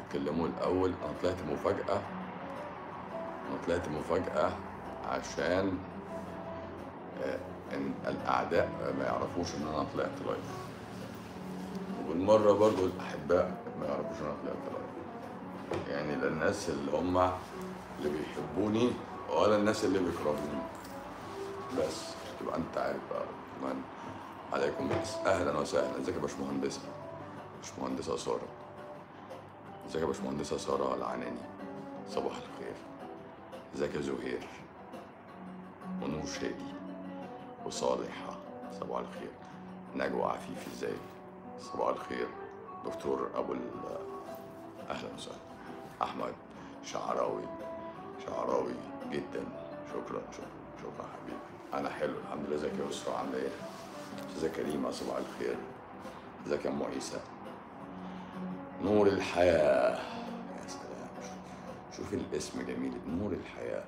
اتكلموا الاول انا طلعت مفاجاه انا طلعت مفاجاه عشان آه، ان الاعداء ما يعرفوش ان انا طلعت لايف والمره برضو الاحباء ما يعرفوش ان انا طلعت لايف يعني لا الناس اللي هم اللي بيحبوني ولا الناس اللي بيكرهوني بس تبقى انت عارف بقى من عليكم بس اهلا وسهلا ازيك يا باشمهندسه باشمهندسه ساره ازيك يا باشمهندسه ساره العناني صباح الخير ازيك يا زهير ونور شادي وصالحة صباح الخير نجوى عفيفي ازيك صباح الخير دكتور ابو ال- اهلا وسهلا احمد شعراوي شعراوي جدا شكرا شكرا شكرا حبيبي انا حلو الحمد لله ازيك يا يسرا عامله ايه ازيك يا كريمه صباح الخير ازيك يا ام عيسى نور الحياه يا سلام شوف الاسم جميل نور الحياه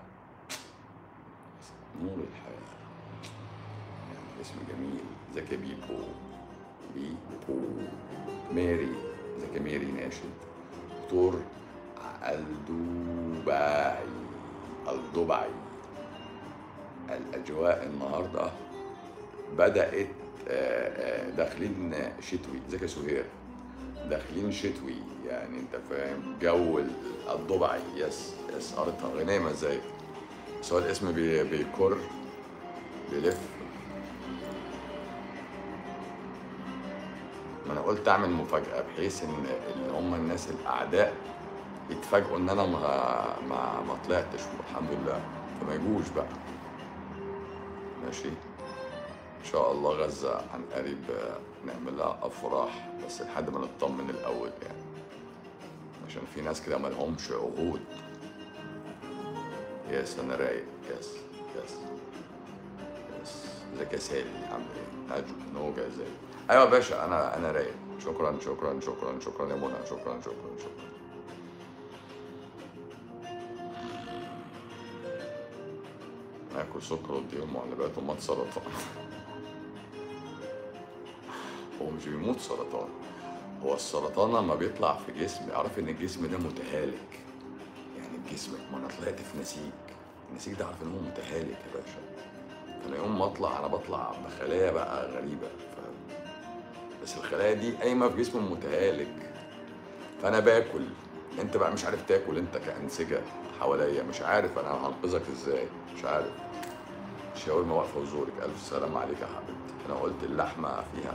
نور الحياه يعني اسم جميل ازيك يا بيبو بيبو ماري ازيك يا ماري ناشد دكتور الدبي الدبي الاجواء النهارده بدات آه، آه، داخلين شتوي ازيك يا سهير داخلين شتوي يعني انت فاهم جو ال- الدبي يس يس قريتها غنيمه ازيك بس هو الاسم بي- بيكر بيلف ما انا قلت اعمل مفاجاه بحيث ان اللي هم الناس الاعداء يتفاجئوا ان انا ما ما, ما طلعتش والحمد لله فما يجوش بقى ماشي ان شاء الله غزه عن قريب آه، نعمل لها افراح بس لحد ما نطمن الاول يعني عشان في ناس كده مالهمش عهود يس انا رايق يس يس يس ازيك يا سالي عامل ايه؟ نجم نوجا ازيك؟ ايوه يا باشا انا انا رايق شكرا شكرا شكرا شكرا يا منى شكرا شكرا شكرا ناكل سكر واديله معلبات ومات سرطان هو مش بيموت سرطان هو السرطان لما بيطلع في جسم اعرف ان الجسم ده متهالك يعني جسمك ما انا طلعت في نسيج النسيج ده عارف ان هو متهالك يا باشا فانا يوم ما اطلع انا بطلع بخلايا بقى غريبه ف... بس الخلايا دي قايمه في جسم متهالك فانا باكل انت بقى مش عارف تاكل انت كانسجه حواليا مش عارف انا هنقذك ازاي مش عارف شاورما واقفه وزورك الف سلام عليك يا حبيبتي انا قلت اللحمه فيها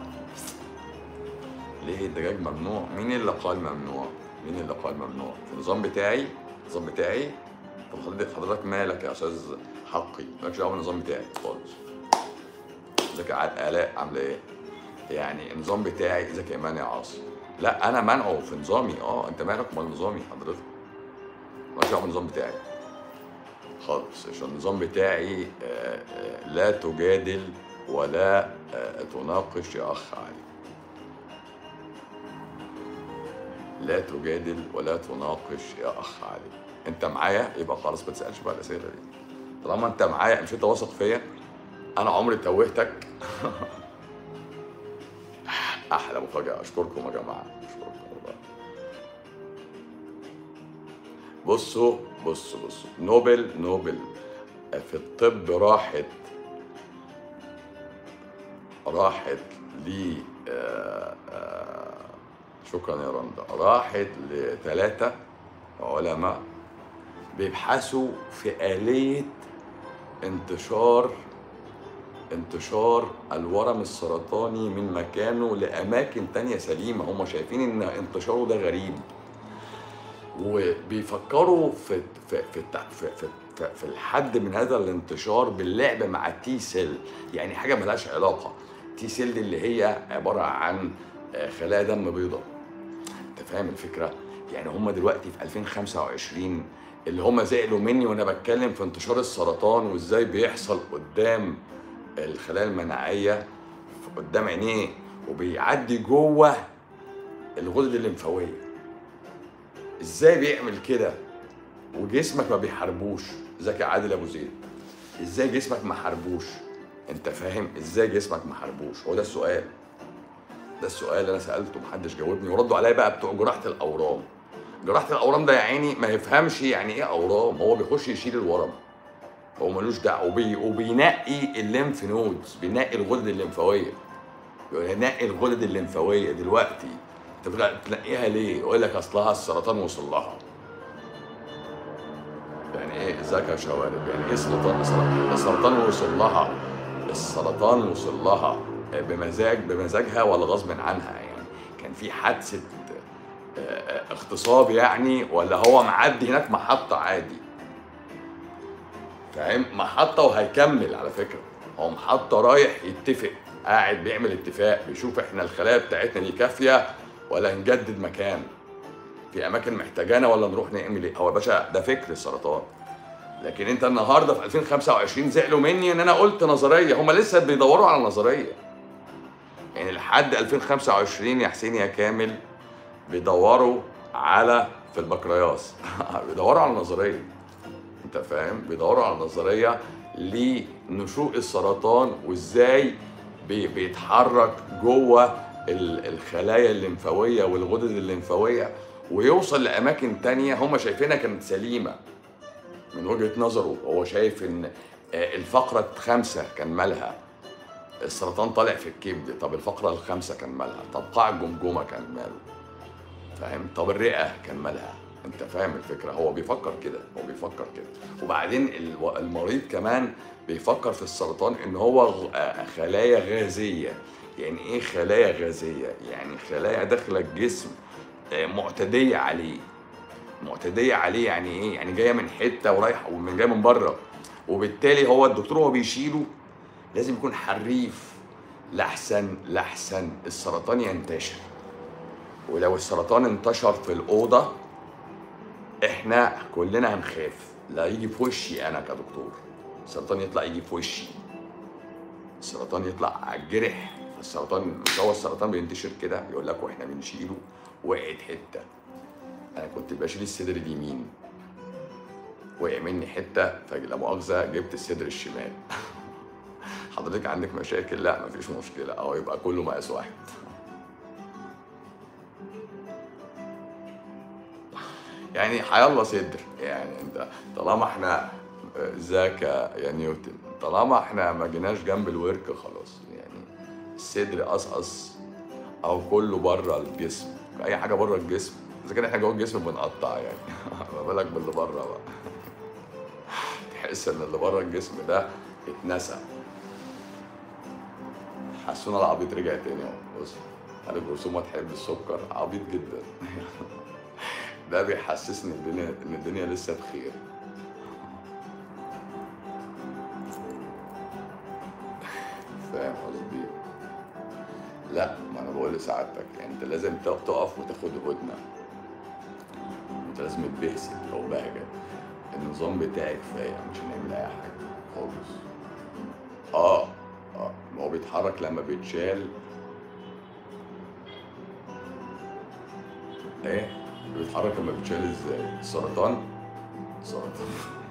ليه الدجاج ممنوع مين اللي قال ممنوع مين اللي قال ممنوع في النظام بتاعي النظام بتاعي طب حضرتك حضرتك مالك يا استاذ حقي مالكش دعوه بالنظام بتاعي خالص ازيك يا عاد- الاء عامله ايه يعني النظام بتاعي ازيك يا ايمان يا عاصم لا انا منعه في نظامي اه انت مالك امال نظامي حضرتك مالكش دعوه بالنظام بتاعي خالص عشان النظام بتاعي آه، آه، لا تجادل ولا آه، تناقش يا اخ علي لا تجادل ولا تناقش يا اخ علي انت معايا يبقى خلاص ما تسالش بقى الاسئله دي طالما انت معايا مش انت واثق فيا انا عمري توهتك احلى مفاجاه اشكركم يا جماعه اشكركم والله بصوا بصوا بصوا نوبل نوبل في الطب راحت راحت ل آه، آه، شكرا يا رندا راحت لثلاثة علماء بيبحثوا في آلية انتشار انتشار الورم السرطاني من مكانه لأماكن تانية سليمة هم شايفين إن انتشاره ده غريب وبيفكروا في في في التع- في, في, في, في الحد من هذا الانتشار باللعب مع التي سيل يعني حاجه ملهاش علاقه تي سيل دي اللي هي عباره عن آه، خلايا دم بيضاء انت فاهم الفكره يعني هم دلوقتي في 2025 اللي هم زعلوا مني وانا بتكلم في انتشار السرطان وازاي بيحصل قدام الخلايا المناعيه في- قدام عينيه وبيعدي جوه الغدد الليمفاويه ازاي بيعمل كده وجسمك ما بيحاربوش ازيك يا عادل ابو زيد ازاي جسمك ما حاربوش انت فاهم ازاي جسمك ما حاربوش هو ده السؤال ده السؤال اللي انا سالته محدش جاوبني وردوا عليا بقى بتوع جراحه الاورام جراحه الاورام ده يا عيني ما يفهمش يعني ايه اورام هو بيخش يشيل الورم هو ملوش دعوه وبي... وبينقي الليمف نودز بينقي الغدد الليمفاويه بينقي الغدد الليمفاويه دلوقتي انت بتلا- بتنقيها ليه؟ يقول لك اصلها السرطان وصل لها يعني ايه ازيك يا شوارب يعني ايه السرطان السرطان وصل لها السرطان وصل لها بمزاج بمزاجها ولا غصب عنها يعني كان في حادثه آه، آه، اغتصاب يعني ولا هو معدي هناك محطه عادي فاهم محطه وهيكمل على فكره هو محطه رايح يتفق قاعد بيعمل اتفاق بيشوف احنا الخلايا بتاعتنا دي كافيه ولا نجدد مكان في اماكن محتاجانا ولا نروح نعمل ايه هو يا باشا ده فكر السرطان لكن انت النهارده في 2025 زعلوا مني ان انا قلت نظريه هم لسه بيدوروا على نظريه يعني لحد 2025 يا حسين يا كامل بيدوروا على في البكرياس بيدوروا على نظريه انت فاهم بيدوروا على نظريه لنشوء السرطان وازاي بي- بيتحرك جوه ال- الخلايا الليمفاويه والغدد الليمفاويه ويوصل لاماكن تانية هم شايفينها كانت سليمه من وجهه نظره هو شايف ان آه، الفقره الخامسه كان مالها السرطان طالع في الكبد طب الفقره الخامسه كان مالها طب قاع الجمجمه كان ماله فاهم طب الرئه كان مالها انت فاهم الفكره هو بيفكر كده هو بيفكر كده وبعدين الو- المريض كمان بيفكر في السرطان ان هو غ- آه، خلايا غازيه يعني ايه خلايا غازيه يعني خلايا داخله الجسم آه، معتديه عليه معتديه عليه يعني ايه يعني جايه من حته ورايحه ومن جايه من بره وبالتالي هو الدكتور وهو بيشيله لازم يكون حريف لحسن لحسن السرطان ينتشر ولو السرطان انتشر في الأوضة احنا كلنا هنخاف لا يجي في وشي انا كدكتور السرطان يطلع يجي في وشي السرطان يطلع على الجرح السرطان مش هو السرطان بينتشر كده يقول لك واحنا بنشيله وقعت حته انا كنت بشيل الصدر اليمين وقع مني حته فلا مؤاخذه جبت الصدر الشمال حضرتك عندك مشاكل لا مفيش مشكله اهو يبقى كله مقاس واحد يعني حيالله صدر يعني انت طالما احنا ذاك يا نيوتن طالما احنا ما جيناش جنب الورك خلاص يعني الصدر قصقص او كله بره الجسم اي حاجه بره الجسم اذا كان احنا جوه الجسم بنقطع يعني ما بالك باللي بره بقى تحس ان اللي بره الجسم ده اتنسى حسونا العبيط رجع تاني اهو بص عارف رسومه تحب السكر عبيط جدا ده بيحسسني ان الدنيا ان الدنيا لسه بخير فاهم قصدي لا ما انا بقول لسعادتك يعني انت لازم تق- تقف وتاخد هدنه انت لازم تبهسل او بهجه النظام بتاعي كفايه مش هنعمل اي حاجه خالص اه اه ما هو بيتحرك لما بيتشال ايه بيتحرك لما بيتشال ازاي السرطان سرطان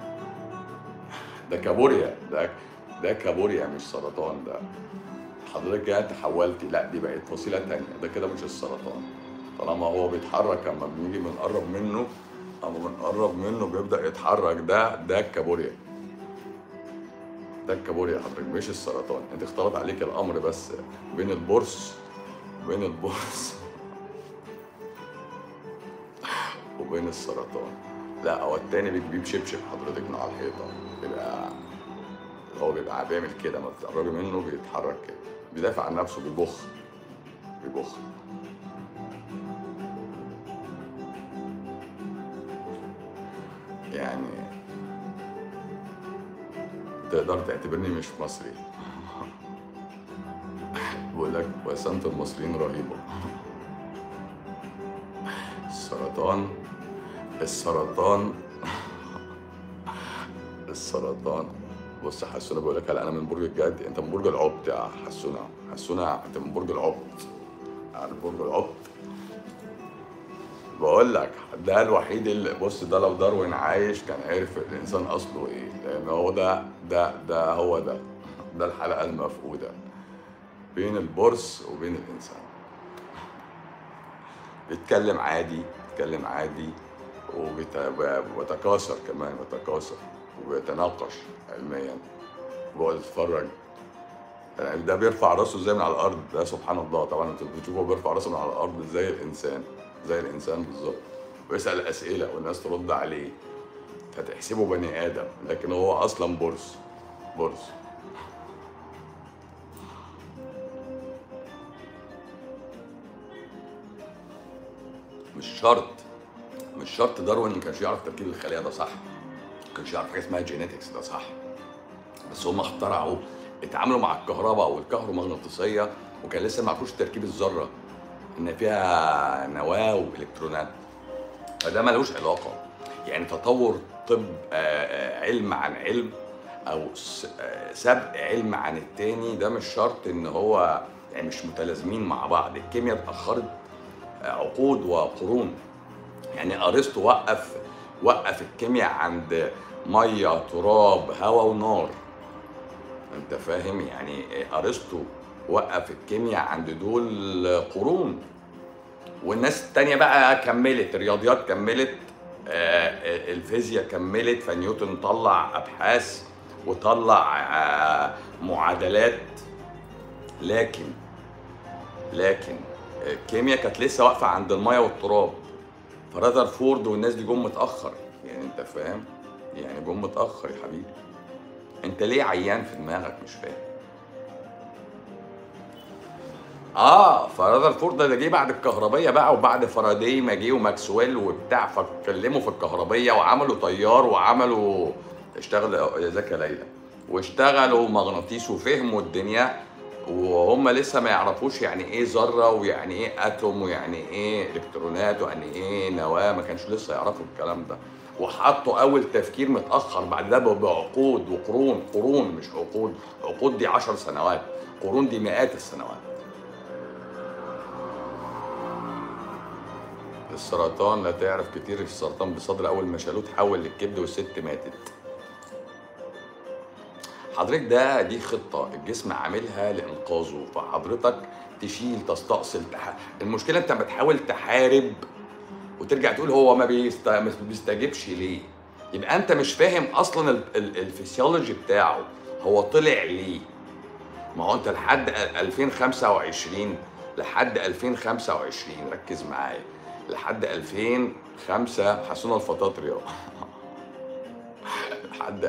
ده كابوريا ده ده كابوريا مش سرطان ده حضرتك كده تحولتي لا دي بقت فصيله تانية ده كده مش السرطان طالما هو بيتحرك اما بنيجي بنقرب منه اما بنقرب منه بيبدا يتحرك ده ده الكابوريا ده الكابوريا حضرتك مش السرطان انت اختلط عليك الامر بس بين البورس وبين البورس وبين السرطان لا هو التاني بيجيب شبشب حضرتك من على الحيطه بيبقى هو بيبقى بيعمل كده ما بتقربي منه بيتحرك كده بيدافع عن نفسه بيبخ بيبخ يعني تقدر تعتبرني مش مصري بقول لك وسامة المصريين رهيبة السرطان السرطان السرطان بص حسونه بيقول لك هلا انا من برج الجد انت من برج العبد يا حسونه حسونه انت من برج العبد عارف برج العبد بقول لك ده الوحيد اللي بص ده لو داروين عايش كان عارف الانسان اصله ايه لان هو ده ده ده هو ده ده الحلقه المفقوده بين البورس وبين الانسان بيتكلم عادي بيتكلم عادي وبيتكاثر كمان بيتكاثر وبيتناقش علميا بقعد اتفرج يعني ده بيرفع راسه ازاي من على الارض ده سبحان الله طبعا انتوا بتشوفوا هو بيرفع راسه من على الارض زي الانسان زي الانسان بالظبط ويسال اسئله والناس ترد عليه فتحسبه بني ادم لكن هو اصلا برص برص مش شرط مش شرط داروين ما كانش يعرف تركيب الخلايا ده صح ما كانش يعرف حاجه اسمها جينيتكس ده صح بس هم اخترعوا اتعاملوا مع الكهرباء والكهرومغناطيسيه وكان لسه ما عرفوش تركيب الذره ان فيها نواه والكترونات فده ملوش علاقه يعني تطور طب آه، آه، علم عن علم او س- آه، سبق علم عن التاني ده مش شرط ان هو يعني مش متلازمين مع بعض الكيمياء اتاخرت آه، عقود وقرون يعني ارسطو وقف وقف الكيمياء عند ميه تراب هواء ونار انت فاهم يعني ارسطو وقف الكيمياء عند دول قرون والناس التانية بقى كملت الرياضيات كملت آه، آه، الفيزياء كملت فنيوتن طلع ابحاث وطلع آه، معادلات لكن لكن الكيمياء كانت لسه واقفه عند الميه والتراب فرذرفورد والناس دي جم متاخر يعني انت فاهم يعني جم متاخر يا حبيبي انت ليه عيان في دماغك مش فاهم اه فرذرفورد ده جه بعد الكهربيه بقى وبعد فاراداي ما جه وماكسويل وبتاع فاتكلموا في الكهربيه وعملوا تيار وعملوا اشتغل يا زكا ليلى واشتغلوا مغناطيس وفهموا الدنيا وهم لسه ما يعرفوش يعني ايه ذره ويعني ايه اتوم ويعني ايه الكترونات ويعني ايه نواه ما كانش لسه يعرفوا الكلام ده وحطوا اول تفكير متاخر بعد ده بعقود وقرون قرون مش عقود عقود دي عشر سنوات قرون دي مئات السنوات السرطان لا تعرف كتير السرطان بالصدر اول ما شالوه تحول للكبد والست ماتت حضرتك ده دي خطه الجسم عاملها لانقاذه فحضرتك تشيل تستأصل تح... المشكله انت بتحاول تحارب وترجع تقول هو ما بيست... ما بيستجيبش ليه يبقى انت مش فاهم اصلا ال... ال... الفسيولوجي بتاعه هو طلع ليه ما هو انت لحد 2025 لحد 2025 ركز معايا لحد 2005 حسونا الفطاطري اهو لحد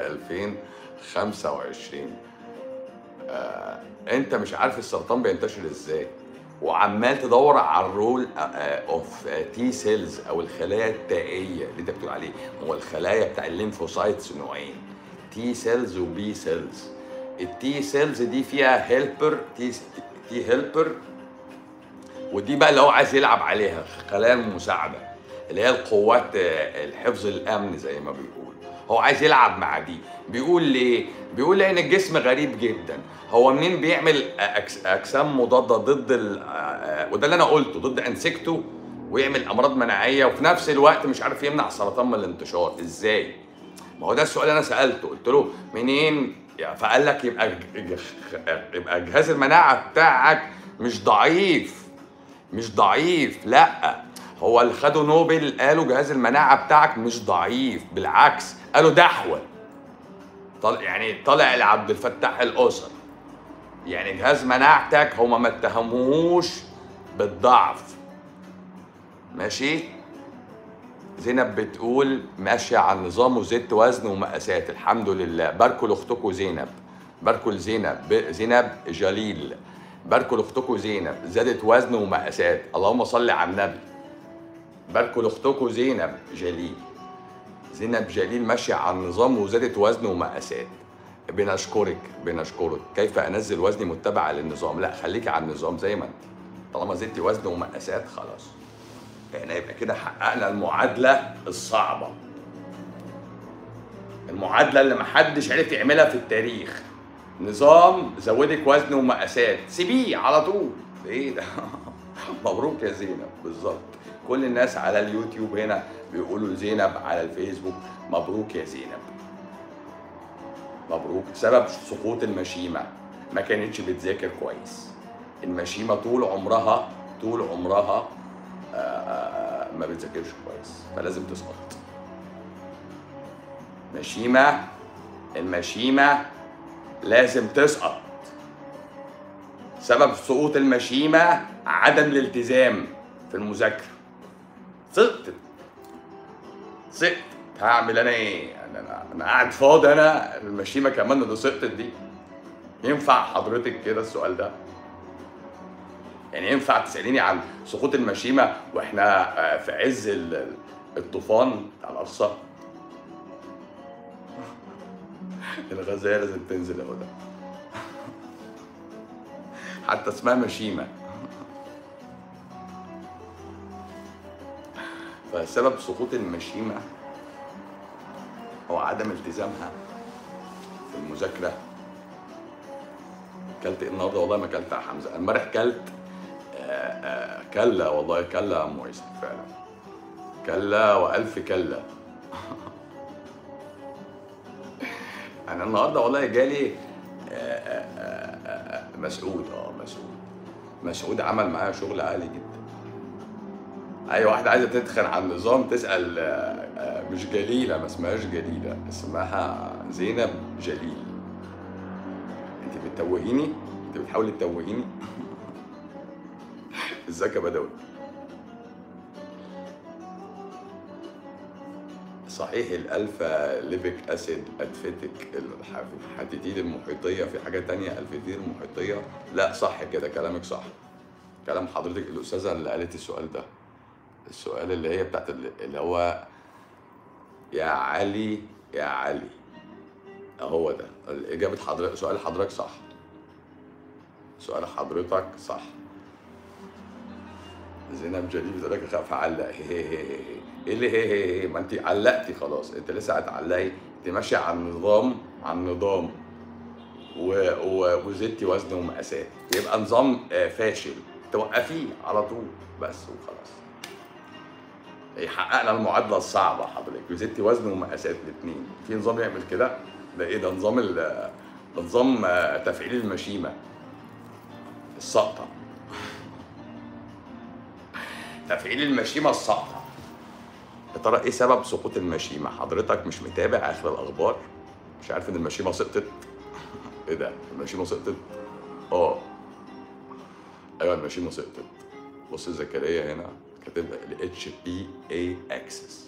2025 آه انت مش عارف السرطان بينتشر ازاي وعمال تدور على الرول اوف تي سيلز او الخلايا التائيه اللي انت بتقول عليه هو الخلايا بتاع الليمفوسايتس نوعين تي سيلز وبي سيلز التي سيلز دي فيها هيلبر تي تي هيلبر ودي بقى اللي هو عايز يلعب عليها خلايا المساعده اللي هي القوات آه، الحفظ الامن زي ما بيقول هو عايز يلعب مع دي بيقول ليه بيقول لان الجسم غريب جدا هو منين بيعمل أكس- اجسام مضاده ضد ال- آه، وده اللي انا قلته ضد انسكتو ويعمل امراض مناعيه وفي نفس الوقت مش عارف يمنع السرطان من الانتشار ازاي ما هو ده السؤال اللي انا سالته قلت له منين يعني فقال لك يبقى ج- ج- يبقى جهاز المناعه بتاعك مش ضعيف مش ضعيف لا هو اللي خدوا نوبل قالوا جهاز المناعه بتاعك مش ضعيف بالعكس قالوا دحول طلع يعني طلع لعبد الفتاح الاسر يعني جهاز مناعتك هما ما اتهموهوش بالضعف ماشي زينب بتقول ماشية على النظام وزدت وزن ومقاسات الحمد لله باركوا لاختكم زينب باركوا لزينب ب- زينب جليل باركوا لاختكم زينب زادت وزن ومقاسات اللهم صل على النبي باركوا لاختكم زينب جليل زينب جليل ماشية على النظام وزادت وزن ومقاسات بنشكرك بنشكرك كيف انزل وزني متبعا للنظام لا خليكي على النظام زي ما انت طالما زدتي وزن ومقاسات خلاص احنا يبقى كده حققنا المعادله الصعبه المعادله اللي محدش عرف يعملها في التاريخ نظام زودك وزن ومقاسات سيبيه على طول ايه ده مبروك يا زينب بالظبط كل الناس على اليوتيوب هنا بيقولوا لزينب على الفيسبوك مبروك يا زينب مبروك سبب سقوط المشيمه ما كانتش بتذاكر كويس المشيمه طول عمرها طول عمرها آه، ما بتذاكرش كويس فلازم تسقط مشيمة المشيمة لازم تسقط سبب سقوط المشيمة عدم الالتزام في المذاكرة سقطت سقط هعمل انا ايه؟ انا انا, أنا قاعد فاضي انا المشيمة كمان اللي سقطت دي ينفع حضرتك كده السؤال ده؟ يعني ينفع تسأليني عن سقوط المشيمة واحنا آه، في عز ال- الطوفان بتاع القرصة؟ الغزالة لازم تنزل اهو ده حتى اسمها مشيمة فسبب سقوط المشيمة هو عدم التزامها في المذاكرة كلت ايه النهارده والله ما كلت يا حمزة أنا امبارح كلت آه، آه، كلا والله كلا يا ام ويسل فعلا كلا والف كلا انا النهارده والله جالي آه، آه، آه، آه، مسعود اه مسعود مسعود عمل معايا شغل عالي جدا اي واحده عايزه تدخل على النظام تسال آه، آه، مش جليله ما اسمهاش جليله اسمها زينب جليل انت بتتوهيني انت بتحاولي تتوهيني ازيك يا بدوي صحيح الالفا ليبيك اسيد ادفتك الحديدين المحيطيه في حاجه تانية الفتير المحيطيه لا صح كده كلامك صح كلام حضرتك الاستاذه اللي قالت السؤال ده السؤال اللي هي بتاعت ال- اللي هو يا علي يا علي هو ده اجابه حضرتك سؤال حضرتك صح سؤال حضرتك صح زينب جليل بتقول لك اخاف اعلق هي هي هي هي. ايه اللي هي هي هي ما انت علقتي خلاص انت لسه هتعلقي انت ماشيه على النظام على النظام و... و... وزدتي وزن ومقاسات يبقى نظام آه، فاشل توقفيه على طول بس وخلاص يحققنا المعادله الصعبه حضرتك وزدتي وزن ومقاسات الاثنين في نظام يعمل كده ده ايه ده نظام ال... ده نظام آه، تفعيل المشيمه السقطه تفعيل المشيمه السقطه يا ترى ايه سبب سقوط المشيمه حضرتك مش متابع اخر الاخبار مش عارف ان المشيمه سقطت ايه ده المشيمه سقطت اه ايوه المشيمه سقطت بص زكريا هنا كاتب ال اتش بي اي اكسس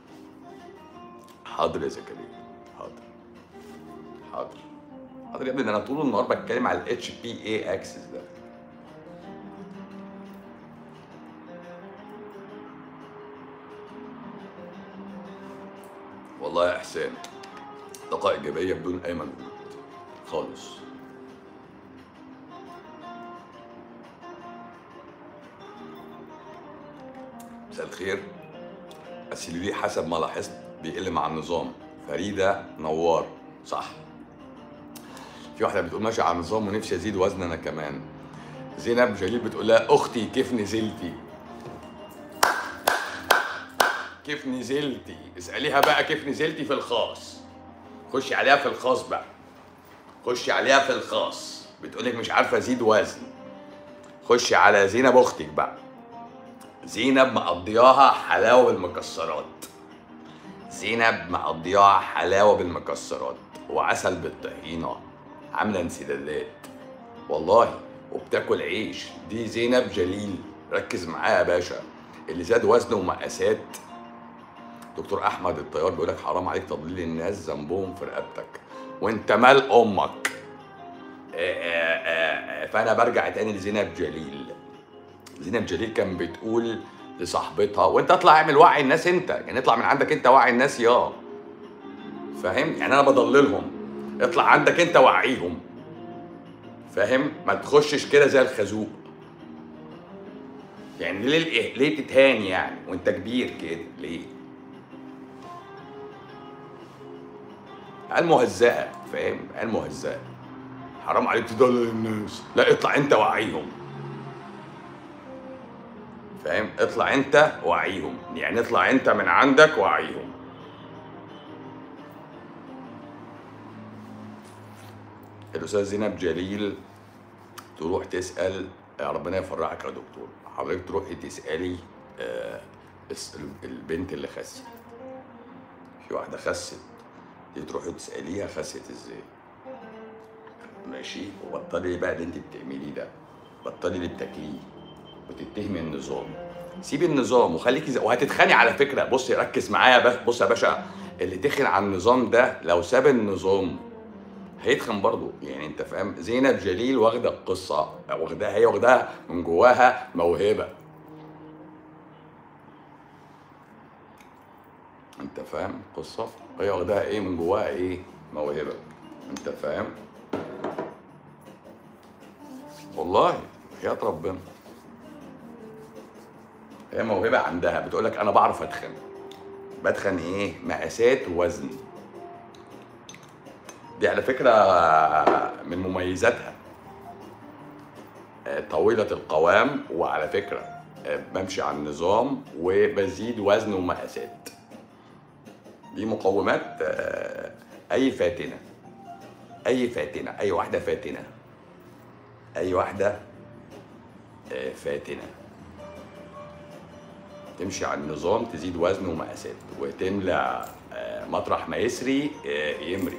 حاضر يا زكريا حاضر حاضر حاضر يا ابني ده انا طول النهار بتكلم على الاتش بي اي اكسس ده والله يا احسان طاقة إيجابية بدون أي مجهود خالص مساء الخير السيلولي حسب ما لاحظت بيقل مع النظام فريدة نوار صح في واحدة بتقول ماشي على النظام ونفسي أزيد وزن أنا كمان زينب جليل بتقول لها أختي كيف نزلتي كيف نزلتي اسأليها بقى كيف نزلتي في الخاص خشي عليها في الخاص بقى خشي عليها في الخاص بتقولك مش عارفة أزيد وزن خشي على زينب أختك بقى زينب مقضياها حلاوة بالمكسرات زينب مقضياها حلاوة بالمكسرات وعسل بالطحينة عاملة انسدادات والله وبتاكل عيش دي زينب جليل ركز معايا يا باشا اللي زاد وزنه ومقاسات دكتور احمد الطيار بيقول لك حرام عليك تضليل الناس ذنبهم في رقبتك وانت مال امك آه، آه، آه، فانا برجع تاني لزينب جليل زينب جليل كان بتقول لصاحبتها وانت اطلع اعمل وعي الناس انت يعني اطلع من عندك انت وعي الناس يا فاهم يعني انا بضللهم اطلع عندك انت وعيهم فاهم ما تخشش كده زي الخازوق يعني ليه الإيه؟ ليه تتهان يعني وانت كبير كده ليه عيال مهزأة فاهم عيال مهزأة حرام عليك تضلل الناس لا اطلع انت وعيهم فاهم اطلع انت وعيهم يعني اطلع انت من عندك وعيهم الاستاذ زينب جليل تروح تسال يا ربنا يفرحك يا دكتور حضرتك تروحي تسالي آه، الس- البنت اللي خست في واحده خست دي تروحي تساليها خست ازاي ماشي وبطلي بقى اللي انت بتعمليه ده بطلي اللي بتاكليه وتتهمي النظام سيبي النظام وخليكي زي... وهتتخاني على فكره بصي ركز معايا بس بص يا باشا اللي تخن على النظام ده لو ساب النظام هيتخن برضه يعني انت فاهم زينب جليل واخده القصه واخداها هي واخداها من جواها موهبه انت فاهم القصه هي واخداها ايه من جواها ايه موهبه انت فاهم والله حياة ربنا هي موهبة عندها بتقول لك أنا بعرف أتخن بتخن إيه؟ مقاسات ووزن دي على فكرة من مميزاتها آه، طويلة القوام وعلى فكرة آه، بمشي على النظام وبزيد وزن ومقاسات دي مقومات آه، أي فاتنة أي فاتنة أي واحدة فاتنة اي واحده آه، فاتنه تمشي على النظام تزيد وزن ومقاسات وتملى آه، مطرح ما يسري آه، يمري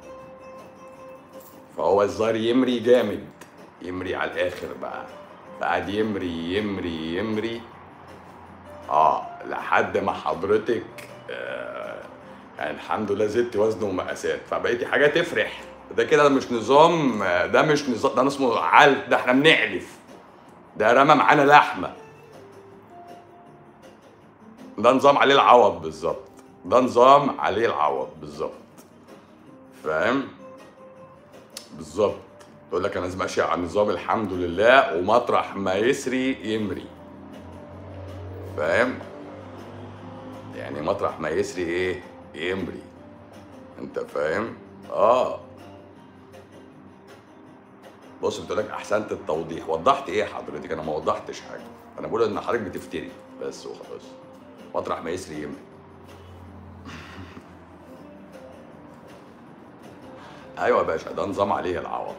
فهو الظاهر يمري جامد يمري على الاخر بقى فقعد يمري يمري يمري اه لحد ما حضرتك آه يعني الحمد لله زدت وزن ومقاسات فبقيتي حاجه تفرح ده كده مش نظام آه، ده مش نظام ده اسمه علف ده احنا بنعلف ده رمى معانا لحمه ده نظام عليه العوض بالظبط ده نظام عليه العوض بالظبط فاهم بالظبط تقول لك انا ماشي على النظام الحمد لله ومطرح ما يسري يمري فاهم يعني مطرح ما يسري ايه يمري انت فاهم اه بص بتقول لك احسنت التوضيح وضحت ايه حضرتك انا ما وضحتش حاجه انا بقول ان حضرتك بتفتري بس وخلاص مطرح ما يسري يمري ايوه يا باشا ده نظام عليه العوض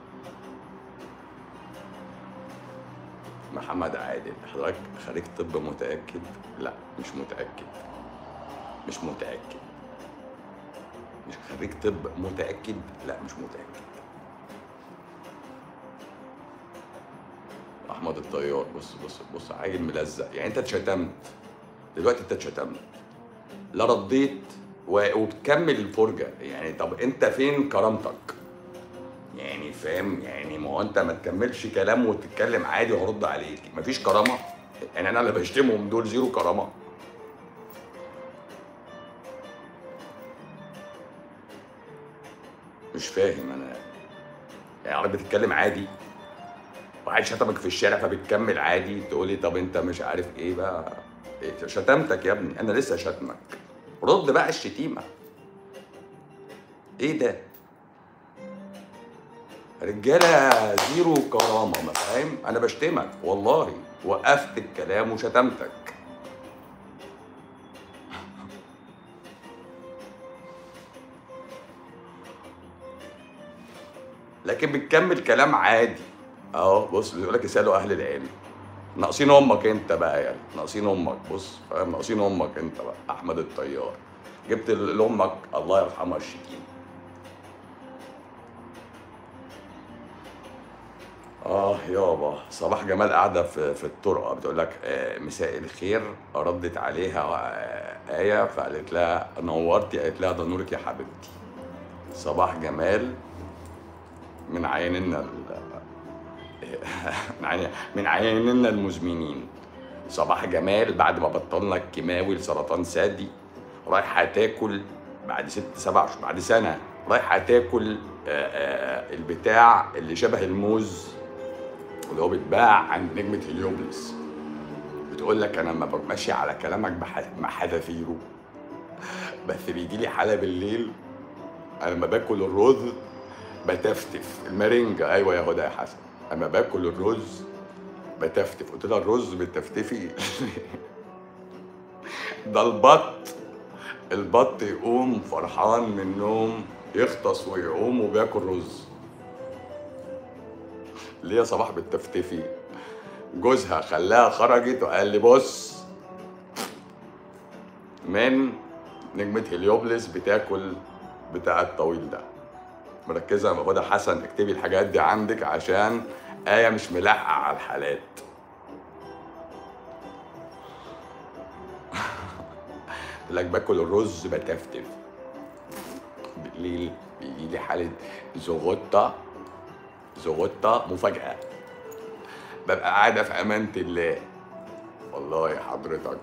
محمد عادل حضرتك خريج طب متاكد لا مش متاكد مش متاكد مش خريج طب متاكد لا مش متاكد احمد الطيار بص بص بص عيل ملزق يعني انت اتشتمت دلوقتي انت اتشتمت لا رديت و- وبتكمل الفرجه يعني طب انت فين كرامتك يعني فاهم يعني ما هو انت ما تكملش كلام وتتكلم عادي وهرد عليك مفيش كرامه يعني انا اللي بشتمهم دول زيرو كرامه مش فاهم انا يعني عربي بتتكلم عادي واحد شتمك في الشارع فبتكمل عادي تقولي طب انت مش عارف ايه بقى إيه شتمتك يا ابني انا لسه شتمك رد بقى الشتيمه ايه ده رجاله زيرو كرامه ما فاهم انا بشتمك والله وقفت الكلام وشتمتك لكن بتكمل كلام عادي اهو بص بيقول لك اسالوا اهل العلم ناقصين امك انت بقى يعني ناقصين امك بص فاهم ناقصين امك انت بقى احمد الطيار جبت لامك الله يرحمها الشتيمه اه يابا صباح جمال قاعده في في الطرقه بتقول لك آه مساء الخير ردت عليها آه ايه فقالت لها نورتي قالت لها ده نورك يا حبيبتي صباح جمال من عيننا ال- من عين- من عيننا المزمنين صباح جمال بعد ما بطلنا الكيماوي لسرطان ثدي رايحه تاكل بعد ست سبع شهور بعد سنه رايحه تاكل آه، آه، البتاع اللي شبه الموز اللي هو بيتباع عند نجمه هليوبلس بتقول لك انا لما ببقى ماشي على كلامك بح- مع حذافيره بس بيجي لي حاله بالليل انا لما باكل الرز بتفتف المارينجا ايوه يا هدى يا حسن اما باكل الرز بتفتف قلت لها الرز بتفتفي ده البط البط يقوم فرحان من النوم يغطس ويقوم وبياكل رز ليه يا صباح بتفتفي جوزها خلاها خرجت وقال لي بص من نجمة هليوبلس بتاكل بتاع الطويل ده مركزة يا هدى حسن اكتبي الحاجات دي عندك عشان آية مش ملاحقة على الحالات لك باكل الرز بتفتف بالليل بيجي لي حالة زغطة زغطة مفاجأة ببقى قاعدة في أمانة الله والله حضرتك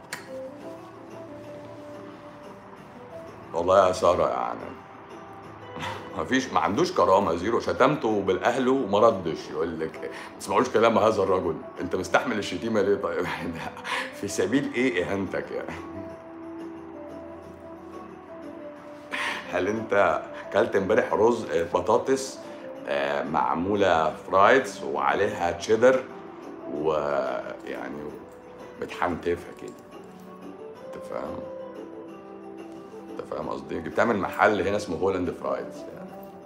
والله يا سارة يا عنب ما فيش ما عندوش كرامة زيرو شتمته بالأهل وما ردش يقول لك ما تسمعوش كلام هذا الرجل أنت مستحمل الشتيمة ليه طيب في سبيل إيه إهانتك يعني هل أنت كلت امبارح رز آه، بطاطس آه، معمولة فرايدز وعليها تشيدر ويعني متحنتفة كده أنت فاهم؟ انت فاهم قصدي؟ بتعمل محل هنا اسمه هولاند فرايدز يعني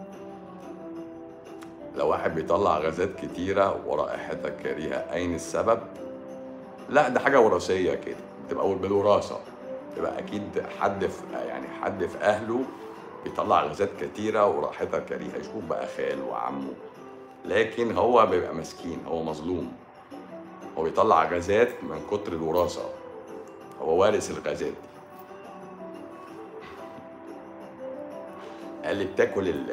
لو واحد بيطلع غازات كتيرة ورائحتها كريهة أين السبب؟ لا ده حاجة وراثية كده بتبقى بالوراثة تبقى أكيد حد في يعني حد في أهله بيطلع غازات كتيرة ورائحتها كريهة يشوف بقى خاله وعمه لكن هو بيبقى مسكين هو مظلوم هو بيطلع غازات من كتر الوراثة هو وارث الغازات دي قال لي بتاكل ال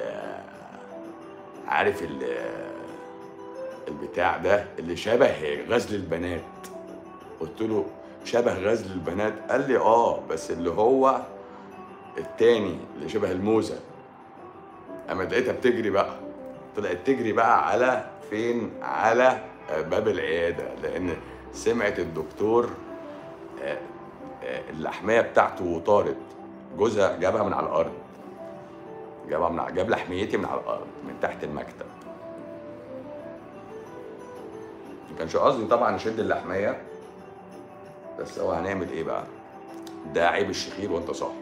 عارف ال البتاع ده اللي شبه غزل البنات قلت له شبه غزل البنات قال لي اه بس اللي هو التاني اللي شبه الموزة اما لقيتها بتجري بقى طلعت تجري بقى على فين على باب العيادة لأن سمعت الدكتور آه، آه، اللحمية بتاعته طارت جوزها جابها من على الأرض جابها من على- جاب لحميتي من على الأرض من تحت المكتب ما كانش قصدي طبعا نشد اللحمية بس هو هنعمل ايه بقى ده عيب الشخير وانت صح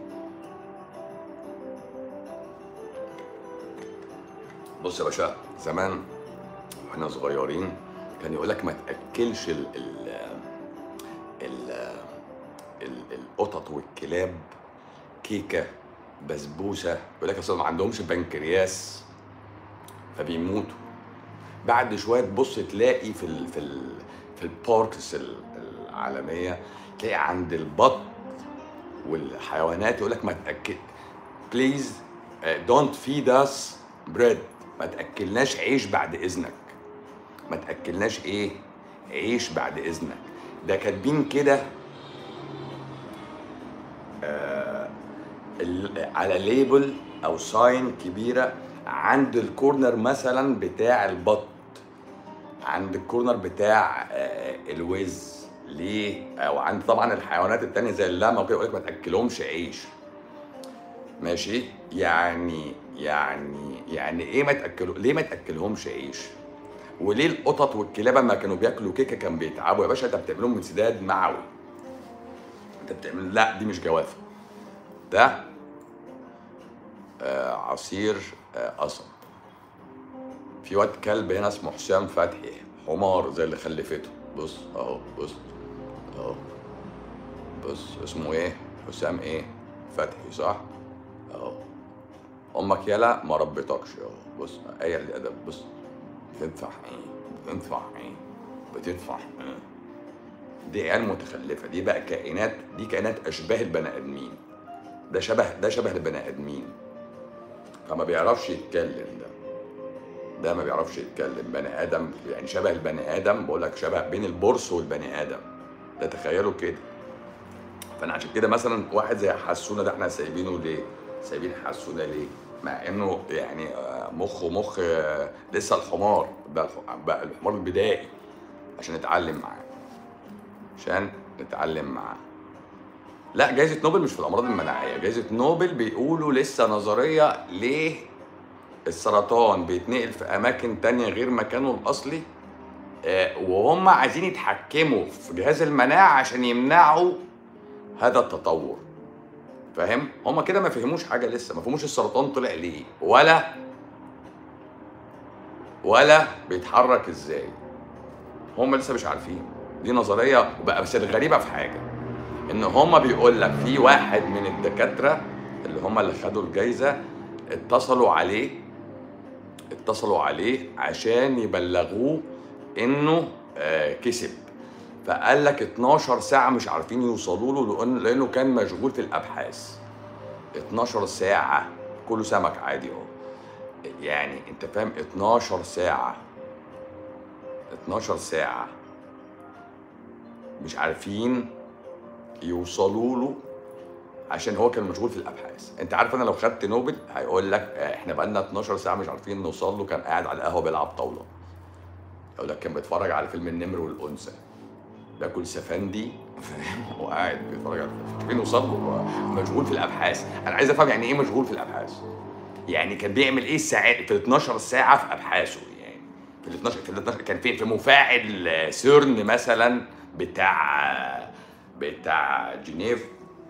بص يا باشا زمان واحنا صغيرين كان يقول لك ما تاكلش ال ال ال ال القطط والكلاب كيكه بسبوسه يقول لك اصل ما عندهمش بنكرياس فبيموتوا بعد شويه تبص تلاقي في ال في ال في الباركس ال- العالميه تلاقي عند البط والحيوانات يقول لك ما تاكل بليز دونت فيد اس بريد ما تاكلناش عيش بعد اذنك ما تاكلناش ايه عيش بعد اذنك ده كاتبين كده آه ال- على ليبل او ساين كبيره عند الكورنر مثلا بتاع البط عند الكورنر بتاع آه، الوز ليه او عند طبعا الحيوانات التانية زي اللمه وكده يقول لك ما تاكلهمش عيش ماشي يعني يعني يعني ايه ما تاكلوا ليه ما تاكلهمش عيش وليه القطط والكلاب لما كانوا بياكلوا كيكه كان بيتعبوا يا باشا انت بتعملهم من سداد معوي انت بتعمل لا دي مش جوافه ده آه عصير آه قصب في واد كلب هنا اسمه حسام فتحي حمار زي اللي خلفته بص اهو بص اهو بص اسمه ايه حسام ايه فتحي صح اهو امك يلا ما ربيتكش اهو بص ايه الادب بص بتنفع ايه بتنفع ايه بتنفع ايه دي عيال متخلفه دي بقى كائنات دي كائنات اشباه البني ادمين ده شبه ده شبه البني ادمين فما بيعرفش يتكلم ده ده ما بيعرفش يتكلم بني ادم يعني شبه البني ادم بقول لك شبه بين البورس والبني ادم ده تخيلوا كده فانا عشان كده مثلا واحد زي حسونه ده احنا سايبينه ليه؟ سايبين حسونه ليه؟ مع انه يعني آه، مخه مخ آه، لسه الحمار ده الح- بقى الحمار البدائي عشان نتعلم معاه عشان نتعلم معاه لا جائزة نوبل مش في الأمراض المناعية جائزة نوبل بيقولوا لسه نظرية ليه السرطان بيتنقل في أماكن تانية غير مكانه الأصلي آه، وهم عايزين يتحكموا في جهاز المناعة عشان يمنعوا هذا التطور فاهم؟ هم كده ما فهموش حاجة لسه ما فهموش السرطان طلع ليه ولا ولا بيتحرك ازاي هم لسه مش عارفين دي نظرية وبقى بس الغريبة في حاجة ان هما بيقول لك في واحد من الدكاتره اللي هما اللي خدوا الجايزه اتصلوا عليه اتصلوا عليه عشان يبلغوه انه آه، كسب فقال لك 12 ساعه مش عارفين يوصلوا له لأن لانه كان مشغول في الابحاث 12 ساعه كله سمك عادي اهو يعني انت فاهم 12 ساعه 12 ساعه مش عارفين يوصلوا له عشان هو كان مشغول في الابحاث انت عارف انا لو خدت نوبل هيقول لك آه، احنا بقالنا 12 ساعه مش عارفين نوصل له كان قاعد على القهوه بيلعب طاوله يقول لك كان بيتفرج على فيلم النمر والانثى بياكل سفندي فاهم وقاعد بيتفرج على الفيلم مش عارفين نوصل له هو مشغول في الابحاث انا عايز افهم يعني ايه مشغول في الابحاث يعني كان بيعمل ايه الساعات في ال 12 ساعه في ابحاثه يعني في ال 12 في ال 12 كان فين في مفاعل آه، سيرن مثلا بتاع بتاع جنيف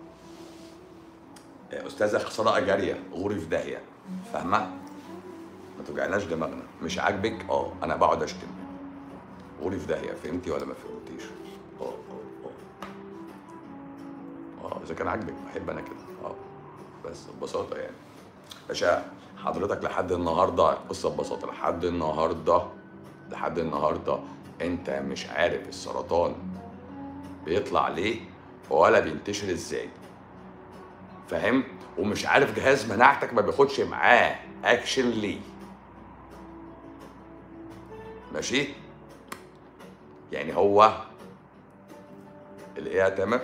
استاذه صدقه جاريه غوري في داهيه فاهمه ما توجعناش دماغنا مش عاجبك اه انا بقعد اشتم غوري في داهيه فهمتي ولا ما فهمتيش اه اه اه اه اذا كان عاجبك بحب انا كده اه بس ببساطه يعني باشا حضرتك لحد النهارده بص ببساطه لحد النهارده لحد النهارده انت مش عارف السرطان بيطلع ليه ولا بينتشر ازاي فاهم ومش عارف جهاز مناعتك ما بياخدش معاه اكشن ليه ماشي يعني هو الايه يا تامر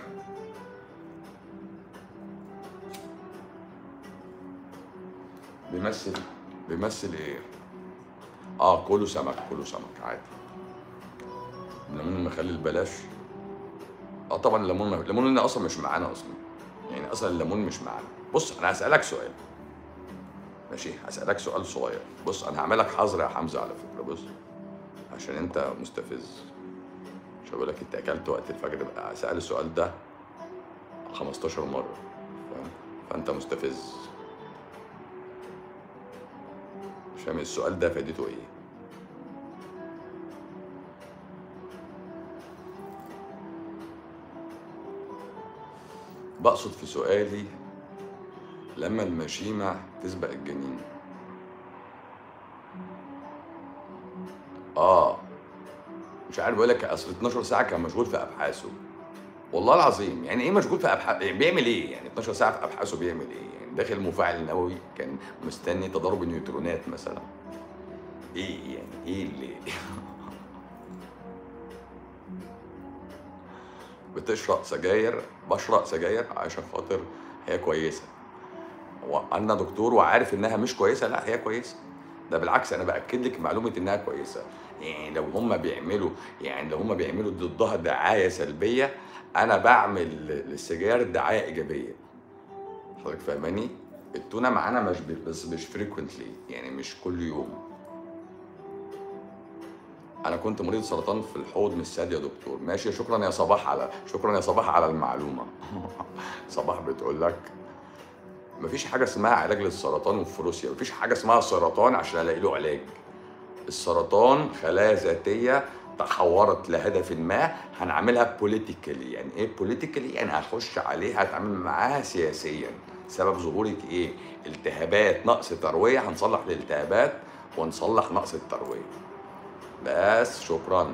بيمثل بيمثل ايه اه كله سمك كله سمك عادي الليمون المخلل بلاش اه طبعا الليمون الليمون هنا اصلا مش معانا اصلا يعني اصلا الليمون مش معانا بص انا هسالك سؤال ماشي هسالك سؤال صغير بص انا هعملك حظر يا حمزه على فكره بص عشان انت مستفز مش هقول لك انت اكلت وقت الفجر بقى سال السؤال ده 15 مره فاهم فانت مستفز مش فاهم السؤال ده فائدته ايه بقصد في سؤالي لما المشيمة تسبق الجنين اه مش عارف بقول لك اصل 12 ساعة كان مشغول في ابحاثه والله العظيم يعني ايه مشغول في ابحاث يعني بيعمل ايه يعني 12 ساعة في ابحاثه بيعمل ايه يعني داخل مفاعل نووي كان مستني تضارب النيوترونات مثلا ايه يعني ايه اللي بتشرب سجاير بشرب سجاير عشان خاطر هي كويسه وانا دكتور وعارف انها مش كويسه لا هي كويسه ده بالعكس انا باكد لك معلومه انها كويسه يعني لو هم بيعملوا يعني لو هم بيعملوا ضدها دعايه سلبيه انا بعمل للسجاير دعايه ايجابيه حضرتك فاهماني التونه معانا مش بس مش فريكوينتلي يعني مش كل يوم انا كنت مريض سرطان في الحوض من الثدي يا دكتور ماشي شكرا يا صباح على شكرا يا صباح على المعلومه صباح بتقول لك مفيش حاجه اسمها علاج للسرطان في روسيا مفيش حاجه اسمها سرطان عشان الاقي له علاج السرطان خلايا ذاتيه تحورت لهدف ما هنعملها بوليتيكالي يعني ايه بوليتيكالي يعني هخش عليها هتعامل معاها سياسيا سبب ظهورك ايه التهابات نقص ترويه هنصلح الالتهابات ونصلح نقص الترويه بس شكرا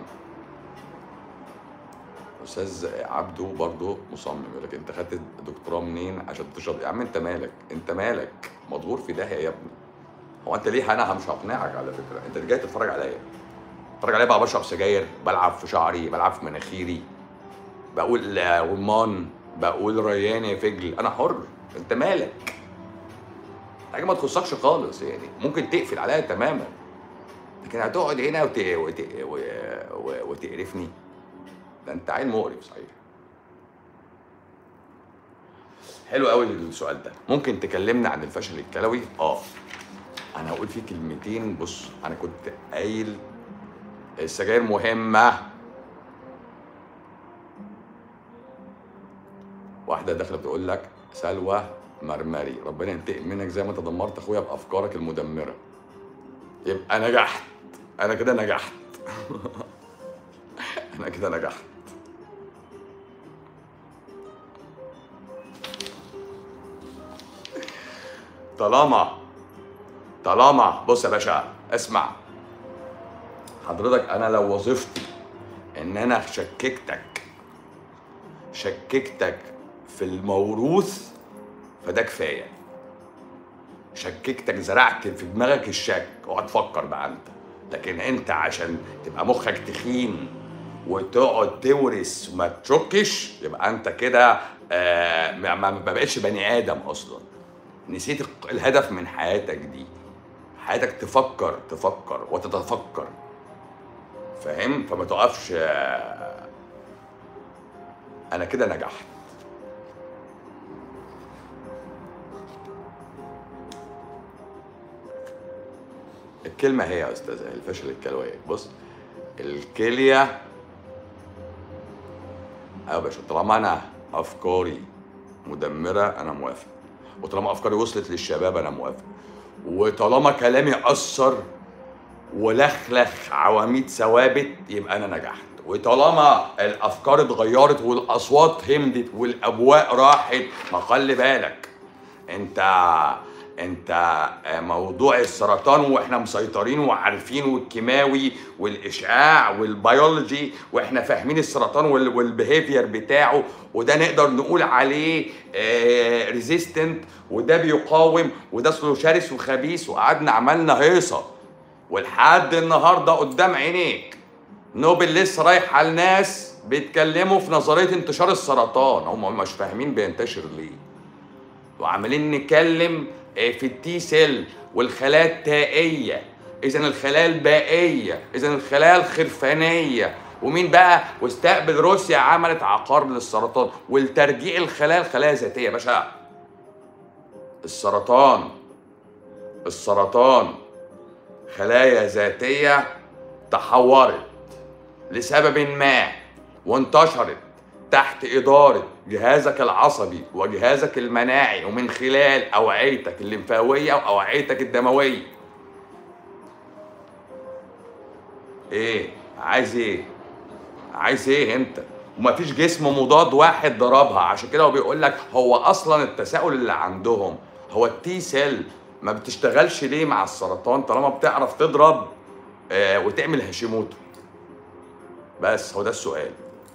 استاذ عبده برضه مصمم يقول لك انت خدت الدكتوراه منين عشان تشرب يا عم انت مالك انت مالك مضغور في داهيه يا ابني هو انت ليه انا مش هقنعك على فكره انت اللي جاي تتفرج عليا تتفرج عليا بقى بشرب سجاير بلعب في شعري بلعب في مناخيري بقول رمان بقول ريان يا فجل انا حر انت مالك حاجه ما تخصكش خالص يعني ممكن تقفل عليا تماما لكن هتقعد هنا وت... وت... و... و... وتقرفني ده انت عيل مقرف صحيح حلو قوي السؤال ده ممكن تكلمنا عن الفشل الكلوي اه انا هقول فيه كلمتين بص انا كنت قايل السجاير مهمه واحده داخله بتقول لك سلوى مرمري ربنا ينتقم منك زي ما انت دمرت اخويا بافكارك المدمره يبقى نجحت انا كده نجحت انا كده نجحت طالما طالما بص يا باشا اسمع حضرتك انا لو وظيفتي ان انا شككتك شككتك في الموروث فده كفايه شككتك زرعت في دماغك الشك اقعد تفكر بقى انت لكن انت عشان تبقى مخك تخين وتقعد تورث وما تشكش يبقى انت كده آه ما ما بقتش بني ادم اصلا نسيت الق- الهدف من حياتك دي حياتك تفكر تفكر وتتفكر فاهم فما تقفش آه، انا كده نجحت الكلمة هي يا أستاذة الفشل الكلوي بص الكلية أيوة يا باشا طالما أنا أفكاري مدمرة أنا موافق وطالما أفكاري وصلت للشباب أنا موافق وطالما كلامي أثر ولخلخ عواميد ثوابت يبقى أنا نجحت وطالما الأفكار اتغيرت والأصوات همدت والأبواق راحت ما خلي بالك انت انت موضوع السرطان واحنا مسيطرين وعارفين والكيماوي والاشعاع والبيولوجي واحنا فاهمين السرطان وال- والبيهيفير بتاعه وده نقدر نقول عليه ريزيستنت وده بيقاوم وده اصله شرس وخبيث وقعدنا عملنا هيصه ولحد النهارده قدام عينيك نوبل لسه رايحه لناس بيتكلموا في نظريه انتشار السرطان هم مش فاهمين بينتشر ليه وعمالين نتكلم آه، في التي سيل والخلايا التائيه اذا الخلايا البائيه اذا الخلايا الخرفانيه ومين بقى واستقبل روسيا عملت عقار للسرطان والترجيع الخلايا الخلايا ذاتيه يا باشا السرطان السرطان خلايا ذاتيه تحورت لسبب ما وانتشرت تحت إدارة جهازك العصبي وجهازك المناعي ومن خلال أوعيتك الليمفاوية وأوعيتك الدموية إيه؟ عايز إيه؟ عايز إيه أنت؟ ومفيش جسم مضاد واحد ضربها عشان كده هو بيقول لك هو أصلا التساؤل اللي عندهم هو التي سيل ما بتشتغلش ليه مع السرطان طالما بتعرف تضرب آه وتعمل هاشيموتو بس هو ده السؤال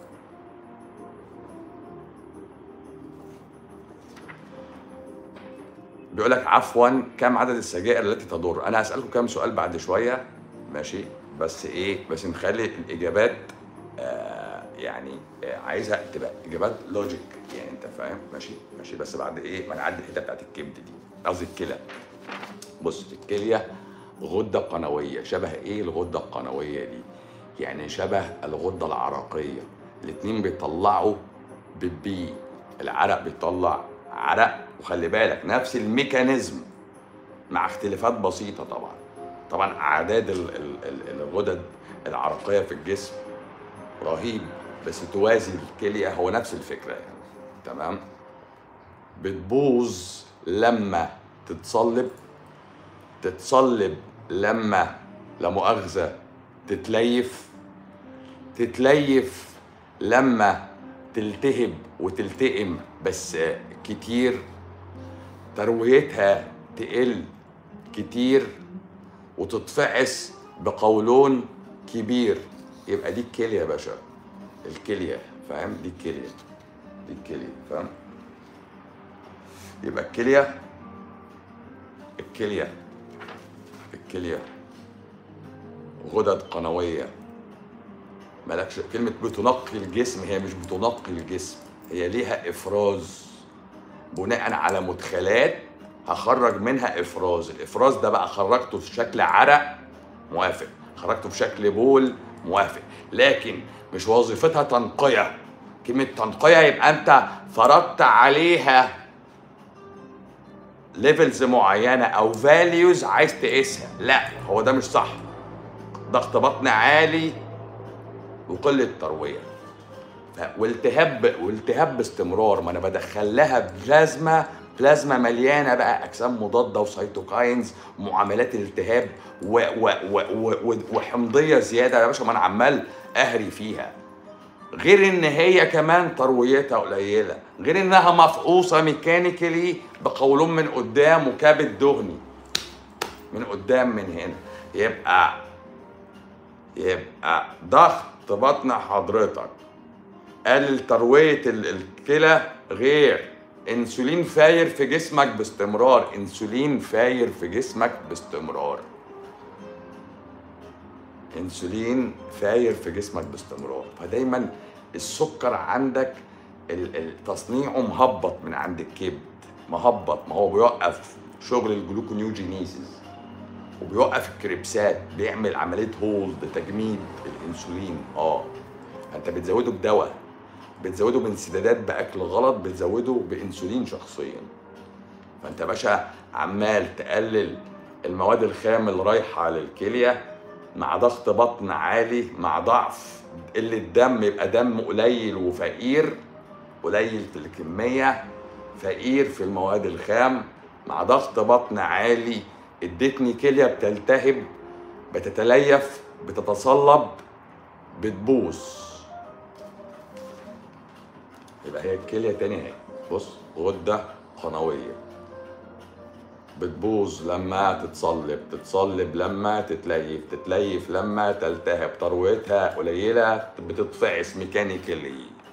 بيقول لك عفوا كم عدد السجائر التي تضر انا هسالكم كام سؤال بعد شويه ماشي بس ايه بس نخلي الاجابات آه يعني آه عايزها تبقى اجابات لوجيك يعني انت فاهم ماشي ماشي بس بعد ايه ما نعدي الحته بتاعت الكبد دي قصدي الكلى بص الكليه غده قنويه شبه ايه الغده القنويه دي يعني شبه الغده العرقيه الاتنين بيطلعوا بالبي العرق بيطلع عرق وخلي بالك نفس الميكانيزم مع اختلافات بسيطه طبعا طبعا اعداد ال- ال- ال- الغدد العرقيه في الجسم رهيب بس توازي الكليه هو نفس الفكره يعني تمام بتبوظ لما تتصلب تتصلب لما لا مؤاخذه تتليف تتليف لما تلتهب وتلتئم بس كتير ترويتها تقل كتير وتتفعس بقولون كبير يبقى دي الكليه يا باشا الكليه فاهم دي الكليه دي الكليه فاهم يبقى الكليه الكليه الكليه غدد قنويه مالكش كلمة بتنقي الجسم هي مش بتنقي الجسم هي ليها إفراز بناء على مدخلات هخرج منها إفراز الإفراز ده بقى خرجته في شكل عرق موافق خرجته في شكل بول موافق لكن مش وظيفتها تنقية كلمة تنقية يبقى أنت فرضت عليها ليفلز معينة أو فاليوز عايز تقيسها لا هو ده مش صح ضغط بطن عالي وقله ترويه ف- والتهاب والتهاب باستمرار ما انا بدخل لها بلازما بلازما مليانه بقى اجسام مضاده وسيتوكاينز ومعاملات التهاب و و و و و وحمضيه زياده يا باشا ما انا عمال اهري فيها غير ان هي كمان ترويتها قليله غير انها مفقوصه ميكانيكالي بقولون من قدام وكبد دهني من قدام من هنا يبقى يبقى ضغط بطن حضرتك قلل ترويه ال- الكلى غير انسولين فاير في جسمك باستمرار انسولين فاير في جسمك باستمرار انسولين فاير في جسمك باستمرار فدايما السكر عندك ال- ال- تصنيعه مهبط من عند الكبد مهبط ما هو بيوقف شغل الجلوكونيوجينيسيس وبيوقف الكريبسات بيعمل عمليه هولد تجميد الانسولين اه انت بتزوده بدواء بتزوده بانسدادات باكل غلط بتزوده بانسولين شخصيا فانت يا باشا عمال تقلل المواد الخام اللي رايحه للكليه مع ضغط بطن عالي مع ضعف قله دم يبقى دم قليل وفقير قليل في الكميه فقير في المواد الخام مع ضغط بطن عالي ادتني كليه بتلتهب بتتليف بتتصلب بتبوظ يبقى هي الكليه تاني اهي بص غده قنويه بتبوظ لما تتصلب تتصلب لما تتليف تتليف لما تلتهب ترويتها قليله بتتفعس ميكانيكالي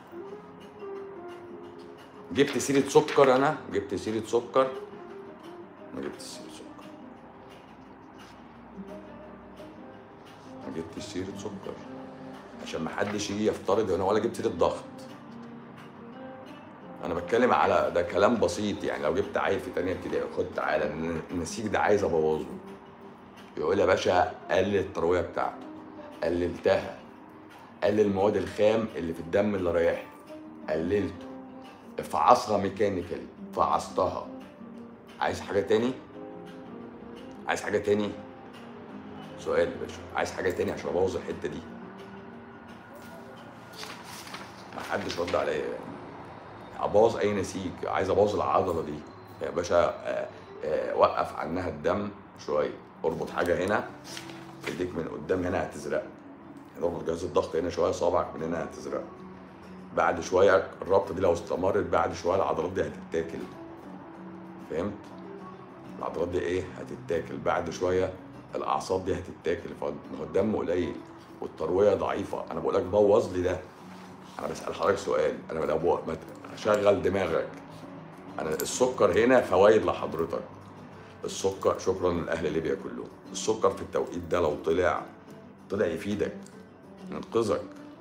جبت سيره سكر انا جبت سيره سكر ما جبت سيره سكر ما جبتش سيره سكر عشان ما حدش يجي يفترض انا ولا جبت سيره ضغط انا بتكلم على ده كلام بسيط يعني لو جبت عيل في تانية ابتدائي خد تعالى الن- النسيج ده عايز ابوظه يقول يا باشا قلل الترويه بتاعته قللتها قلل المواد الخام اللي في الدم اللي رايح قللته افعصها ميكانيكالي فعصتها عايز حاجه تاني عايز حاجه تاني سؤال يا باشا عايز حاجه تاني عشان ابوظ الحته دي ما حدش رد عليا يعني ابوظ اي نسيج عايز ابوظ العضله دي يا باشا آه، آه، وقف عنها الدم شويه اربط حاجه هنا ايديك من قدام هنا هتزرق اربط جهاز الضغط هنا شويه صابعك من هنا هتزرق بعد شويه الربطه دي لو استمرت بعد شويه العضلات دي هتتاكل فهمت العضلات دي ايه هتتاكل بعد شويه الاعصاب دي هتتاكل فما هو الدم قليل والترويه ضعيفه انا بقول لك بوظ لي ده انا بسال حضرتك سؤال انا لو بو- ما ت- شغل دماغك انا السكر هنا فوائد لحضرتك السكر شكرا لاهل ليبيا كلهم السكر في التوقيت ده لو طلع طلع يفيدك ينقذك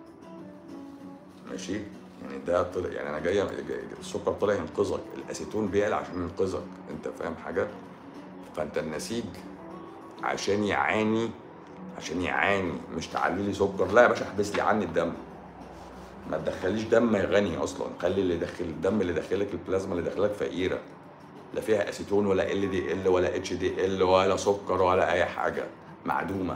ماشي يعني ده طلع يعني انا جاي جاي- السكر طلع ينقذك الاسيتون بيعلى عشان ينقذك انت فاهم حاجه فانت النسيج عشان يعاني عشان يعاني مش تعلي لي سكر لا يا باشا احبس لي عني الدم ما تدخليش دم غني اصلا خلي اللي داخل الدم اللي داخلك البلازما اللي داخلك فقيره لا فيها اسيتون ولا ال دي ال ولا اتش دي ال ولا سكر ولا اي حاجه معدومه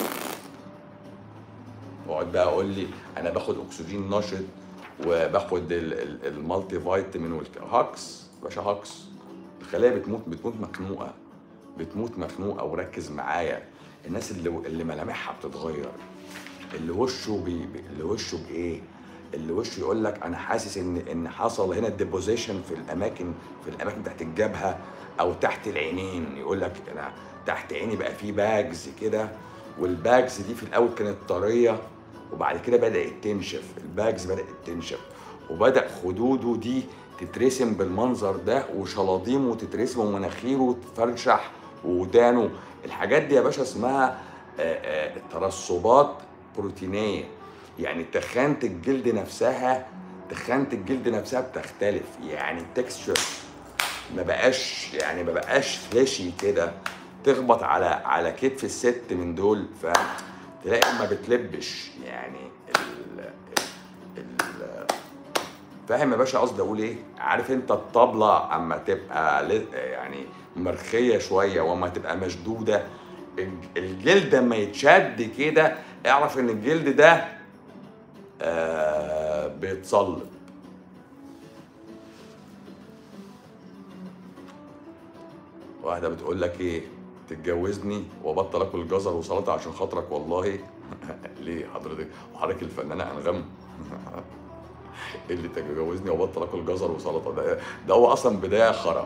اقعد بقى اقول لي انا باخد اكسجين نشط وباخد ال- ال- المالتي فيتامين والك- هاكس باشا هاكس الخلايا بتموت بتموت مخنوقه بتموت مخنوقه وركز معايا الناس اللي اللي ملامحها بتتغير اللي وشه بي بي- اللي وشه بايه اللي وشه يقول لك انا حاسس ان ان حصل هنا ديبوزيشن في الاماكن في الاماكن بتاعت الجبهه او تحت العينين يقول لك انا تحت عيني بقى في باجز كده والباجز دي في الاول كانت طريه وبعد كده بدات تنشف الباجز بدات تنشف وبدا خدوده دي تترسم بالمنظر ده وشلاضيمه تترسم ومناخيره تفرشح وودانه الحاجات دي يا باشا اسمها آه، آه، ترسبات بروتينيه يعني تخانه الجلد نفسها تخانه الجلد نفسها بتختلف يعني التكستشر ما بقاش يعني ما بقاش فلاشي كده تخبط على على كتف الست من دول فاهم تلاقي ما بتلبش يعني ال ال ال فاهم يا باشا قصدي اقول ايه عارف انت الطبله اما تبقى ل- يعني مرخيه شويه وما تبقى مشدوده الج- الجلد اما يتشد كده اعرف ان الجلد ده آه بيتصلب واحده بتقول لك ايه تتجوزني وابطل اكل جزر وسلطه عشان خاطرك والله ليه حضرتك وحضرتك الفنانه انغام اللي تجاوزني وبطل اكل جزر وسلطه ده ده هو اصلا بدايه خرا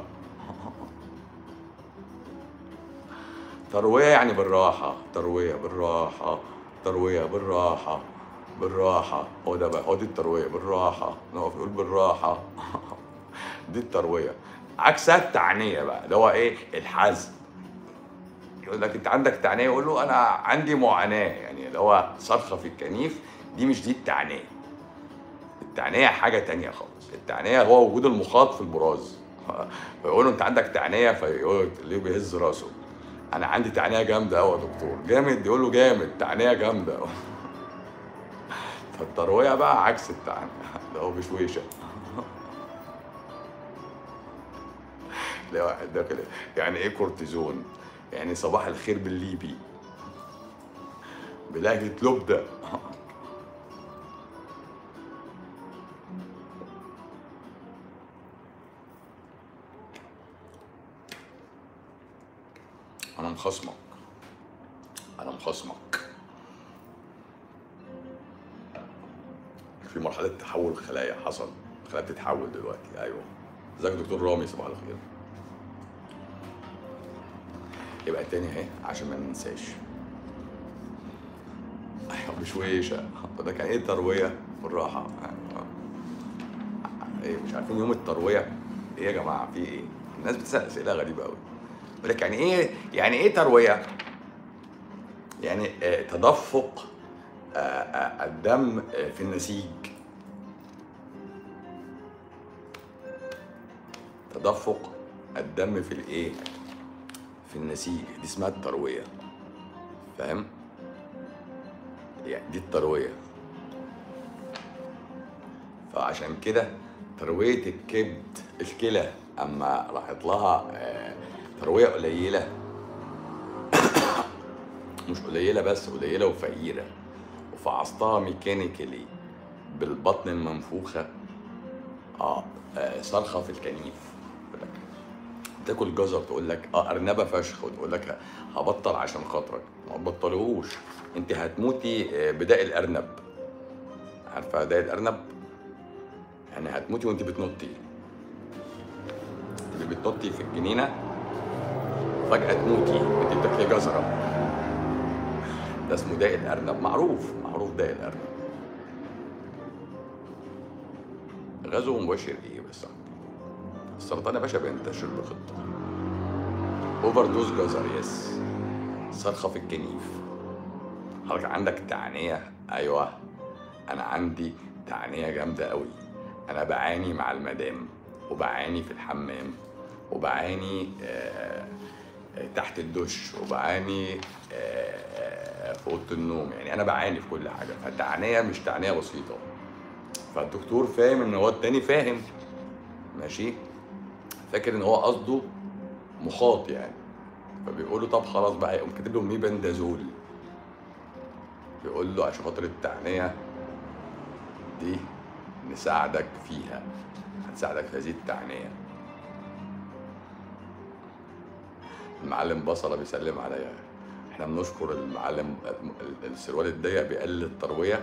ترويه يعني بالراحه ترويه بالراحه ترويه بالراحه بالراحه هو ده بقى هو دي الترويه بالراحه نقف نقول بالراحه دي الترويه عكسها التعنيه بقى اللي هو ايه الحزم يقول لك انت عندك تعنيه يقول له انا عندي معاناه يعني اللي هو صرخه في الكنيف دي مش دي التعنيه التعنيه حاجه تانية خالص التعنيه هو وجود المخاط في البراز فيقول له انت عندك تعنيه فيقول ليه بيهز راسه انا عندي تعنيه جامده قوي يا دكتور جامد يقول له جامد تعنيه جامده فالترويه بقى عكس التعنيه ده هو بشويشه تلاقي واحد داخل يعني ايه كورتيزون يعني صباح الخير بالليبي بلهجة لبدة أنا مخصمك أنا مخصمك في مرحلة تحول خلايا حصل الخلايا بتتحول دلوقتي أيوه ازيك يا دكتور رامي صباح الخير يبقى تاني اهي عشان ما ننساش ايوه بشويشه ده كان ايه ترويه بالراحه ايه مش عارفين يوم الترويه ايه يا جماعه في ايه الناس بتسال اسئله غريبه قوي يقول لك يعني ايه يعني ايه ترويه يعني آه تدفق آه آه الدم آه في النسيج تدفق الدم في الايه في النسيج دي اسمها الترويه فاهم يعني دي الترويه فعشان كده ترويه الكبد الكلى اما راحت لها آه، ترويه قليله مش قليله بس قليله وفقيره وفعصتها ميكانيكالي بالبطن المنفوخه اه آه، صرخه في الكنيف يقول لك تاكل جزر تقول لك اه ارنبه فشخ وتقول لك هبطل عشان خاطرك ما تبطلهوش انت هتموتي آه، بداء الارنب عارفه داء الارنب يعني هتموتي وانت بتنطي اللي بتنطي في الجنينه فجاه تموتي وانت بتاكلي جزره ده اسمه داء الارنب معروف معروف داء الارنب غزو مباشر ايه بس السرطان يا باشا بينتشر بخطه اوفر دوز جزر يس صرخه في الكنيف حضرتك عندك تعنيه ايوه انا عندي تعنيه جامده قوي انا بعاني مع المدام وبعاني في الحمام وبعاني آه، آه، تحت الدش وبعاني آه، آه، في اوضه النوم يعني انا بعاني في كل حاجه فالتعنيه مش تعنيه بسيطه فالدكتور فاهم ان هو التاني فاهم ماشي فاكر ان هو قصده مخاط يعني فبيقول له طب خلاص بقى يقوم كاتب له ميبندازول بيقول له عشان خاطر التعنيه دي نساعدك فيها هتساعدك في هذه التعنيه المعلم بصله بيسلم عليا احنا بنشكر المعلم السروال الضيق بيقلل الترويه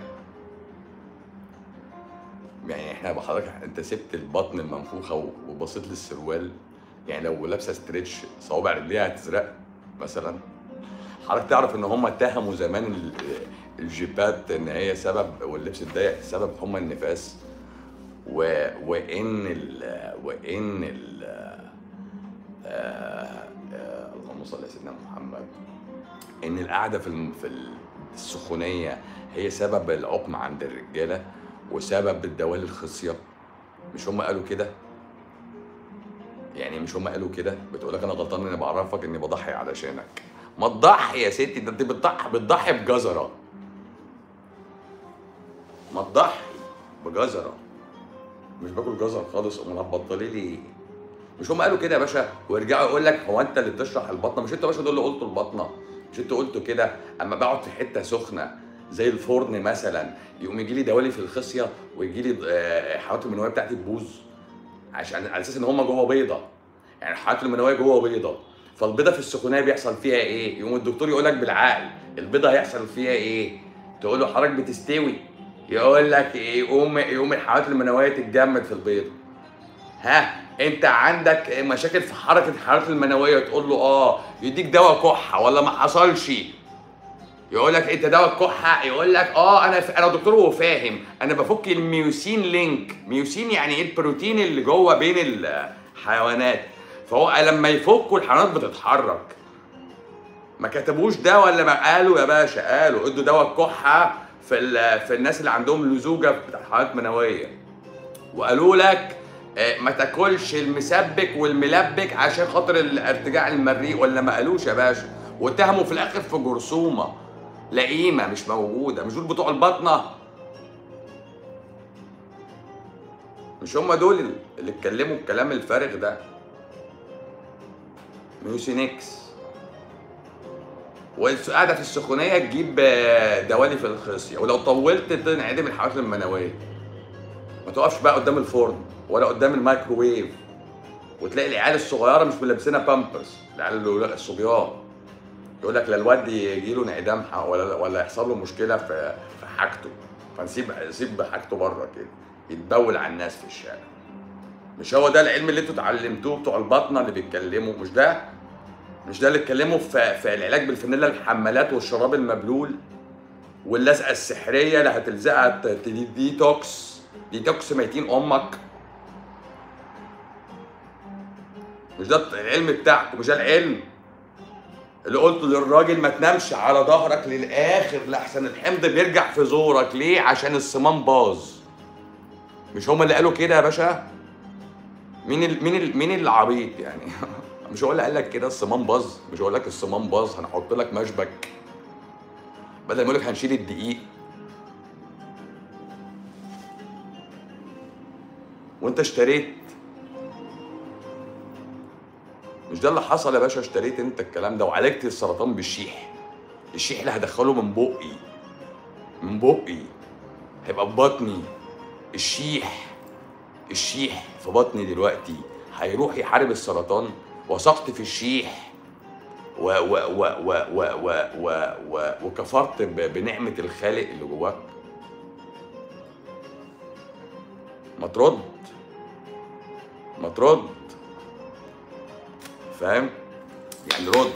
يعني احنا بحضرتك انت سبت البطن المنفوخه وبصيت للسروال يعني لو لابسه ستريتش صوابع رجليها هتزرق مثلا حضرتك تعرف ان هم اتهموا زمان ال- الجيبات ان هي سبب واللبس الضيق سبب هم النفاس و... وان ال... وان ال... آه... آه... اللهم صل على سيدنا محمد ان القعده في الم... في السخونيه هي سبب العقم عند الرجاله وسبب الدوال الخصيه مش هم قالوا كده يعني مش هم قالوا كده بتقول لك انا غلطان اني بعرفك اني بضحي علشانك ما تضحي يا ستي ده انت بتضحي بتضحي بجزره ما تضحي بجزره مش باكل جزر خالص امال هتبطلي لي ايه مش هم قالوا كده يا باشا ويرجعوا يقول لك هو انت اللي بتشرح البطنه مش انت يا باشا دول اللي قلتوا البطنه مش انت قلتوا كده اما بقعد في حته سخنه زي الفرن مثلا يقوم يجي لي دوالي في الخصيه ويجي لي آه، حرارة المنويه بتاعتي تبوظ عشان على اساس ان هم جوه بيضه يعني الحرارة المنويه جوه بيضه فالبيضه في السخونيه بيحصل فيها ايه؟ يقوم الدكتور يقول لك بالعقل البيضه هيحصل فيها ايه؟ تقول له حضرتك بتستوي يقول لك ايه يقوم يقوم الحيوانات المنويه تتجمد في البيض ها انت عندك مشاكل في حركه الحيوانات المنويه تقول له اه يديك دواء كحه ولا ما حصلش يقول لك انت دواء الكحه يقول لك اه انا ف... انا دكتور وفاهم انا بفك الميوسين لينك ميوسين يعني ايه البروتين اللي جوه بين الحيوانات فهو لما يفكوا الحيوانات بتتحرك ما كتبوش ده ولا ما قالوا يا باشا قالوا ادوا دواء الكحه في ال... في الناس اللي عندهم لزوجه بتاع حيوانات منويه وقالوا لك آه، ما تاكلش المسبك والملبك عشان خاطر الارتجاع المريء ولا ما قالوش يا باشا واتهموا في الاخر في جرثومه لئيمه مش موجوده مش دول بتوع البطنه مش هم دول اللي اتكلموا الكلام الفارغ ده ميوسينكس والقعده في السخونيه تجيب آه، دوالي في الخصيه ولو طولت تنعدم الحيوانات المنويه ما تقفش بقى قدام الفرن ولا قدام الميكروويف وتلاقي العيال الصغيره مش ملبسينها بامبرز العيال الصبيان يقول لك لا الواد يجي له انعدام ح- ولا ولا يحصل له مشكله في في حاجته فنسيب سيب حاجته بره كده يتبول على الناس في الشارع مش هو ده العلم اللي انتوا اتعلمتوه بتوع البطنه اللي بيتكلموا مش ده مش ده اللي اتكلموا في في العلاج بالفانيلا الحمالات والشراب المبلول واللزقه السحريه اللي هتلزقها ت- ت- ديتوكس ديتوكس ميتين امك مش ده العلم بتاعكم مش ده العلم اللي قلته للراجل ما تنامش على ظهرك للاخر لاحسن الحمض بيرجع في زورك ليه عشان الصمام باظ مش هما اللي قالوا كده يا باشا مين ال... مين ال... مين العبيط يعني مش هو اللي قال لك كده الصمام باظ مش هقول لك الصمام باظ هنحط لك مشبك بدل ما يقول لك هنشيل الدقيق وانت اشتريت مش ده اللي حصل يا باشا اشتريت انت الكلام ده وعالجت السرطان بالشيح الشيح اللي هدخله من بقي من بقي هيبقى في بطني الشيح الشيح في بطني دلوقتي هيروح يحارب السرطان وثقت في الشيح و و و و و و و و وكفرت ب- بنعمة الخالق اللي جواك ما ترد ما ترد فاهم يعني رد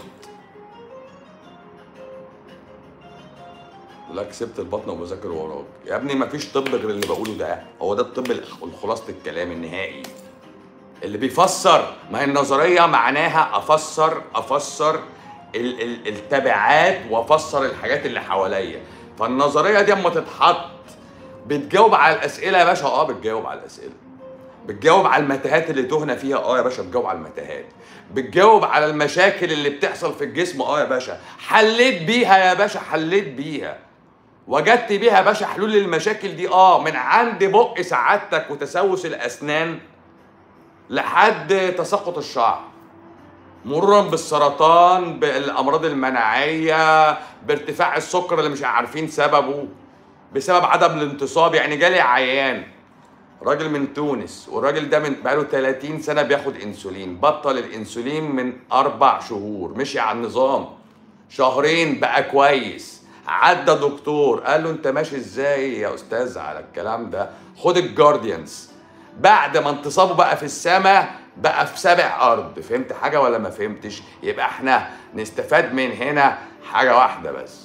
يقول لك سبت البطن وبذاكر وراك يا ابني ما فيش طب غير اللي بقوله ده هو ده الطب الخلاصة الكلام النهائي اللي بيفسر ما هي النظرية معناها أفسر أفسر ال- ال- التبعات وأفسر الحاجات اللي حواليا فالنظرية دي أما تتحط بتجاوب على الأسئلة يا باشا أه بتجاوب على الأسئلة بتجاوب على المتاهات اللي تهنا فيها اه يا باشا بتجاوب على المتاهات بتجاوب على المشاكل اللي بتحصل في الجسم اه يا باشا حليت بيها يا باشا حليت بيها وجدت بيها يا باشا حلول للمشاكل دي اه من عند بق سعادتك وتسوس الاسنان لحد تساقط الشعر مرورا بالسرطان بالامراض المناعيه بارتفاع السكر اللي مش عارفين سببه بسبب عدم الانتصاب يعني جالي عيان راجل من تونس والراجل ده من بقاله 30 سنه بياخد انسولين بطل الانسولين من اربع شهور مشي على النظام شهرين بقى كويس عدى دكتور قال له انت ماشي ازاي يا استاذ على الكلام ده خد الجارديانز بعد ما انتصابه بقى في السماء بقى في سابع ارض فهمت حاجه ولا ما فهمتش يبقى احنا نستفاد من هنا حاجه واحده بس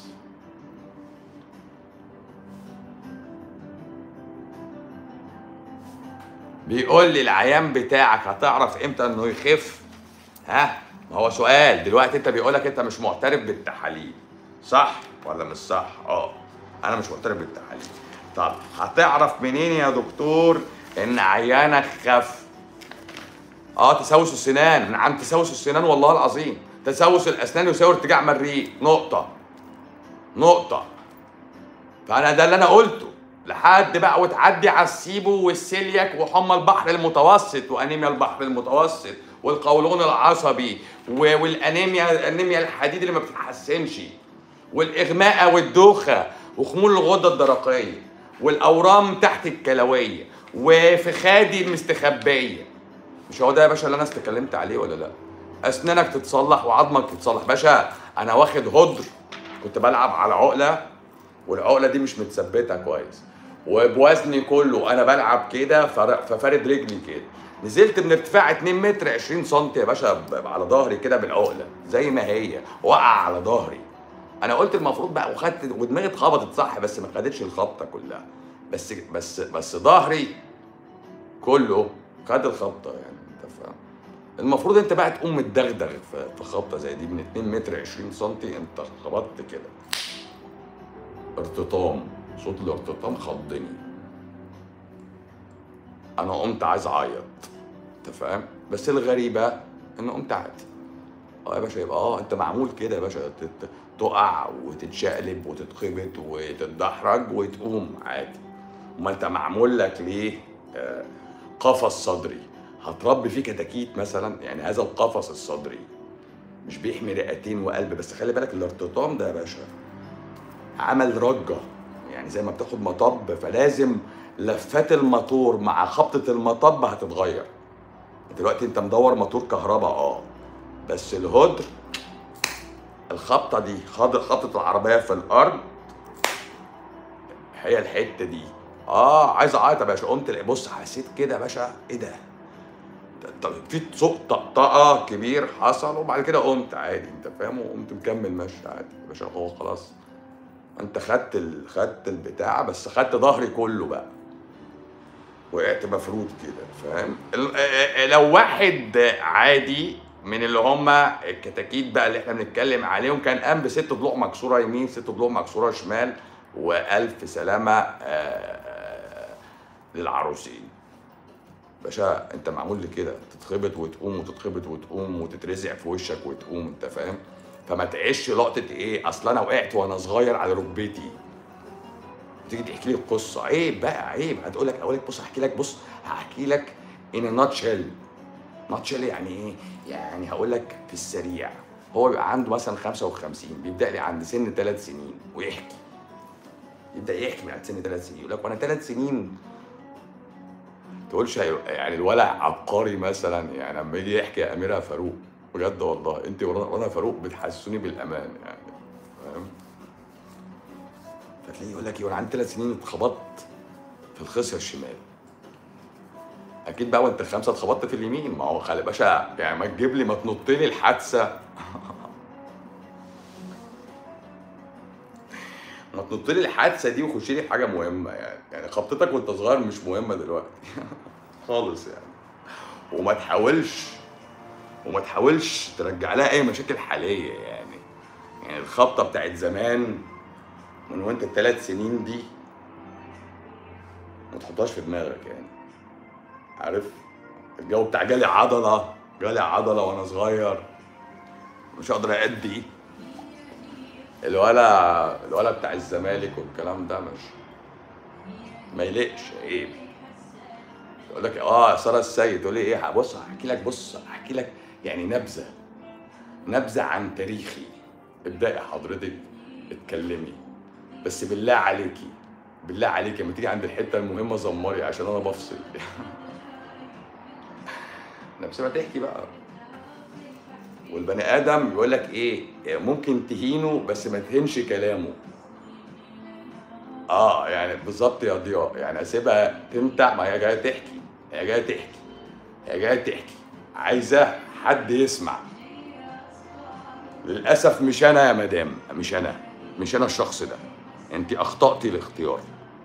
بيقول لي العيان بتاعك هتعرف امتى انه يخف ها ما هو سؤال دلوقتي انت بيقول لك انت مش معترف بالتحاليل صح ولا مش صح اه انا مش معترف بالتحاليل طب هتعرف منين يا دكتور ان عيانك خف اه تسوس السنان من عند تسوس السنان والله العظيم تسوس الاسنان يساوي ارتجاع مريء نقطه نقطه فانا ده اللي انا قلته لحد بقى وتعدي على السيبو والسيلياك وحمى البحر المتوسط وانيميا البحر المتوسط والقولون العصبي و- والانيميا انيميا الحديد اللي ما بتتحسنش والاغماء والدوخه وخمول الغده الدرقيه والاورام تحت الكلويه وفخادي مستخبيه مش هو ده يا باشا اللي انا استكلمت عليه ولا لا اسنانك تتصلح وعظمك تتصلح باشا انا واخد هدر كنت بلعب على عقله والعقله دي مش متثبته كويس وبوزني كله انا بلعب كده فر- ففارد رجلي كده نزلت من ارتفاع 2 متر 20 سم يا باشا ب- على ظهري كده بالعقله زي ما هي وقع على ظهري انا قلت المفروض بقى وخدت ودماغي اتخبطت صح بس ما خدتش الخبطه كلها بس بس بس ظهري كله خد الخبطه يعني انت فاهم المفروض انت بقى تقوم متدغدغ في في خبطه زي دي من 2 متر 20 سم انت خبطت كده ارتطام صوت الارتطام خضني انا قمت عايز اعيط انت فاهم بس الغريبه ان قمت عادي اه يا باشا يبقى اه انت معمول كده يا باشا تت- تقع وتتشقلب وتتخبط وتتدحرج وتقوم عادي امال انت معمول لك ليه آه، قفص صدري هتربي فيه كتاكيت مثلا يعني هذا القفص الصدري مش بيحمي رئتين وقلب بس خلي بالك الارتطام ده يا باشا عمل رجة يعني زي ما بتاخد مطب فلازم لفات الموتور مع خبطة المطب هتتغير دلوقتي انت مدور موتور كهرباء اه بس الهدر الخبطة دي خد خبطة العربية في الأرض هي الحتة دي اه عايز اعيط يا باشا قمت بص حسيت كده يا باشا ايه ده طب في صوت طقطقه كبير حصل وبعد كده قمت عادي انت فاهم وقمت مكمل ماشي عادي يا باشا هو خلاص انت خدت ال... خدت البتاع بس خدت ظهري كله بقى وقعت مفروض كده فاهم ال- اه- اه- لو واحد عادي من اللي هم الكتاكيت بقى اللي احنا بنتكلم عليهم كان قام بست ضلوع مكسوره يمين ست ضلوع مكسوره شمال والف سلامه آه، للعروسين باشا انت معمول لكده تتخبط وتقوم وتتخبط وتقوم وتترزع في وشك وتقوم انت فاهم فما تعيش لقطه ايه اصل انا وقعت وانا صغير على ركبتي تيجي تحكي لي القصه عيب بقى عيب هتقول لك اقول لك بص احكي لك بص هحكي لك ان نوت شيل نوت شيل يعني ايه يعني هقول لك في السريع هو بيبقى عنده مثلا 55 بيبدا لي عند سن ثلاث سنين ويحكي يبدا يحكي من عند سن ثلاث سنين يقول لك وانا ثلاث سنين تقولش هي- يعني الولع عبقري مثلا يعني لما يجي يحكي يا اميره فاروق بجد والله انت وانا وأنا فاروق بتحسسوني بالامان يعني فاهم فتلاقيه يقول لك ايه وانا عندي ثلاث سنين اتخبطت في الخصيه الشمال اكيد بقى وانت خمسه اتخبطت في اليمين ما هو خلي باشا يعني ما تجيب لي ما تنط لي الحادثه ما تنط لي الحادثه دي وخش لي في حاجه مهمه يعني يعني خبطتك وانت صغير مش مهمه دلوقتي خالص يعني وما تحاولش وما تحاولش ترجع لها اي مشاكل حاليه يعني يعني الخبطه بتاعت زمان من وانت الثلاث سنين دي ما تحطهاش في دماغك يعني عارف الجو بتاع جالي عضله جالي عضله وانا صغير مش هقدر ادي الولا الولا بتاع الزمالك والكلام ده مش ما يليقش عيب يقول لك اه ساره السيد تقول لي ايه بص هحكي لك بص هحكي لك يعني نبذه نبذه عن تاريخي ابدأي حضرتك اتكلمي بس بالله عليكي بالله عليكي لما تيجي عند الحته المهمه زمري عشان انا بفصل نفس ما تحكي بقى والبني ادم يقول لك ايه ممكن تهينه بس ما تهينش كلامه اه يعني بالظبط يا ضياء يعني اسيبها تمتع ما هي جايه تحكي هي جايه تحكي هي جايه تحكي عايزه حد يسمع للاسف مش انا يا مدام مش انا مش انا الشخص ده انت اخطاتي الاختيار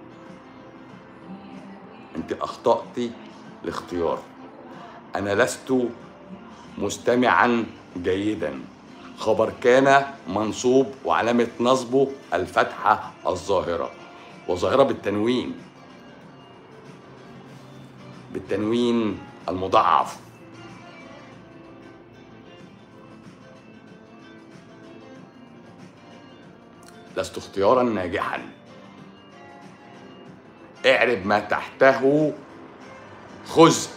انت اخطاتي الاختيار انا لست مستمعا جيدا خبر كان منصوب وعلامة نصبه الفتحة الظاهرة وظاهرة بالتنوين بالتنوين المضاعف لست اختيارا ناجحا اعرب ما تحته خذ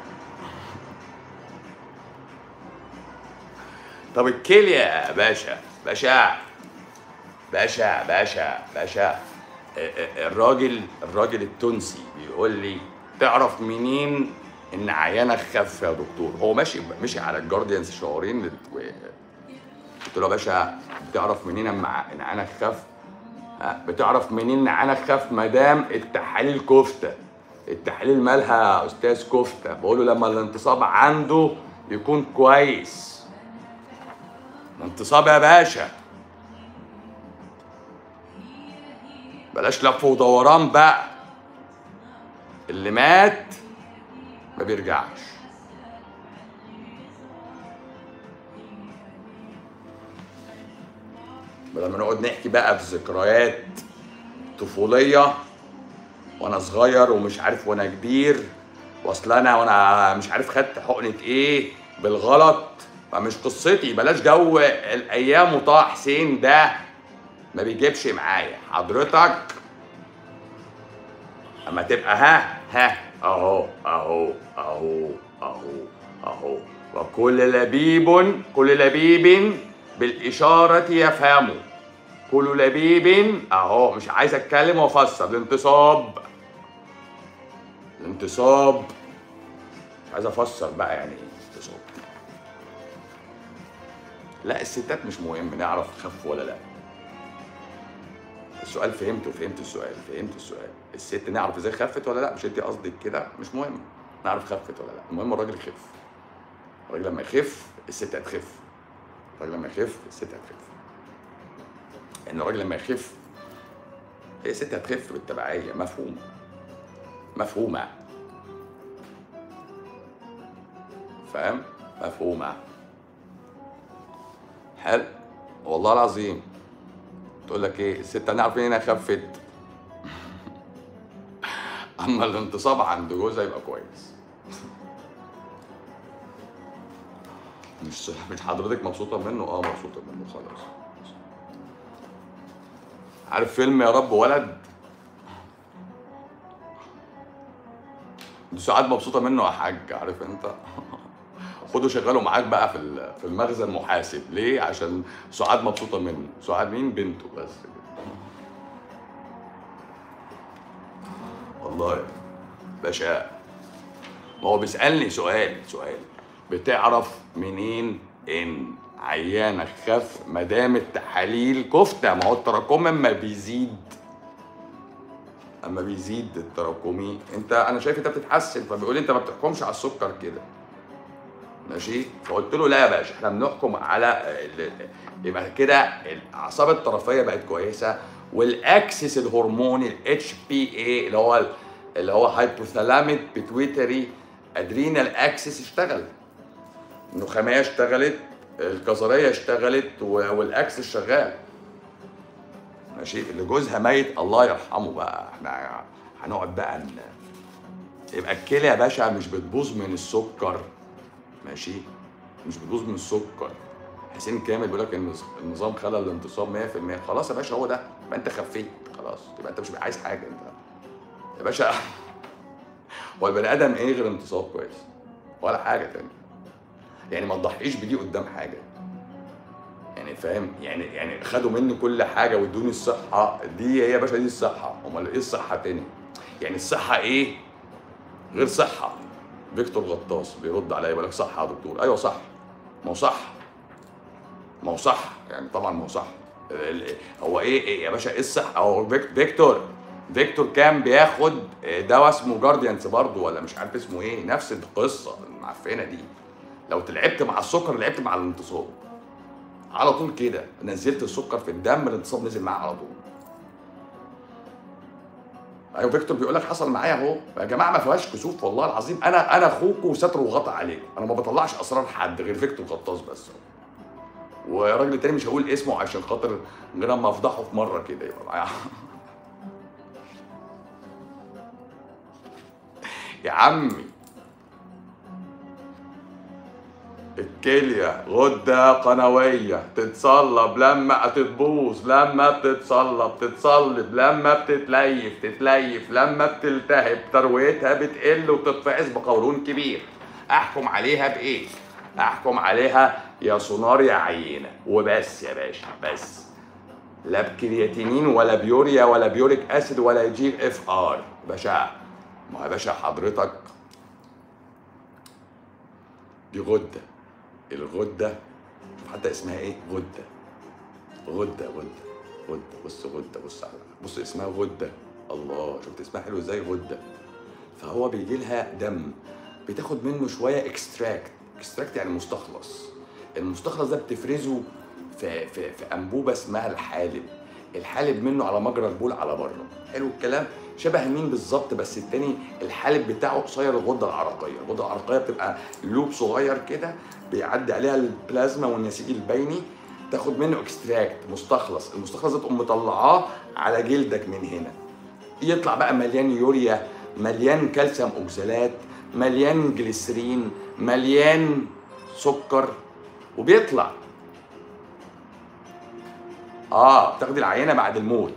طب الكلية يا باشا باشا باشا باشا باشا ا- ا- الراجل الراجل التونسي بيقول لي تعرف منين ان عيانك خف يا دكتور هو ماشي مشي على الجارديانز شهرين و- قلت له يا باشا بتعرف منين اما ع- ان عيانك خف ها، بتعرف منين عينك خف مدام التحاليل كفته التحاليل مالها يا استاذ كفته بقول له لما الانتصاب عنده يكون كويس الانتصاب يا باشا بلاش لف ودوران بقى اللي مات ما بيرجعش بدل ما نقعد نحكي بقى في ذكريات طفوليه وانا صغير ومش عارف وانا كبير واصل انا وانا مش عارف خدت حقنه ايه بالغلط فمش قصتي بلاش جو الايام وطه حسين ده ما بيجيبش معايا حضرتك اما تبقى ها ها اهو اهو اهو اهو اهو وكل لبيب كل لبيب بالإشارة يفهم كل لبيب اهو مش عايز اتكلم وافسر الانتصاب الانتصاب مش عايز افسر بقى يعني ايه انتصاب لا الستات مش مهم نعرف خف ولا لا السؤال فهمته فهمت السؤال فهمت السؤال الست نعرف ازاي خفت ولا لا مش انت قصدك كده مش مهم نعرف خفت ولا لا المهم الراجل يخف الراجل لما يخف الست هتخف الراجل لما يخف الست هتخف ان الراجل لما يخف هي الست هتخف بالتبعيه مفهوم مفهومه فاهم مفهومه حلو والله العظيم تقول لك ايه الست هنعرف منين انها خفت اما الانتصاب عند جوزها يبقى كويس مش مش حضرتك مبسوطه منه اه مبسوطه منه خلاص عارف فيلم يا رب ولد دي ساعات مبسوطه منه يا حاج عارف انت خده شغله معاك بقى في ال- في المخزن محاسب ليه عشان سعاد مبسوطه منه سعاد مين بنته بس كده. والله باشا ما هو بيسالني سؤال سؤال بتعرف منين ان عيانك خف ما دام التحاليل كفته ما هو التراكم اما بيزيد اما بيزيد التراكمي انت انا شايف انت بتتحسن فبيقول لي انت ما بتحكمش على السكر كده ماشي فقلت له لا يا باشا احنا بنحكم على ال- ال- يبقى كده الاعصاب الطرفيه بقت كويسه والاكسس الهرموني الاتش بي اي اللي هو اللي هو هايبوثالاميك بيتويتري ادرينال اكسس اشتغل النخاميه اشتغلت الكظريه اشتغلت و- والاكسس شغال ماشي اللي جوزها ميت الله يرحمه بقى احنا هنقعد بقى ن- يبقى الكلى يا باشا مش بتبوظ من السكر ماشي مش بتبوظ من السكر حسين كامل بيقول لك ان النظام خلى الانتصاب 100% خلاص يا باشا هو ده يبقى انت خفيت خلاص يبقى انت مش عايز حاجه انت يا باشا هو البني ادم ايه غير انتصاب كويس ولا حاجه تانية يعني ما تضحيش بدي قدام حاجه يعني فاهم يعني يعني خدوا مني كل حاجه وادوني الصحه دي هي يا باشا دي الصحه امال ايه الصحه تاني يعني الصحه ايه غير صحه فيكتور غطاس بيرد عليا يقول لك صح يا دكتور ايوه صح ما هو صح ما هو صح يعني طبعا ما هو صح ال- هو ايه, إيه يا باشا ايه الصح هو فيك- فيكتور فيكتور كان بياخد دواء اسمه جارديانس برضه ولا مش عارف اسمه ايه نفس القصه المعفنه دي لو لعبت مع السكر لعبت مع الانتصاب على طول كده نزلت السكر في الدم الانتصاب نزل معاه على طول ايوه فيكتور بيقول لك حصل معايا اهو يا جماعه ما فيهاش كسوف والله العظيم انا انا اخوكم وستر وغطى عليكم انا ما بطلعش اسرار حد غير فيكتور غطاس بس والراجل التاني مش هقول اسمه عشان خاطر غير اما افضحه في مره كده يبقى معايا يا عمي الكلية غدة قنوية تتصلب لما تتبوظ لما بتتصلب تتصلب لما بتتليف تتليف لما بتلتهب ترويتها بتقل وتتفعس بقولون كبير احكم عليها بايه احكم عليها يا سونار يا عينة وبس يا باشا بس لا بكرياتينين ولا بيوريا ولا بيوريك اسيد ولا جي اف ار باشا ما هو يا باشا حضرتك دي غده الغده شوف حتى اسمها ايه غده غده غده غده بص غده بص على- بص اسمها غده الله شفت اسمها حلو ازاي غده فهو بيجي لها دم بتاخد منه شويه اكستراكت اكستراكت يعني مستخلص المستخلص ده بتفرزه في في في انبوبه اسمها الحالب الحالب منه على مجرى البول على بره حلو الكلام شبه مين بالظبط بس التاني الحالب بتاعه قصير الغده العرقيه الغده العرقيه بتبقى لوب صغير كده بيعدي عليها البلازما والنسيج البيني تاخد منه اكستراكت مستخلص المستخلص ده تقوم مطلعاه على جلدك من هنا يطلع بقى مليان يوريا مليان كالسيوم اوكسالات مليان جليسرين مليان سكر وبيطلع اه بتاخد العينه بعد الموت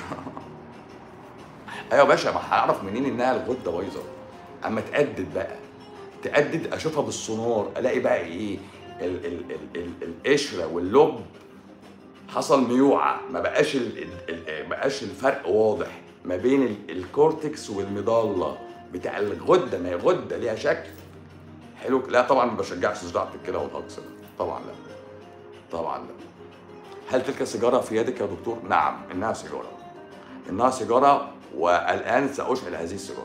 ايوه يا باشا ما هعرف منين انها الغده بايظه اما تأدد بقى تأدد اشوفها بالسونار الاقي بقى ايه ال ال ال ال القشره واللب حصل ميوعه ما بقاش ال ال ال ما بقاش الفرق واضح ما بين ال- الكورتكس والمضله بتاع الغده ما هي غده ليها شكل حلو لا طبعا ما بشجعش زراعه الكلى والهجص طبعا لا طبعا لا هل تلك السيجاره في يدك يا دكتور؟ نعم انها سيجاره انها سيجاره والان ساشعل هذه السيجاره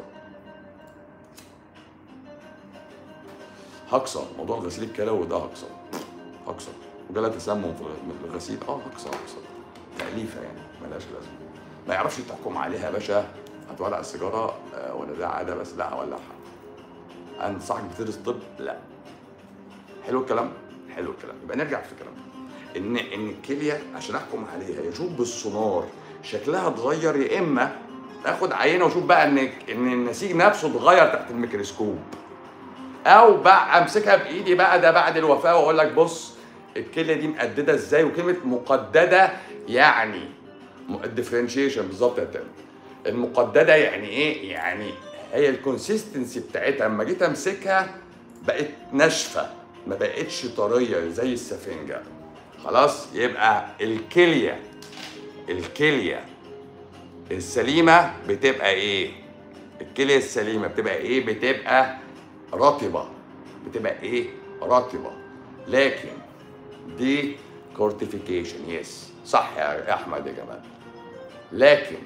هكسر موضوع غسيل الكلى ده هكسر هكسر وجالها تسمم في الغسيل اه هكسر هكسر تأليفة يعني ملهاش لازمة ما يعرفش تحكم عليها يا باشا هتولع السيجارة آه، ولا ده عادة بس لا هولعها انصحك بتدرس طب لا حلو الكلام حلو الكلام يبقى نرجع في الكلام ان ان الكليه عشان احكم عليها يشوف بالسونار شكلها اتغير يا اما اخد عينه واشوف بقى ان ان النسيج نفسه اتغير تحت الميكروسكوب او بقى امسكها بايدي بقى ده بعد الوفاه واقول لك بص الكليه دي مقدده ازاي وكلمه مقدده يعني الديفرنشيشن بالظبط يا تامر المقدده يعني ايه يعني هي الكونسيستنسي بتاعتها لما جيت امسكها بقت ناشفه ما بقتش طريه زي السفنجه خلاص يبقى الكليه الكليه السليمه بتبقى ايه الكليه السليمه بتبقى ايه بتبقى رطبه بتبقى ايه رطبه لكن دي كورتيفيكيشن يس صح يا احمد يا جمال لكن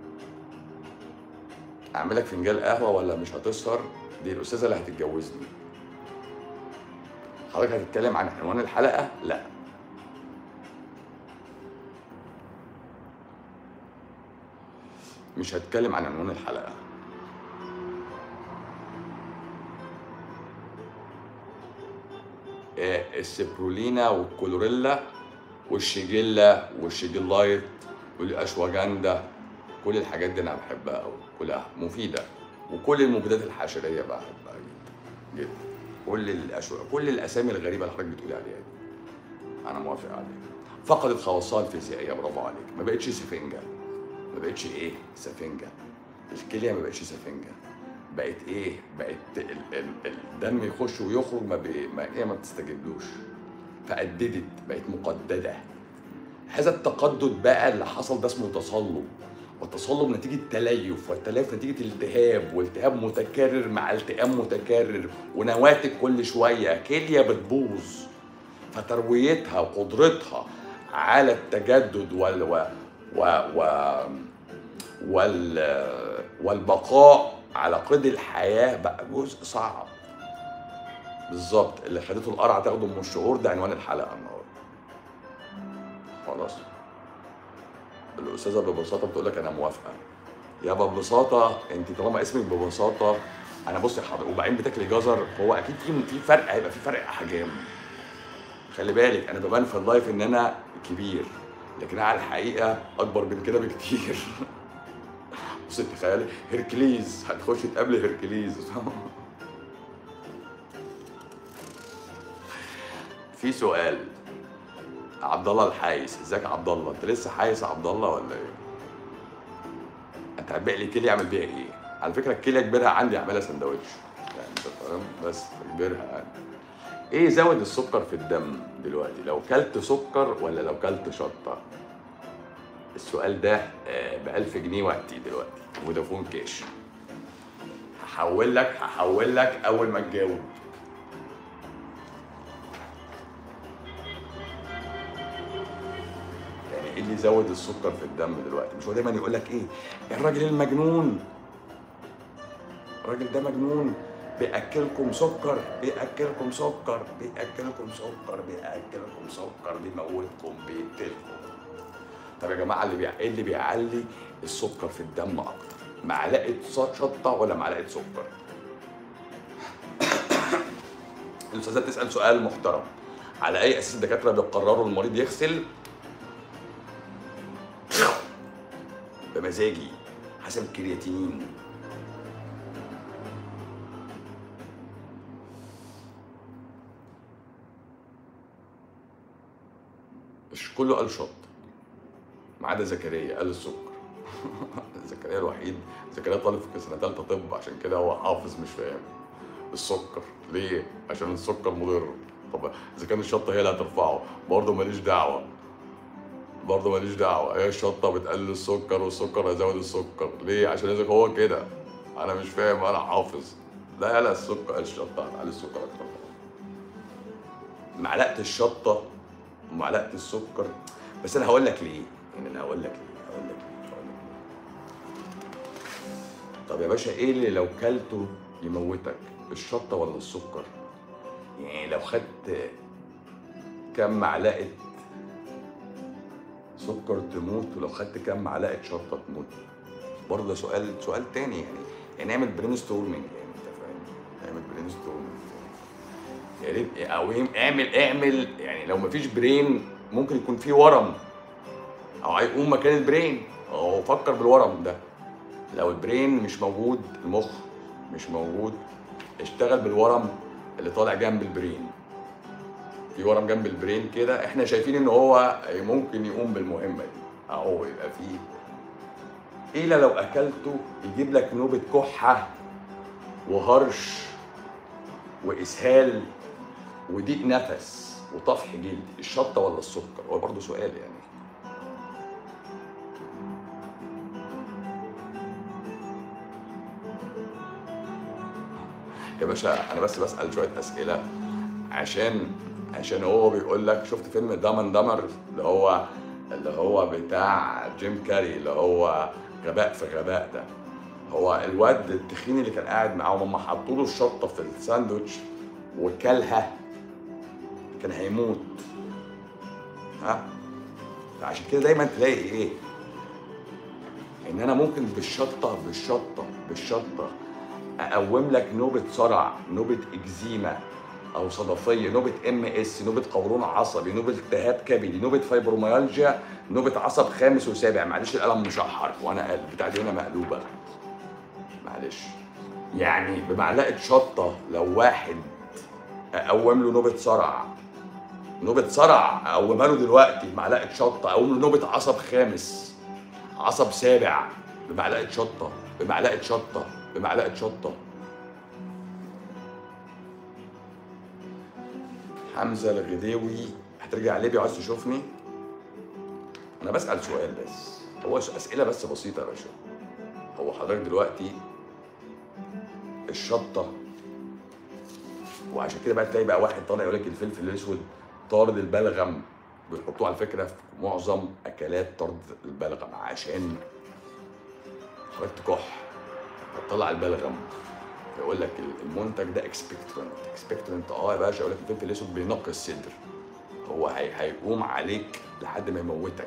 اعمل لك فنجان قهوه ولا مش هتسهر دي الاستاذه اللي هتتجوزني حضرتك هتتكلم عن عنوان الحلقه لا مش هتكلم عن عنوان الحلقه آه، السبرولينا والكلوريلا والشيجيلا والشيجيلايت والاشواجندا كل الحاجات دي انا بحبها قوي كلها مفيده وكل المبيدات الحشريه بحبها جدا جدا كل الأشو... كل الاسامي الغريبه اللي حضرتك بتقولي عليها دي انا موافق عليها فقدت خواصها الفيزيائيه برافو عليك ما بقتش سفنجه ما بقتش ايه سفنجه الكليه ما بقتش سفنجه بقت ايه بقت ال... ال... الدم يخش ويخرج ما, بي... ما ايه ما بتستجيبلوش فأددت بقت مقدده هذا التقدد بقى اللي حصل ده اسمه تصلب والتصلب نتيجة تليف والتليف نتيجة التهاب والتهاب متكرر مع التئام متكرر ونواتج كل شوية كلية بتبوظ فترويتها وقدرتها على التجدد وال و و و وال والبقاء على قيد الحياة بقى جزء صعب بالظبط اللي خدته القرعة تاخده من الشعور ده عنوان الحلقة النهارده خلاص الاستاذه ببساطه بتقول لك انا موافقه يا ببساطه انت طالما اسمك ببساطه انا بصي حضرتك وبعدين بتاكلي جزر هو اكيد في في فرق هيبقى في فرق احجام خلي بالك انا ببان في اللايف ان انا كبير لكن انا على الحقيقه اكبر من كده بكتير بصي تخيلي هركليز هتخش تقابلي هركليز في سؤال عبد الله الحايس ازيك يا عبد الله انت لسه حايس يا عبد الله ولا ايه انت هتبيع لي كليه اعمل بيها ايه على فكره الكليه كبيرها عندي اعملها سندوتش يعني انت فاهم بس كبيرها يعني ايه زود السكر في الدم دلوقتي لو كلت سكر ولا لو كلت شطه السؤال ده ب 1000 جنيه وقتي دلوقتي فودافون كاش هحول لك هحول لك اول ما تجاوب يعني ايه اللي يزود السكر في الدم دلوقتي مش هو دايما يقول لك ايه الراجل المجنون الراجل ده مجنون بياكلكم سكر بياكلكم سكر بياكلكم سكر بياكلكم سكر بيموتكم بيقتلكم طب يا جماعه اللي بيع... ايه اللي بيعلي السكر في الدم اكتر معلقه ص- شطه ولا معلقه سكر الاستاذات تسال سؤال محترم على اي اساس الدكاتره بيقرروا المريض يغسل بمزاجي حسب الكرياتينين مش كله قال شط ما عدا زكريا قال السكر زكريا الوحيد زكريا طالب في سنه ثالثه طب عشان كده هو حافظ مش فاهم السكر ليه؟ عشان السكر مضر طب اذا كان الشطه هي اللي هترفعه برضه ماليش دعوه برضه ماليش دعوه هي الشطه بتقلل السكر والسكر هيزود السكر ليه؟ عشان اذا هو كده انا مش فاهم انا حافظ لا لا السكر الشطه هتعلي السكر اكتر معلقه الشطه ومعلقه السكر بس انا هقول لك ليه يعني انا هقول لك ليه هقول لك ليه هقول لك ليه طب يا باشا ايه اللي لو كلته يموتك الشطه ولا السكر يعني لو خدت كم معلقه سكر تموت ولو خدت كم معلقه شطه تموت برضه ده سؤال سؤال تاني يعني يعني اعمل برين ستورمنج يعني انت فاهم اعمل برين ستورمنج يا ريت او اعمل اعمل يعني لو مفيش برين ممكن يكون في ورم او هيقوم مكان البرين او فكر بالورم ده لو البرين مش موجود المخ مش موجود اشتغل بالورم اللي طالع جنب البرين في ورم جنب البرين كده احنا شايفين ان هو ممكن يقوم بالمهمه دي اهو يبقى فيه الا لو اكلته يجيب لك نوبه كحه وهرش واسهال وضيق نفس وطفح جلد الشطه ولا السكر هو برضه سؤال يعني يا باشا انا بس بسال شويه اسئله عشان عشان هو بيقول لك شفت فيلم دامن دمر اللي هو اللي هو بتاع جيم كاري اللي هو غباء في غباء ده هو الواد التخين اللي كان قاعد معاهم هم حطوا له الشطه في الساندوتش وكلها كان هيموت ها فعشان كده دايما تلاقي ايه ان انا ممكن بالشطه بالشطه بالشطه اقوم لك نوبه صرع نوبه اكزيما او صدفيه نوبه ام اس نوبه قولون عصبي نوبه التهاب كبدي نوبه فايبروميالجيا نوبه عصب خامس وسابع معلش القلم مشحر وانا بتاع دي هنا مقلوبه معلش يعني بمعلقه شطه لو واحد اقوم له نوبه صرع نوبه صرع اقومها له دلوقتي بمعلقه شطه اقوم له نوبه عصب خامس عصب سابع بمعلقه شطه بمعلقه شطه بمعلقه شطه حمزه الغداوي هترجع ليبيا عايز تشوفني انا بسال سؤال بس هو اسئله بس بسيطه يا باشا هو حضرتك دلوقتي الشطه وعشان كده بقى تلاقي بقى واحد طالع يقول لك الفلفل الاسود طارد البلغم بيحطوه على فكره في معظم اكلات طرد البلغم عشان حضرتك تكح هتطلع البلغم يقول لك المنتج ده اكسبكتورنت اكسبكتورنت اه يا باشا يقول لك الفلفل الاسود بينقي الصدر هو هي هيقوم عليك لحد ما يموتك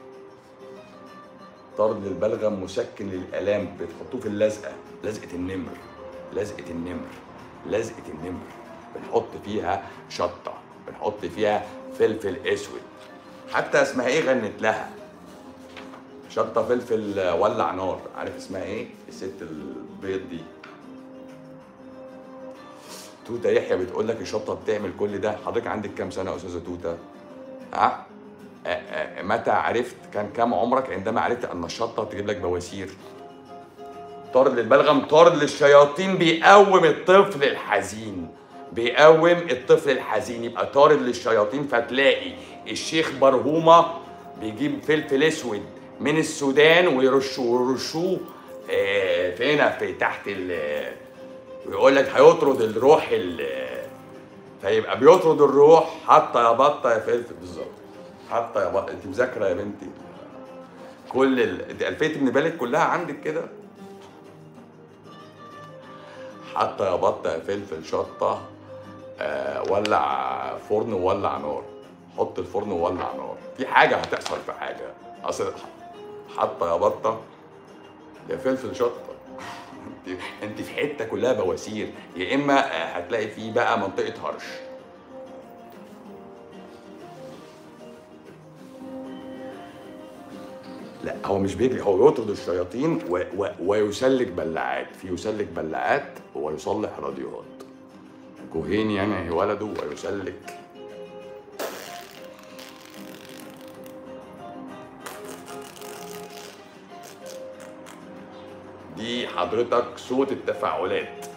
طرد البلغم مسكن للالام بتحطوه في اللزقه لزقه النمر لزقه النمر لزقه النمر بنحط فيها شطه بنحط فيها فلفل اسود حتى اسمها ايه غنت لها شطه فلفل ولع نار عارف اسمها ايه الست البيض دي توته يحيى بتقول لك الشطه بتعمل كل ده حضرتك عندك كام سنه يا استاذه توته ها أ- أ- متى عرفت كان كام عمرك عندما عرفت ان الشطه تجيب لك بواسير طارد للبلغم طارد للشياطين بيقوم الطفل الحزين بيقوم الطفل الحزين يبقى طارد للشياطين فتلاقي الشيخ برهومه بيجيب فلفل اسود من السودان ويرشوه يرشوه آه، فين في تحت ال ويقول لك هيطرد الروح ال فيبقى بيطرد الروح حتى يا بطه يا فلفل بالظبط حتى يا بقى انت مذاكره يا بنتي كل ال... انت الفيه ابن بالك كلها عندك كده حتى يا بط يا فلفل شطه آه ولع فرن وولع نار حط الفرن وولع نار في حاجه هتحصل في حاجه اصل حتى يا بطه يا فلفل شطه انت انت في حته كلها بواسير يا اما هتلاقي فيه بقى منطقه هرش لا هو مش بيجري هو يطرد الشياطين و... و... ويسلك بلاعات في يسلك بلاعات ويصلح راديوهات كوهين ينهي ولده ويسلك دي حضرتك صوت التفاعلات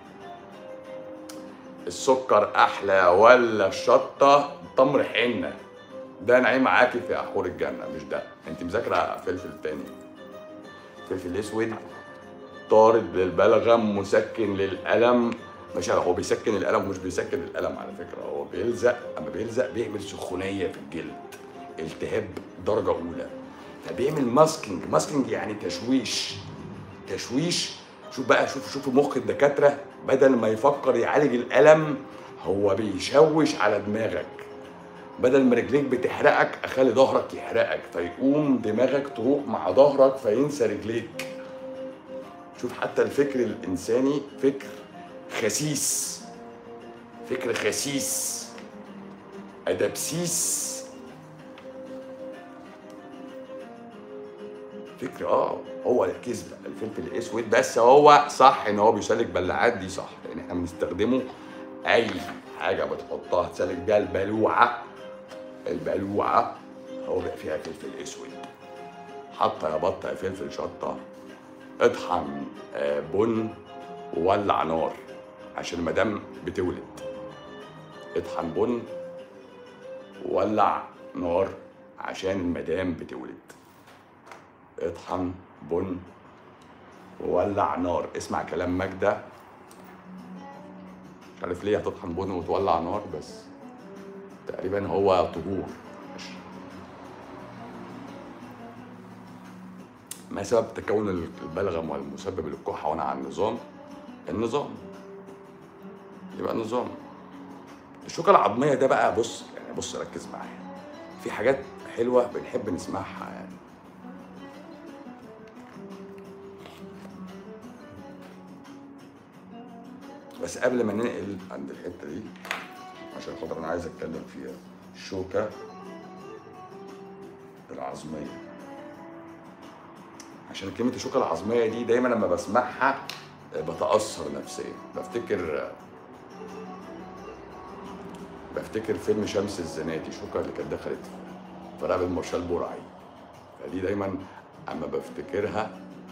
السكر احلى ولا الشطه تمر حنه ده نعيم معاكي في احور الجنه مش ده انت مذاكره فلفل تاني فلفل اسود طارد للبلغم مسكن للالم مش هو بيسكن الالم ومش بيسكن الالم على فكره هو بيلزق اما بيلزق بيعمل سخونيه في الجلد التهاب درجه اولى فبيعمل ماسكينج ماسكينج يعني تشويش تشويش شوف بقى شوف شوف مخ الدكاتره بدل ما يفكر يعالج الالم هو بيشوش على دماغك بدل ما رجليك بتحرقك اخلي ظهرك يحرقك فيقوم دماغك تروح مع ظهرك فينسى رجليك شوف حتى الفكر الانساني فكر خسيس فكر خسيس ادبسيس فكر اه هو الكذب الفلفل الاسود بس هو صح ان هو بيسلك بلاعات دي صح لان احنا بنستخدمه اي حاجه بتحطها تسلك بيها البلوعه البلوعه هو بيبقى فيها فلفل اسود حط يا بط يا فلفل شطه اطحن آه، بن وولع نار عشان المدام بتولد اطحن بن وولع نار عشان المدام بتولد اطحن بن وولع نار اسمع كلام ماجدة مش عارف ليه هتطحن بن وتولع نار بس تقريبا هو طهور مش ما سبب تكون البلغم والمسبب للكحة وانا على النظام النظام يبقى نظام الشوكة العظمية ده بقى بص يعني بص ركز معايا في حاجات حلوة بنحب نسمعها يعني بس قبل ما ننقل عند الحته دي عشان خاطر انا عايز اتكلم فيها الشوكه العظميه عشان كلمه الشوكه العظميه دي دايما لما بسمعها بتاثر نفسيا بفتكر بفتكر فيلم شمس الزناتي شوكه اللي كانت دخلت في رقبه مارشال برعي فدي دايما اما بفتكرها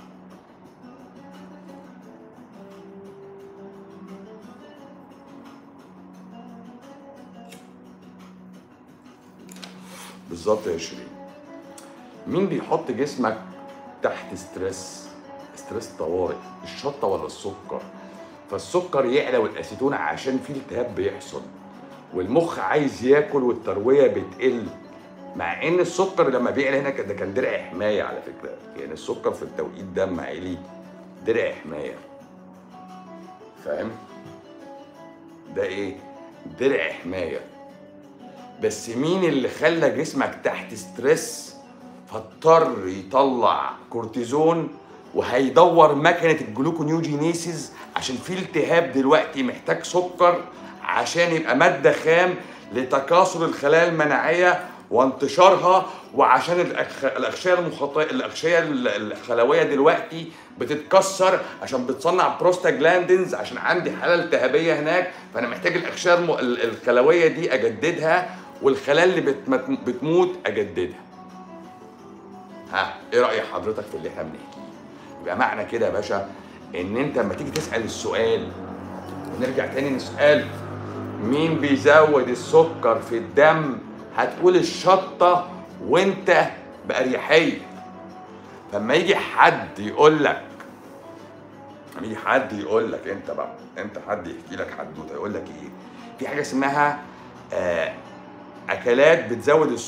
بالظبط يا شيرين مين بيحط جسمك تحت ستريس ستريس طوارئ الشطه ولا السكر فالسكر يعلى والاسيتون عشان في التهاب بيحصل والمخ عايز ياكل والترويه بتقل مع ان السكر لما بيعلى هنا ده كان درع حمايه على فكره يعني السكر في التوقيت ده لما عالي درع حمايه فاهم ده ايه درع حمايه بس مين اللي خلى جسمك تحت ستريس فاضطر يطلع كورتيزون وهيدور مكنه الجلوكونيوجينيسيس عشان في التهاب دلوقتي محتاج سكر عشان يبقى ماده خام لتكاثر الخلايا المناعيه وانتشارها وعشان الأخ- الاغشيه المخاطيه الاغشيه الخلويه دلوقتي بتتكسر عشان بتصنع بروستاجلاندينز عشان عندي حاله التهابيه هناك فانا محتاج الاغشيه الم- ال- الخلويه دي اجددها والخلايا اللي بتمت- بتموت اجددها ها ايه راي حضرتك في اللي احنا بنحكيه يبقى معنى كده يا باشا ان انت لما تيجي تسال السؤال ونرجع تاني نسال مين بيزود السكر في الدم هتقول الشطه وانت باريحيه فلما يجي حد يقول لك لما يجي حد يقول لك انت بقى انت حد يحكي لك حدوته يقول لك ايه في حاجه اسمها آه اكلات بتزود السكر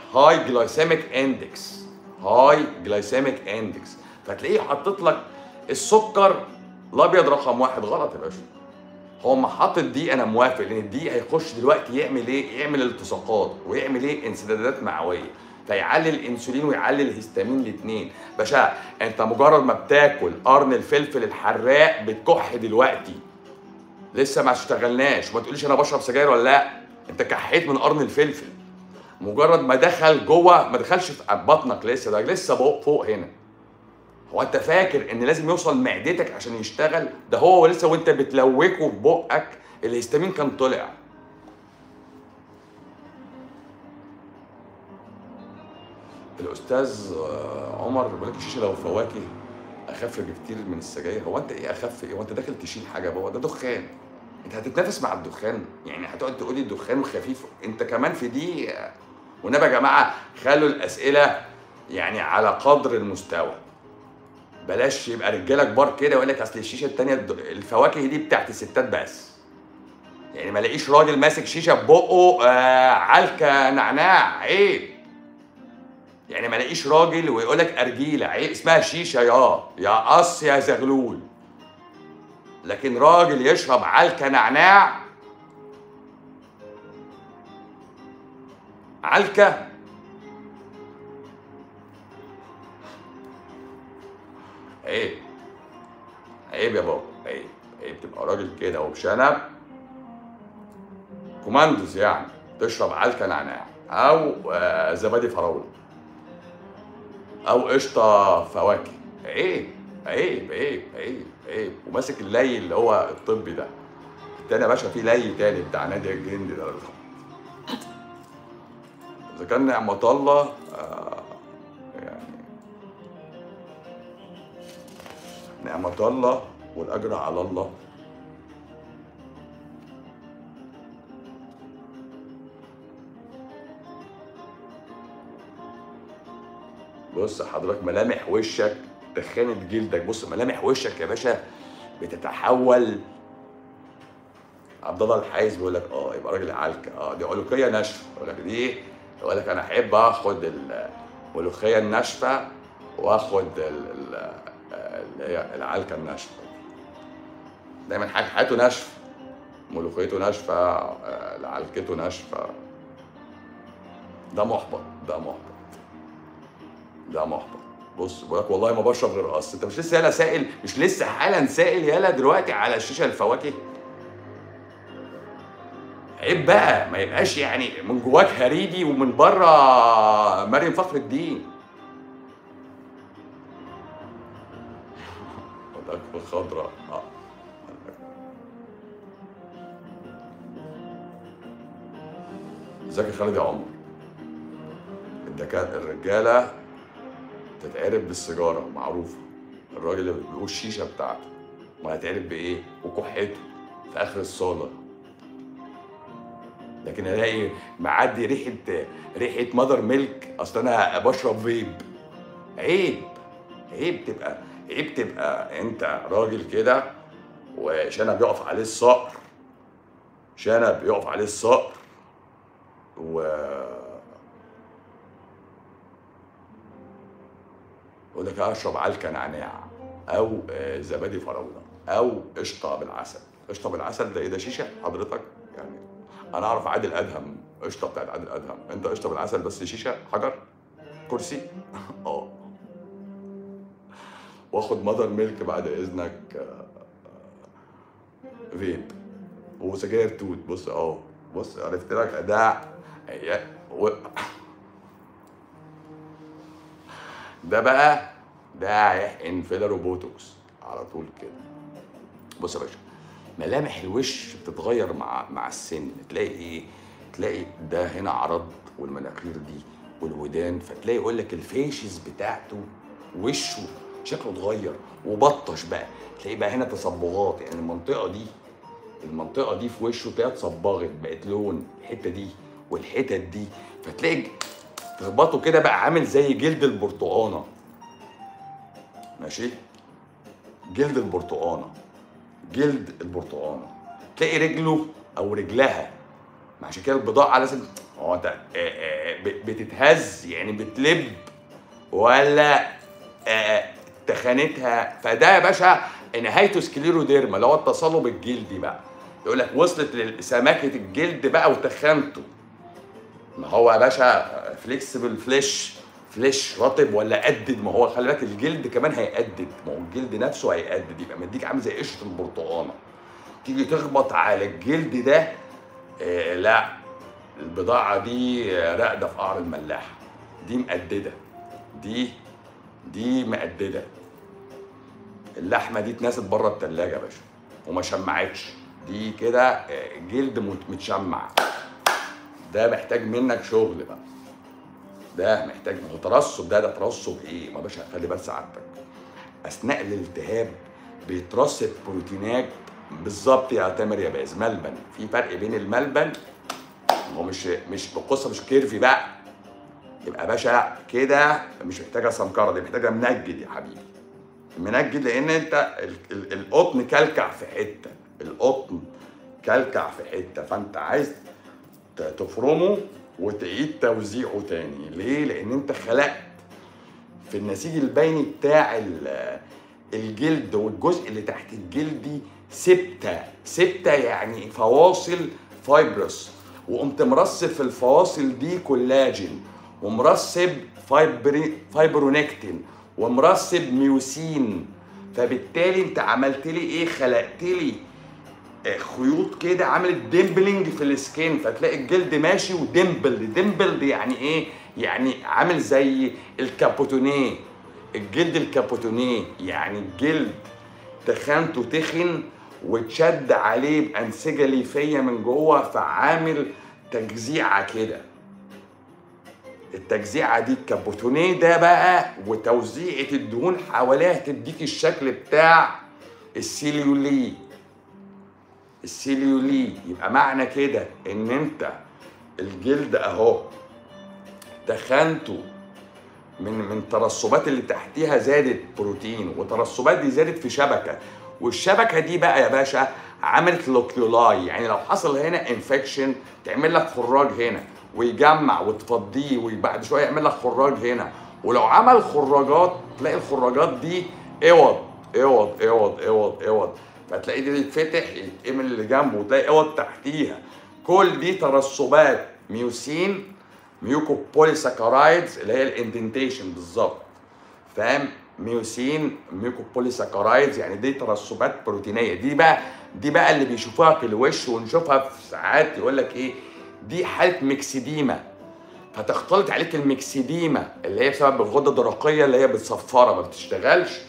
هاي جلايسيميك اندكس هاي جلايسيميك اندكس فتلاقيه حاطط لك السكر الابيض رقم واحد غلط يا باشا هو ما حاطط دي انا موافق لان الدي هيخش دلوقتي يعمل ايه؟ يعمل التصاقات ويعمل ايه؟ انسدادات معويه فيعلي الانسولين ويعلي الهستامين الاثنين باشا انت مجرد ما بتاكل قرن الفلفل الحراق بتكح دلوقتي لسه ما اشتغلناش وما تقوليش انا بشرب سجاير ولا لا انت كحيت من قرن الفلفل مجرد ما دخل جوه ما دخلش في بطنك لسه ده لسه فوق فوق هنا هو انت فاكر ان لازم يوصل معدتك عشان يشتغل ده هو لسه وانت بتلوكه في بقك الهستامين كان طلع الاستاذ آه، عمر بيقول لك الشيشه لو فواكه اخف بكتير من السجاير هو انت ايه اخف ايه هو انت داخل تشيل حاجه هو ده دخان انت هتتنافس مع الدخان يعني هتقعد تقول لي الدخان خفيف انت كمان في دي آه، والنبي يا جماعه خلوا الاسئله يعني على قدر المستوى بلاش يبقى رجاله كبار كده ويقول لك اصل الشيشه التانيه الد- الفواكه دي بتاعت الستات بس يعني ما الاقيش راجل ماسك شيشه ببقه آه علكه نعناع عيب يعني ما الاقيش راجل ويقول لك ارجيله عيب اسمها شيشه يا يا قص يا زغلول لكن راجل يشرب علكه نعناع علكه عيب عيب يا بابا عيب عيب تبقى راجل كده وبشنب كوماندوز يعني تشرب علكه نعناع او آه، زبادي فراوله او قشطه فواكه عيب عيب عيب عيب عيب وماسك اللي اللي هو الطبي ده التاني يا باشا في لي تاني بتاع نادي الجندي ده اذا كان نعمة الله آه، يعني نعمة الله والأجر على الله بص حضرتك ملامح وشك دخانة جلدك بص ملامح وشك يا باشا بتتحول عبد الله الحايز بيقول لك اه يبقى راجل علكه اه دي علوكيه ناشفه يقول لك دي يقول لك انا احب اخد الملوخيه الناشفه واخد ال- ال- اللي هي العلكه الناشفه دايما حاجه حياته ناشفه ملوخيته ناشفه آه، علكته ناشفه ده محبط ده محبط ده محبط بص بقول لك والله ما بشرب غير قص انت مش لسه يالا سائل مش لسه حالا سائل يالا دلوقتي على الشيشه الفواكه عيب بقى ما يبقاش يعني من جواك هريدي ومن بره مريم فخر الدين وضعك الخضراء اه ازيك يا خالد يا عمر الدكاتره الرجاله تتعرف بالسيجاره معروفه الراجل اللي بيقول الشيشه بتاعته ما هتعرف بايه وكحته في اخر الصاله لكن الاقي معدي ريحه ريحه مادر ميلك اصل انا بشرب فيب عيب عيب تبقى عيب تبقى انت راجل كده وشنب يقف عليه الصقر شنب يقف عليه الصقر و يقول لك اشرب علكه نعناع او آه، زبادي فراوله او قشطه بالعسل قشطه بالعسل ده ايه ده شيشه حضرتك يعني انا اعرف عادل ادهم قشطه بتاعت عادل ادهم انت قشطه بالعسل بس شيشه حجر كرسي اه واخد مادر ميلك بعد اذنك آه، آه، فيب وسجاير توت بص اهو بص عرفت لك ده يا- و- ده بقى ده هيحقن فيلر وبوتوكس على طول كده بص يا باشا ملامح الوش بتتغير مع مع السن تلاقي ايه تلاقي ده هنا عرض والمناخير دي والودان فتلاقي يقول لك الفيشز بتاعته وشه شكله اتغير وبطش بقى تلاقي بقى هنا تصبغات يعني المنطقه دي المنطقه دي في وشه تلاقيها اتصبغت بقت لون الحته دي والحتت دي فتلاقي تخبطه كده بقى عامل زي جلد البرتقانه ماشي جلد البرتقانه جلد البرتقانه تلاقي رجله او رجلها ما عشان كده البضاعه لازم هو انت آه، آه، ب- بتتهز يعني بتلب ولا آه، تخانتها فده يا باشا نهايته سكليروديرما اللي هو التصلب الجلدي بقى يقول لك وصلت لسماكه الجلد بقى وتخنته ما هو يا باشا فليكسبل فليش فليش رطب ولا قدد ما هو خلي بالك الجلد كمان هيقدد ما هو الجلد نفسه هيقدد يبقى مديك عامل زي قشره البرتقانه تيجي تخبط على الجلد ده آه لا البضاعه دي آه، راقده في قعر الملاحه دي مقدده دي دي مقدده اللحمه دي اتنست بره التلاجة يا باشا وما شمعتش دي كده آه، جلد مت- متشمع ده محتاج منك شغل بقى ده محتاج ما هو ترسب ده ده ترسب ايه ما باشا خلي بال سعادتك اثناء الالتهاب بيترسب بروتينات بالظبط يا تامر يا باز ملبن في فرق بين الملبن هو مش مش القصه مش كيرفي بقى يبقى باشا كده مش محتاجه سمكره دي محتاجه منجد يا حبيبي منجد لان انت ال- ال- القطن كلكع في حته القطن كلكع في حته فانت عايز ت- تفرمه وتعيد توزيعه تاني ليه لان انت خلقت في النسيج البيني بتاع ال- الجلد والجزء اللي تحت الجلدي سبتة سبتة يعني فواصل فايبرس وقمت مرسب في الفواصل دي كولاجين ومرسب فايبري فايبرونكتين ومرسب ميوسين فبالتالي انت عملت لي ايه خلقت لي خيوط كده عملت ديمبلنج في السكين فتلاقي الجلد ماشي وديمبلد ديمبلد يعني ايه يعني عامل زي الكابوتونيه الجلد الكابوتونيه يعني الجلد تخنته تخن واتشد عليه بانسجه ليفيه من جوه فعامل تجزيعه كده التجزيعه دي الكابوتونيه ده بقى وتوزيعه الدهون حواليها تديك الشكل بتاع السيليوليه السيليولي يبقى معنى كده ان انت الجلد اهو تخنته من من ترسبات اللي تحتيها زادت بروتين وترسبات دي زادت في شبكه والشبكه دي بقى يا باشا عملت لوكيولاي يعني لو حصل هنا انفكشن تعمل لك خراج هنا ويجمع وتفضيه وبعد شويه يعمل لك خراج هنا ولو عمل خراجات تلاقي الخراجات دي اوض اوض اوض اوض اوض فتلاقي دي يتفتح يتقمل اللي جنبه وتلاقي اوض تحتيها كل دي ترسبات ميوسين ميوكو بوليساكرايدز اللي هي الاندنتيشن بالظبط فاهم ميوسين ميوكو بوليساكرايدز يعني دي ترسبات بروتينيه دي بقى دي بقى اللي بيشوفوها في الوش ونشوفها في ساعات يقول لك ايه دي حاله ميكسيديما فتختلط عليك الميكسيديما اللي هي بسبب الغده الدرقيه اللي هي بتصفرها ما بتشتغلش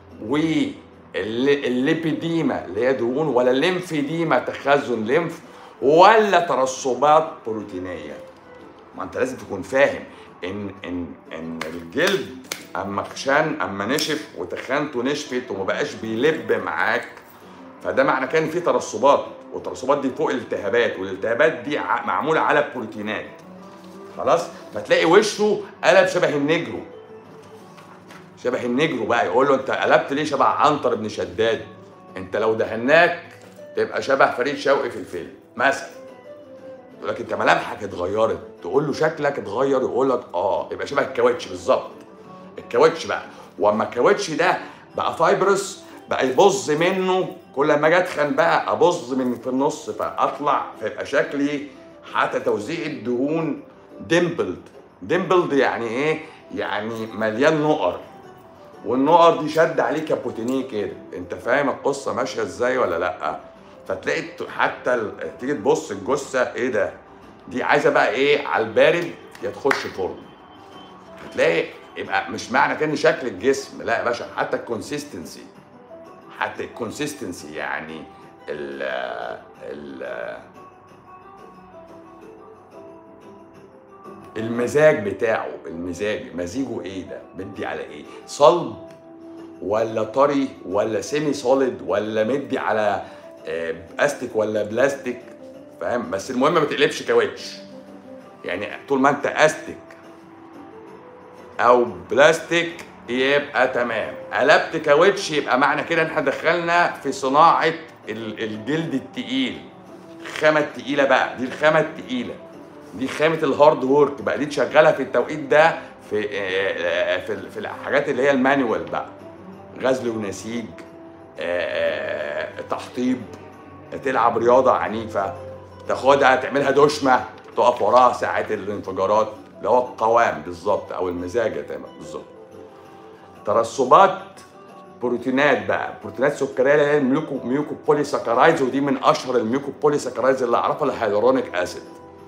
والليبيديما اللي هي دهون ولا الليمفيديما تخزن ليمف ولا ترسبات بروتينيه ما انت لازم تكون فاهم ان ان ان الجلد اما خشان اما نشف وتخنت ونشفت وما بقاش بيلب معاك فده معنى كان في ترسبات والترسبات دي فوق الالتهابات والالتهابات دي ع- معموله على بروتينات خلاص فتلاقي وشه قلب شبه النجرو شبه النجرو بقى يقول له انت قلبت ليه شبه عنتر بن شداد انت لو دهناك تبقى شبه فريد شوقي في الفيلم مثلا يقول لك انت ملامحك اتغيرت تقول له شكلك اتغير يقول لك اه يبقى شبه الكاوتش بالظبط الكاوتش بقى واما الكاوتش ده بقى فايبرس بقى يبظ منه كل ما اجي اتخن بقى ابظ من في النص فاطلع فيبقى شكلي حتى توزيع الدهون ديمبلد ديمبلد يعني ايه يعني مليان نقر والنقر دي شد عليه كابوتينيه كده انت فاهم القصه ماشيه ازاي ولا لا فتلاقي الت- حتى ال- تيجي تبص الجثه ايه ده دي عايزه بقى ايه على البارد يا تخش فرن هتلاقي يبقى مش معنى كان شكل الجسم لا يا باشا حتى الكونسيستنسي حتى الكونسيستنسي يعني ال ال المزاج بتاعه المزاج مزيجه ايه ده مدي على ايه صلب ولا طري ولا سيمي سوليد ولا مدي على آه، استك ولا بلاستيك فاهم بس المهم ما تقلبش كاوتش يعني طول ما انت استك او بلاستيك يبقى تمام قلبت كاوتش يبقى معنى كده ان احنا دخلنا في صناعه ال- الجلد التقيل الخامه التقيله بقى دي الخامه التقيله دي خامه الهارد وورك بقى دي تشغلها في التوقيت ده في آه، آه، في ال- في الحاجات اللي هي المانيوال بقى غزل ونسيج آه، آه، تحطيب تلعب رياضه عنيفه تاخدها تعملها دشمه تقف وراها ساعات الانفجارات اللي هو القوام بالظبط او المزاج تمام بالظبط ترسبات بروتينات بقى بروتينات سكريه اللي هي الميوكو ميوكو بوليساكرايدز ودي من اشهر الميوكو بوليساكرايدز اللي اعرفها الهيالورونيك اسيد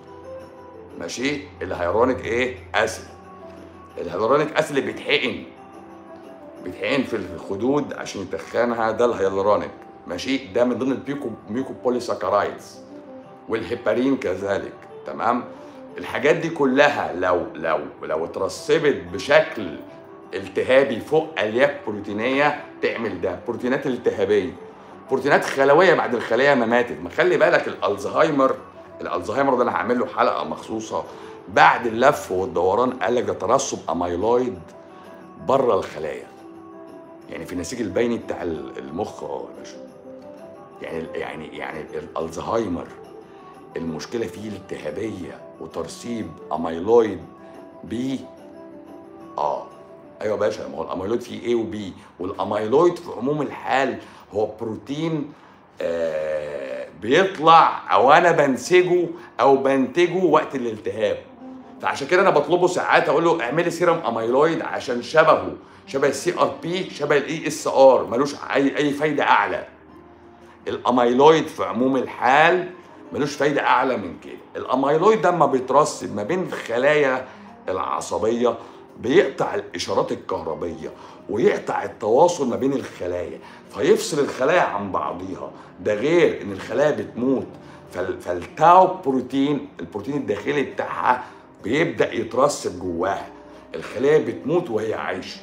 ماشي الهيالورونيك ايه اسيد الهيالورونيك اسيد اللي بيتحقن بيتحقن في الخدود عشان يتخنها ده الهيالورونيك ماشي ده من ضمن البيكو ميوكو بوليساكرايدز والهيبارين كذلك تمام الحاجات دي كلها لو لو لو اترسبت بشكل التهابي فوق الياف بروتينيه تعمل ده بروتينات التهابيه بروتينات خلويه بعد الخليه ما ماتت ما خلي بالك الالزهايمر الالزهايمر ده انا هعمل له حلقه مخصوصه بعد اللف والدوران قال لك ده ترسب اميلويد بره الخلايا يعني في النسيج البيني بتاع المخ اه يا باشا يعني يعني يعني الالزهايمر المشكله فيه التهابيه وترسيب اميلويد بي اه ايوه يا باشا ما هو الاميلويد فيه ايه وبي والاميلويد في عموم الحال هو بروتين آه بيطلع او انا بنسجه او بنتجه وقت الالتهاب فعشان كده انا بطلبه ساعات اقول له اعملي سيرم اميلويد عشان شبهه شبه السي ار بي شبه الاي اس ار ملوش اي اي فايده اعلى الاميلويد في عموم الحال ملوش فايده اعلى من كده الاميلويد ده لما بيترسب ما بين الخلايا العصبيه بيقطع الاشارات الكهربيه ويقطع التواصل ما بين الخلايا فيفصل الخلايا عن بعضيها ده غير ان الخلايا بتموت فال- فالتاو بروتين البروتين الداخلي بتاعها بيبدا يترسب جواها الخلايا بتموت وهي عايشه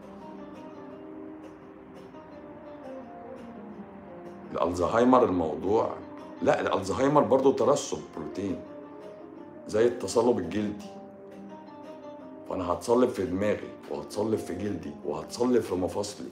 الالزهايمر الموضوع لا الالزهايمر برضو ترسب بروتين زي التصلب الجلدي فانا هتصلب في دماغي وهتصلب في جلدي وهتصلب في مفاصلي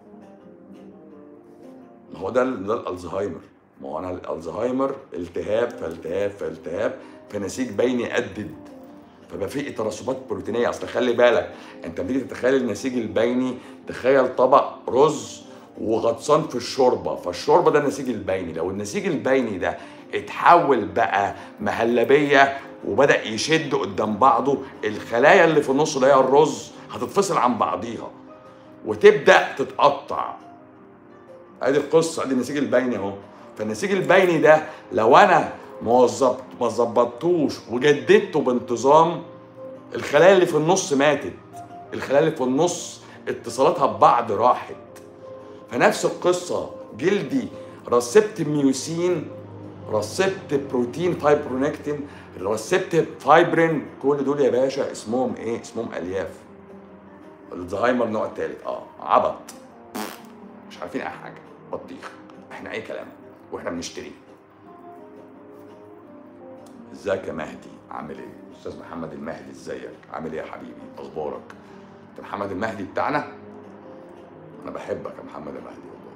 ما هو ده ده الالزهايمر ما هو انا الالزهايمر التهاب فالتهاب فالتهاب فنسيج بيني قدد فبقى في ترسبات بروتينيه اصل خلي بالك انت لما تيجي تتخيل النسيج البيني تخيل طبق رز وغطسان في الشوربه فالشوربه ده النسيج البيني لو النسيج البيني ده اتحول بقى مهلبيه وبدا يشد قدام بعضه الخلايا اللي في النص اللي هي الرز هتتفصل عن بعضيها وتبدا تتقطع ادي القصه ادي النسيج البيني اهو فالنسيج البيني ده لو انا موظب ما ظبطتوش وجددته بانتظام الخلايا اللي في النص ماتت الخلايا اللي في النص اتصالاتها ببعض راحت فنفس القصه جلدي رسبت ميوسين رسبت بروتين فايبرونكتين رسبت فايبرين كل دول يا باشا اسمهم ايه اسمهم الياف الزهايمر نوع التالت اه عبط مش عارفين اي حاجه بطيخ احنا اي كلام واحنا بنشتري ازيك يا مهدي عامل ايه استاذ محمد المهدي ازيك عامل ايه يا حبيبي اخبارك انت محمد المهدي بتاعنا انا بحبك يا محمد المهدي والله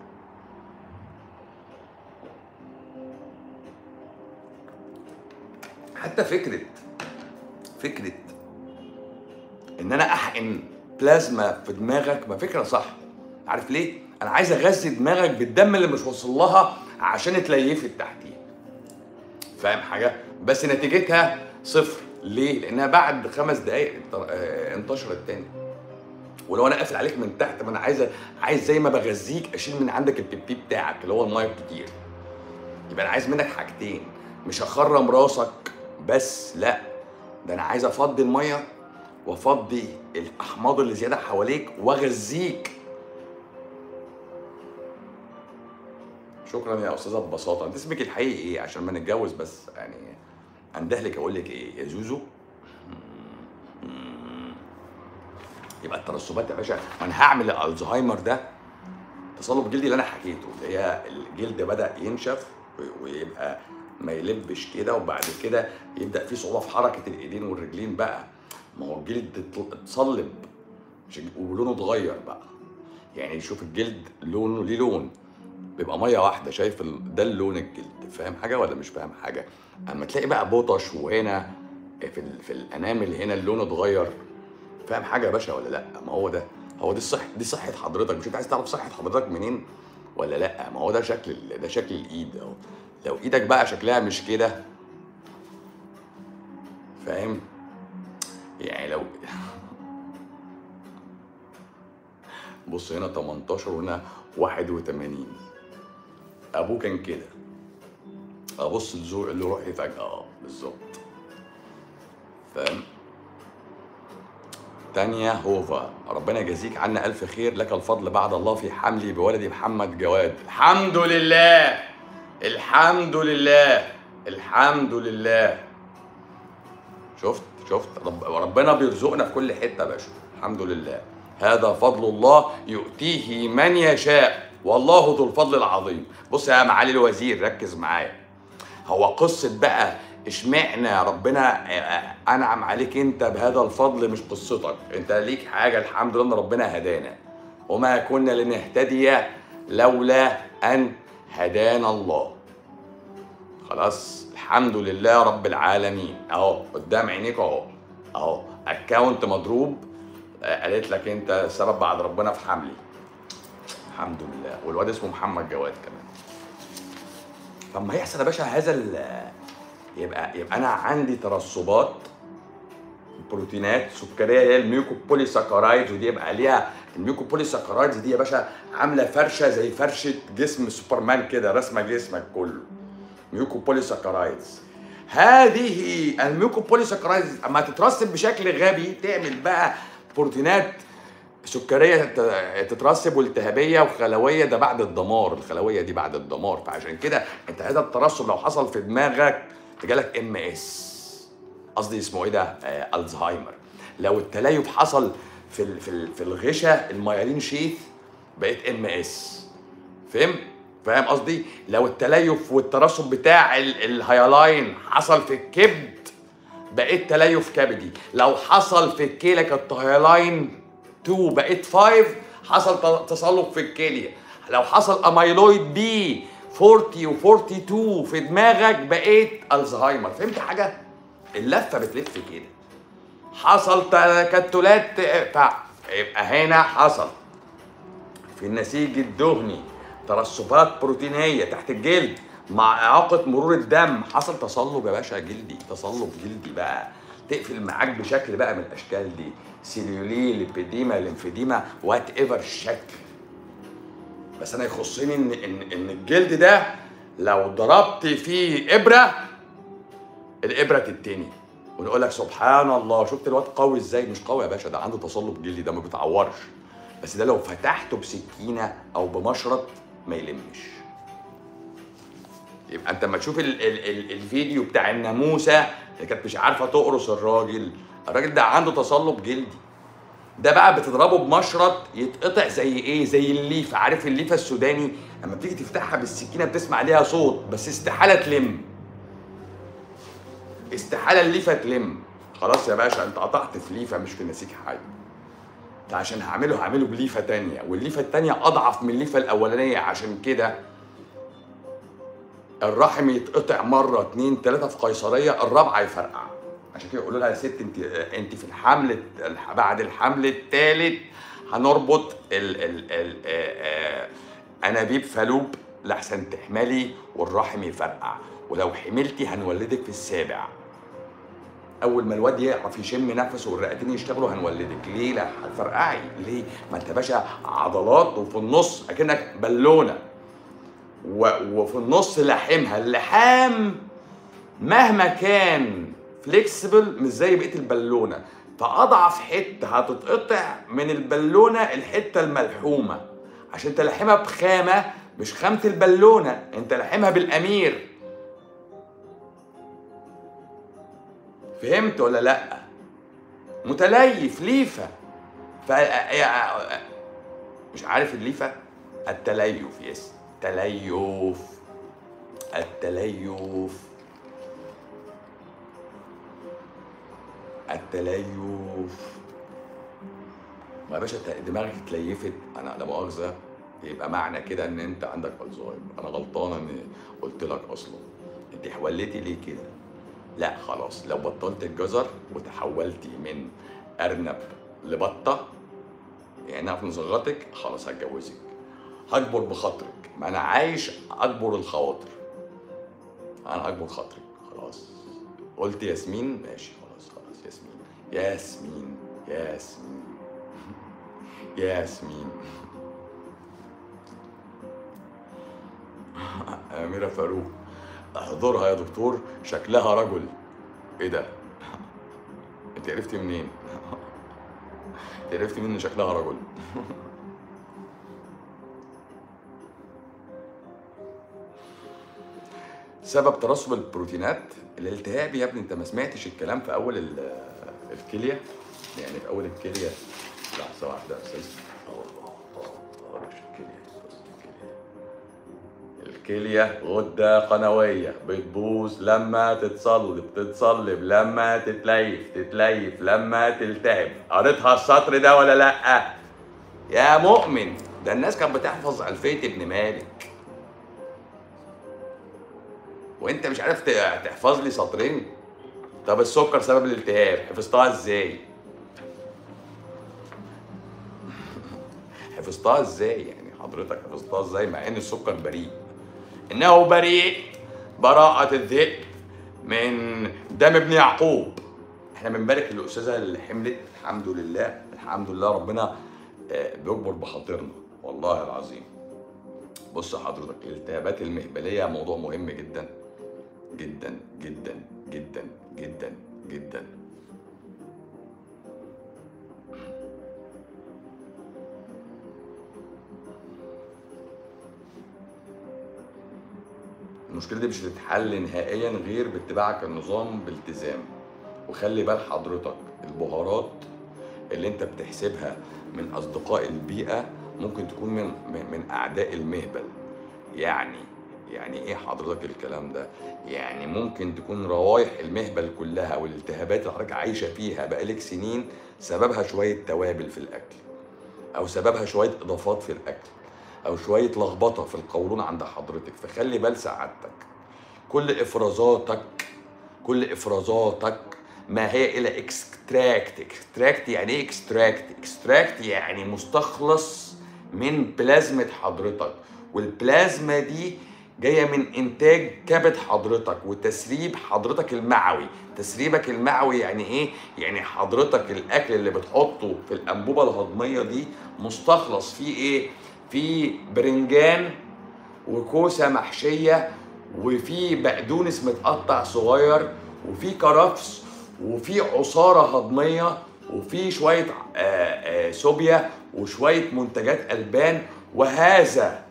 حتى فكره فكره ان انا احقن بلازما في دماغك ما فكره صح عارف ليه انا عايز اغذي دماغك بالدم اللي مش واصل لها عشان اتليفت تحتيه فاهم حاجه بس نتيجتها صفر ليه لانها بعد خمس دقائق انت- آه، انتشرت تاني ولو انا قافل عليك من تحت ما انا عايز عايز زي ما بغذيك اشيل من عندك البيبي بتاعك اللي هو الميه الكتير يبقى انا عايز منك حاجتين مش هخرم راسك بس لا ده انا عايز افضي الميه وافضي الاحماض اللي زياده حواليك واغذيك شكرا يا استاذه ببساطه انت اسمك الحقيقي ايه عشان ما نتجوز بس يعني اندهلك اقول لك ايه يا زوزو يبقى الترسبات يا باشا ما انا هعمل الزهايمر ده تصلب جلدي اللي انا حكيته اللي هي الجلد بدا ينشف ويبقى ما يلبش كده وبعد كده يبدا في صعوبه في حركه الايدين والرجلين بقى ما هو الجلد ات- اتصلب مش- ولونه اتغير بقى يعني شوف الجلد لونه ليه لون بيبقى ميه واحده شايف ال... ده اللون الجلد فاهم حاجه ولا مش فاهم حاجه اما تلاقي بقى بطش وهنا في ال- في الانامل هنا اللون اتغير فاهم حاجه يا باشا ولا لا ما هو ده هو دي صح دي صحه حضرتك مش انت عايز تعرف صحه حضرتك منين ولا لا ما هو ده شكل ال- ده شكل الايد اهو لو ايدك بقى شكلها مش كده فاهم يعني لو بص هنا 18 وهنا 81 ابوه كان كده ابص لزور اللي روحي فجاه اه بالظبط فاهم تانية هوفا ربنا يجازيك عنا ألف خير لك الفضل بعد الله في حملي بولدي محمد جواد الحمد لله الحمد لله الحمد لله شفت شفت رب ربنا بيرزقنا في كل حتة يا باشا الحمد لله هذا فضل الله يؤتيه من يشاء والله ذو الفضل العظيم بص يا معالي الوزير ركز معايا هو قصة بقى اشمعنى ربنا انعم عليك انت بهذا الفضل مش قصتك انت ليك حاجة الحمد لله ان ربنا هدانا وما كنا لنهتدي لولا ان هدانا الله خلاص الحمد لله رب العالمين اهو قدام عينيك اهو اهو اكونت مضروب آه، قالت لك انت السبب بعد ربنا في حملي الحمد لله والواد اسمه محمد جواد كمان فما يحصل يا باشا هذا ال- يبقى يبقى انا عندي ترسبات بروتينات سكريه هي الميوكوبوليساكرايدز ودي يبقى ليها الميوكوبوليساكرايدز دي يا باشا عامله فرشه زي فرشه جسم سوبرمان كده رسمه جسمك كله ميوكوبوليساكرايدز هذه الميوكوبوليساكرايدز اما تترسب بشكل غبي تعمل بقى بروتينات سكريه تت- تترسب والتهابيه وخلويه ده بعد الدمار الخلويه دي بعد الدمار فعشان كده انت هذا الترسب لو حصل في دماغك جالك ام اس قصدي اسمه ايه ده آه الزهايمر لو التليف حصل في ال- في ال- في الغشاء الميالين شيث بقيت ام اس فهم فاهم قصدي لو التليف والترسب بتاع ال- الهيالاين حصل في الكبد بقيت تليف كبدي لو حصل في الكلى كانت هيالاين 2 بقيت 5 حصل ت- تصلب في الكليه لو حصل اميلويد بي 40 و42 في دماغك بقيت الزهايمر فهمت حاجه اللفه بتلف كده حصل تكتلات فيبقى هنا حصل في النسيج الدهني ترسبات بروتينيه تحت الجلد مع اعاقه مرور الدم حصل تصلب يا باشا جلدي تصلب جلدي بقى تقفل معاك بشكل بقى من الاشكال دي سيليولي ليبيديما ليمفيديما وات ايفر الشكل بس انا يخصني ان ان ان الجلد ده لو ضربت فيه ابره الابره تتني ونقول لك سبحان الله شفت الواد قوي ازاي مش قوي يا باشا ده عنده تصلب جلدي ده ما بيتعورش بس ده لو فتحته بسكينه او بمشرط ما يلمش يبقى انت لما تشوف ال ال ال الفيديو بتاع الناموسه اللي كانت مش عارفه تقرص الراجل الراجل ده عنده تصلب جلدي ده بقى بتضربه بمشرط يتقطع زي ايه زي الليفه عارف الليفه السوداني لما بتيجي تفتحها بالسكينه بتسمع ليها صوت بس استحاله تلم استحاله الليفه تلم خلاص يا باشا انت قطعت في ليفه مش في نسيج حي ده عشان هعمله هعمله بليفه تانية والليفه التانية اضعف من الليفه الاولانيه عشان كده الرحم يتقطع مره اتنين تلاته في قيصريه الرابعه يفرقع عشان كده يقولوا لها يا ست انت انت في الحمل الت- بعد الحمل الثالث هنربط ال ال ال آه، آه، انابيب فالوب لحسن تحملي والرحم يفرقع ولو حملتي هنولدك في السابع اول ما الواد يعرف يشم نفسه والرئتين يشتغلوا هنولدك ليه لا هتفرقعي ليه ما انت باشا عضلات وفي النص اكنك بالونه و... وفي النص لحمها اللحام مهما كان فليكسبل مش زي بقيه البالونه فاضعف حته هتتقطع من البالونه الحته الملحومه عشان تلحمها بخامه مش خامه البالونه انت لحمها بالامير فهمت ولا لا متليف ليفه ف مش عارف الليفه التليف يس تليف التليف التليف ما يا باشا انت دماغك اتليفت انا لا مؤاخذه يبقى معنى كده ان انت عندك الزهايمر انا غلطانه اني قلت لك اصلا انت حولتي ليه كده لا خلاص لو بطلت الجزر وتحولتي من ارنب لبطه يعني اعرف نصغتك خلاص هتجوزك هكبر بخاطرك ما انا عايش اكبر الخواطر انا اكبر خاطرك خلاص قلت ياسمين ماشي خلاص خلاص ياسمين ياسمين ياسمين ياسمين أميرة فاروق احضرها يا دكتور شكلها رجل ايه ده انت عرفتي منين انت عرفتي منين ان شكلها رجل سبب ترسب البروتينات الالتهاب يا ابني انت ما سمعتش الكلام في اول ال- الكليه يعني في اول الكليه لحظه واحده يا استاذ الله الله مش الكليه بص الكليه الكليه غده قنويه بتبوظ لما تتصلب تتصلب لما تتليف تتليف لما تلتهب قريتها السطر ده ولا لا يا مؤمن ده الناس كانت بتحفظ الفيه ابن مالك وانت مش عارف ت- تحفظ لي سطرين طب السكر سبب الالتهاب حفظتها ازاي حفظتها ازاي يعني حضرتك حفظتها ازاي مع ان السكر بريء انه بريء براءة الذئب من دم ابن يعقوب احنا بنبارك للاستاذه اللي حملت الحمد لله الحمد لله ربنا آه، بيجبر بخاطرنا والله العظيم بص حضرتك الالتهابات المهبليه موضوع مهم جدا جدا جدا جدا جدا جدا المشكله دي مش هتتحل نهائيا غير باتباعك النظام بالتزام وخلي بال حضرتك البهارات اللي انت بتحسبها من اصدقاء البيئه ممكن تكون من من, من اعداء المهبل يعني يعني ايه حضرتك الكلام ده يعني ممكن تكون روايح المهبل كلها والالتهابات اللي حضرتك عايشه فيها بقالك سنين سببها شويه توابل في الاكل او سببها شويه اضافات في الاكل او شويه لخبطه في القولون عند حضرتك فخلي بال سعادتك كل افرازاتك كل افرازاتك ما هي الا اكستراكت اكستراكت يعني ايه اكستراكت اكستراكت يعني مستخلص من بلازمة حضرتك والبلازما دي جاية من إنتاج كبد حضرتك وتسريب حضرتك المعوي تسريبك المعوي يعني إيه؟ يعني حضرتك الأكل اللي بتحطه في الأنبوبة الهضمية دي مستخلص فيه إيه؟ فيه برنجان وكوسة محشية وفي بقدونس متقطع صغير وفي كرفس وفي عصارة هضمية وفي شوية آه، آه، سوبيا وشوية منتجات ألبان وهذا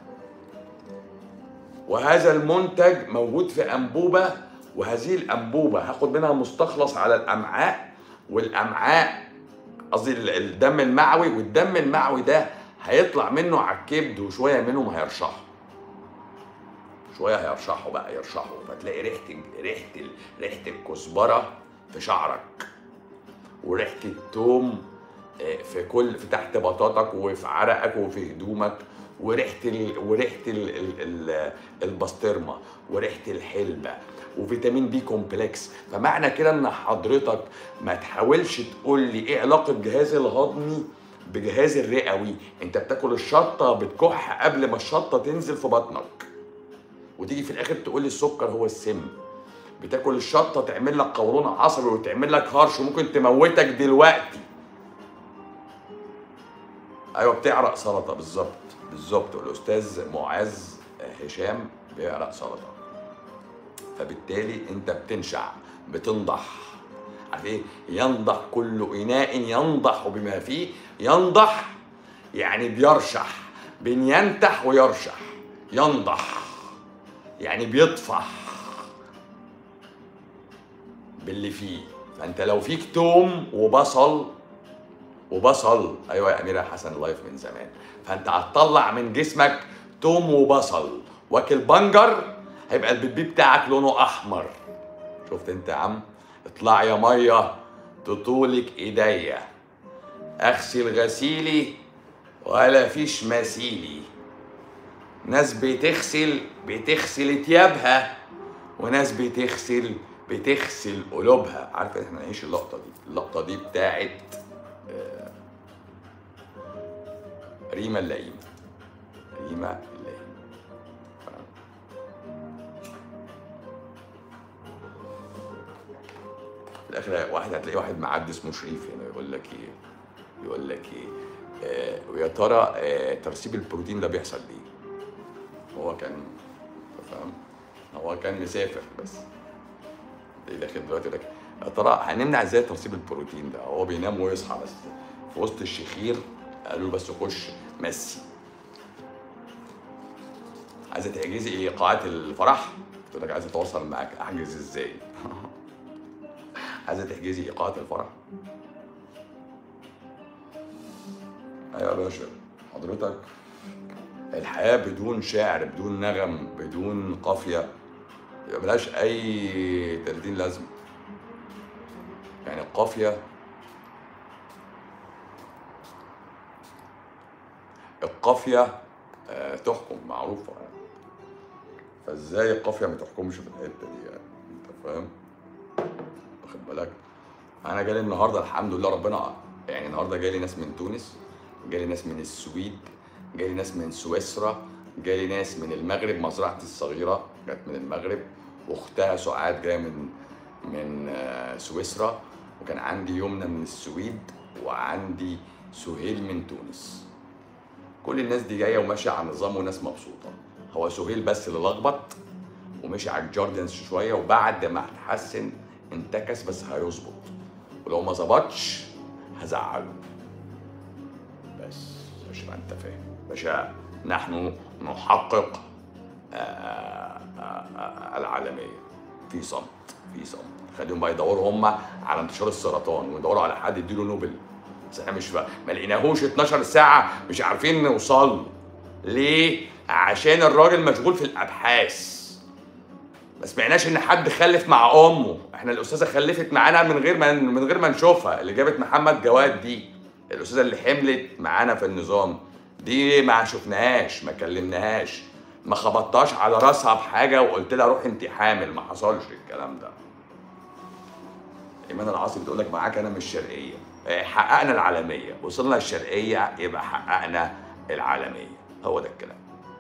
وهذا المنتج موجود في أنبوبة وهذه الأنبوبة هاخد منها مستخلص على الأمعاء والأمعاء قصدي ال- الدم المعوي والدم المعوي ده هيطلع منه على الكبد وشوية منهم هيرشحوا شويه هيرشحوا بقى يرشحوا فتلاقي ريحه ريحه ال- ريحه الكزبره في شعرك وريحه التوم آه، في كل في تحت بطاطك وفي عرقك وفي هدومك وريحه ال... وريحه ال... ال... ال... البسطرمه وريحه الحلبه وفيتامين بي كومبلكس فمعنى كده ان حضرتك ما تحاولش تقول لي ايه علاقه جهاز الهضمي بجهاز الرئوي انت بتاكل الشطه بتكح قبل ما الشطه تنزل في بطنك وتيجي في الاخر تقول لي السكر هو السم بتاكل الشطه تعمل لك قولون عصبي وتعمل لك هرش وممكن تموتك دلوقتي ايوه بتعرق سلطه بالظبط بالظبط والاستاذ معاذ هشام بيعرق سلطه فبالتالي انت بتنشع بتنضح عارف ايه ينضح كل اناء ينضح بما فيه ينضح يعني بيرشح بين ينتح ويرشح ينضح يعني بيطفح باللي فيه فانت لو فيك توم وبصل وبصل ايوه يا اميره حسن لايف من زمان فانت هتطلع من جسمك توم وبصل واكل بنجر هيبقى البيبي بتاعك لونه احمر شفت انت يا عم اطلع يا ميه تطولك ايديا اغسل غسيلي ولا فيش مثيلي ناس بتغسل بتغسل ثيابها وناس بتغسل بتغسل قلوبها عارف احنا نعيش اللقطه دي اللقطه دي بتاعت آه، ريما اللئيمه ريما اللئيمه فاهم؟ في الاخر واحد هتلاقي واحد معدي اسمه شريف هنا يقول لك ايه يقول لك ايه آه ويا ترى آه ترسيب البروتين ده بيحصل ليه هو كان أنت فاهم هو كان مسافر بس داخل دلوقتي لك يا ترى هنمنع ازاي ترسيب البروتين ده هو بينام ويصحى بس في وسط الشخير قالوا له بس خش مسي عايزه تحجزي ايه قاعات الفرح قلت لك عايزه اتواصل معاك احجز ازاي عايزه تحجزي ايقاعات الفرح ايوه يا باشا حضرتك الحياه بدون شعر بدون نغم بدون قافيه يبقى ملهاش اي 30 لازمه يعني القافيه القافيه آه، تحكم معروفه يعني فازاي القافيه ما تحكمش في الحته دي يعني انت فاهم واخد بالك انا جالي النهارده الحمد لله ربنا يعني النهارده جالي ناس من تونس جالي ناس من السويد جالي ناس من سويسرا جالي ناس من المغرب مزرعتي الصغيره جت من المغرب واختها سعاد جايه من من آه، سويسرا وكان عندي يمنى من السويد وعندي سهيل من تونس كل الناس دي جايه وماشيه على النظام وناس مبسوطه هو سهيل بس اللي لخبط ومشي على الجاردنز شويه وبعد ما اتحسن انتكس بس هيظبط ولو ما ظبطش هزعله بس عشان تبقى انت فاهم باشا نحن نحقق آه، آه، آه، العالميه في صمت في صمت خليهم بقى يدوروا هم على انتشار السرطان ويدوروا على حد يديله نوبل بس احنا مش بقى ما لقيناهوش 12 ساعه مش عارفين نوصل له. ليه عشان الراجل مشغول في الابحاث ما سمعناش ان حد خلف مع امه احنا الاستاذه خلفت معانا من غير ما من غير ما نشوفها اللي جابت محمد جواد دي الاستاذه اللي حملت معانا في النظام دي ما شفناهاش ما كلمناهاش ما خبطتهاش على راسها بحاجه وقلت لها روحي انت حامل ما حصلش الكلام ده ايمان العاصي بتقول لك معاك انا من الشرقيه آه، حققنا العالميه وصلنا الشرقيه يبقى حققنا العالميه هو ده الكلام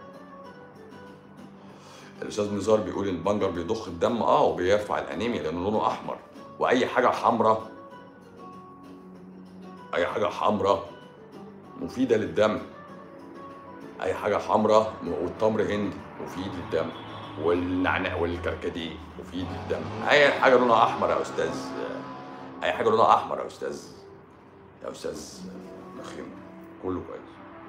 الاستاذ نزار بيقول البنجر بيضخ الدم اه وبيرفع الانيميا لانه لونه احمر واي حاجه حمراء اي حاجه حمراء مفيده للدم اي حاجه حمراء والتمر هندي مفيد للدم والنعناع والكركديه مفيد للدم اي حاجه لونها احمر يا استاذ اي حاجه لونها احمر يا استاذ يا استاذ نخيم كله كويس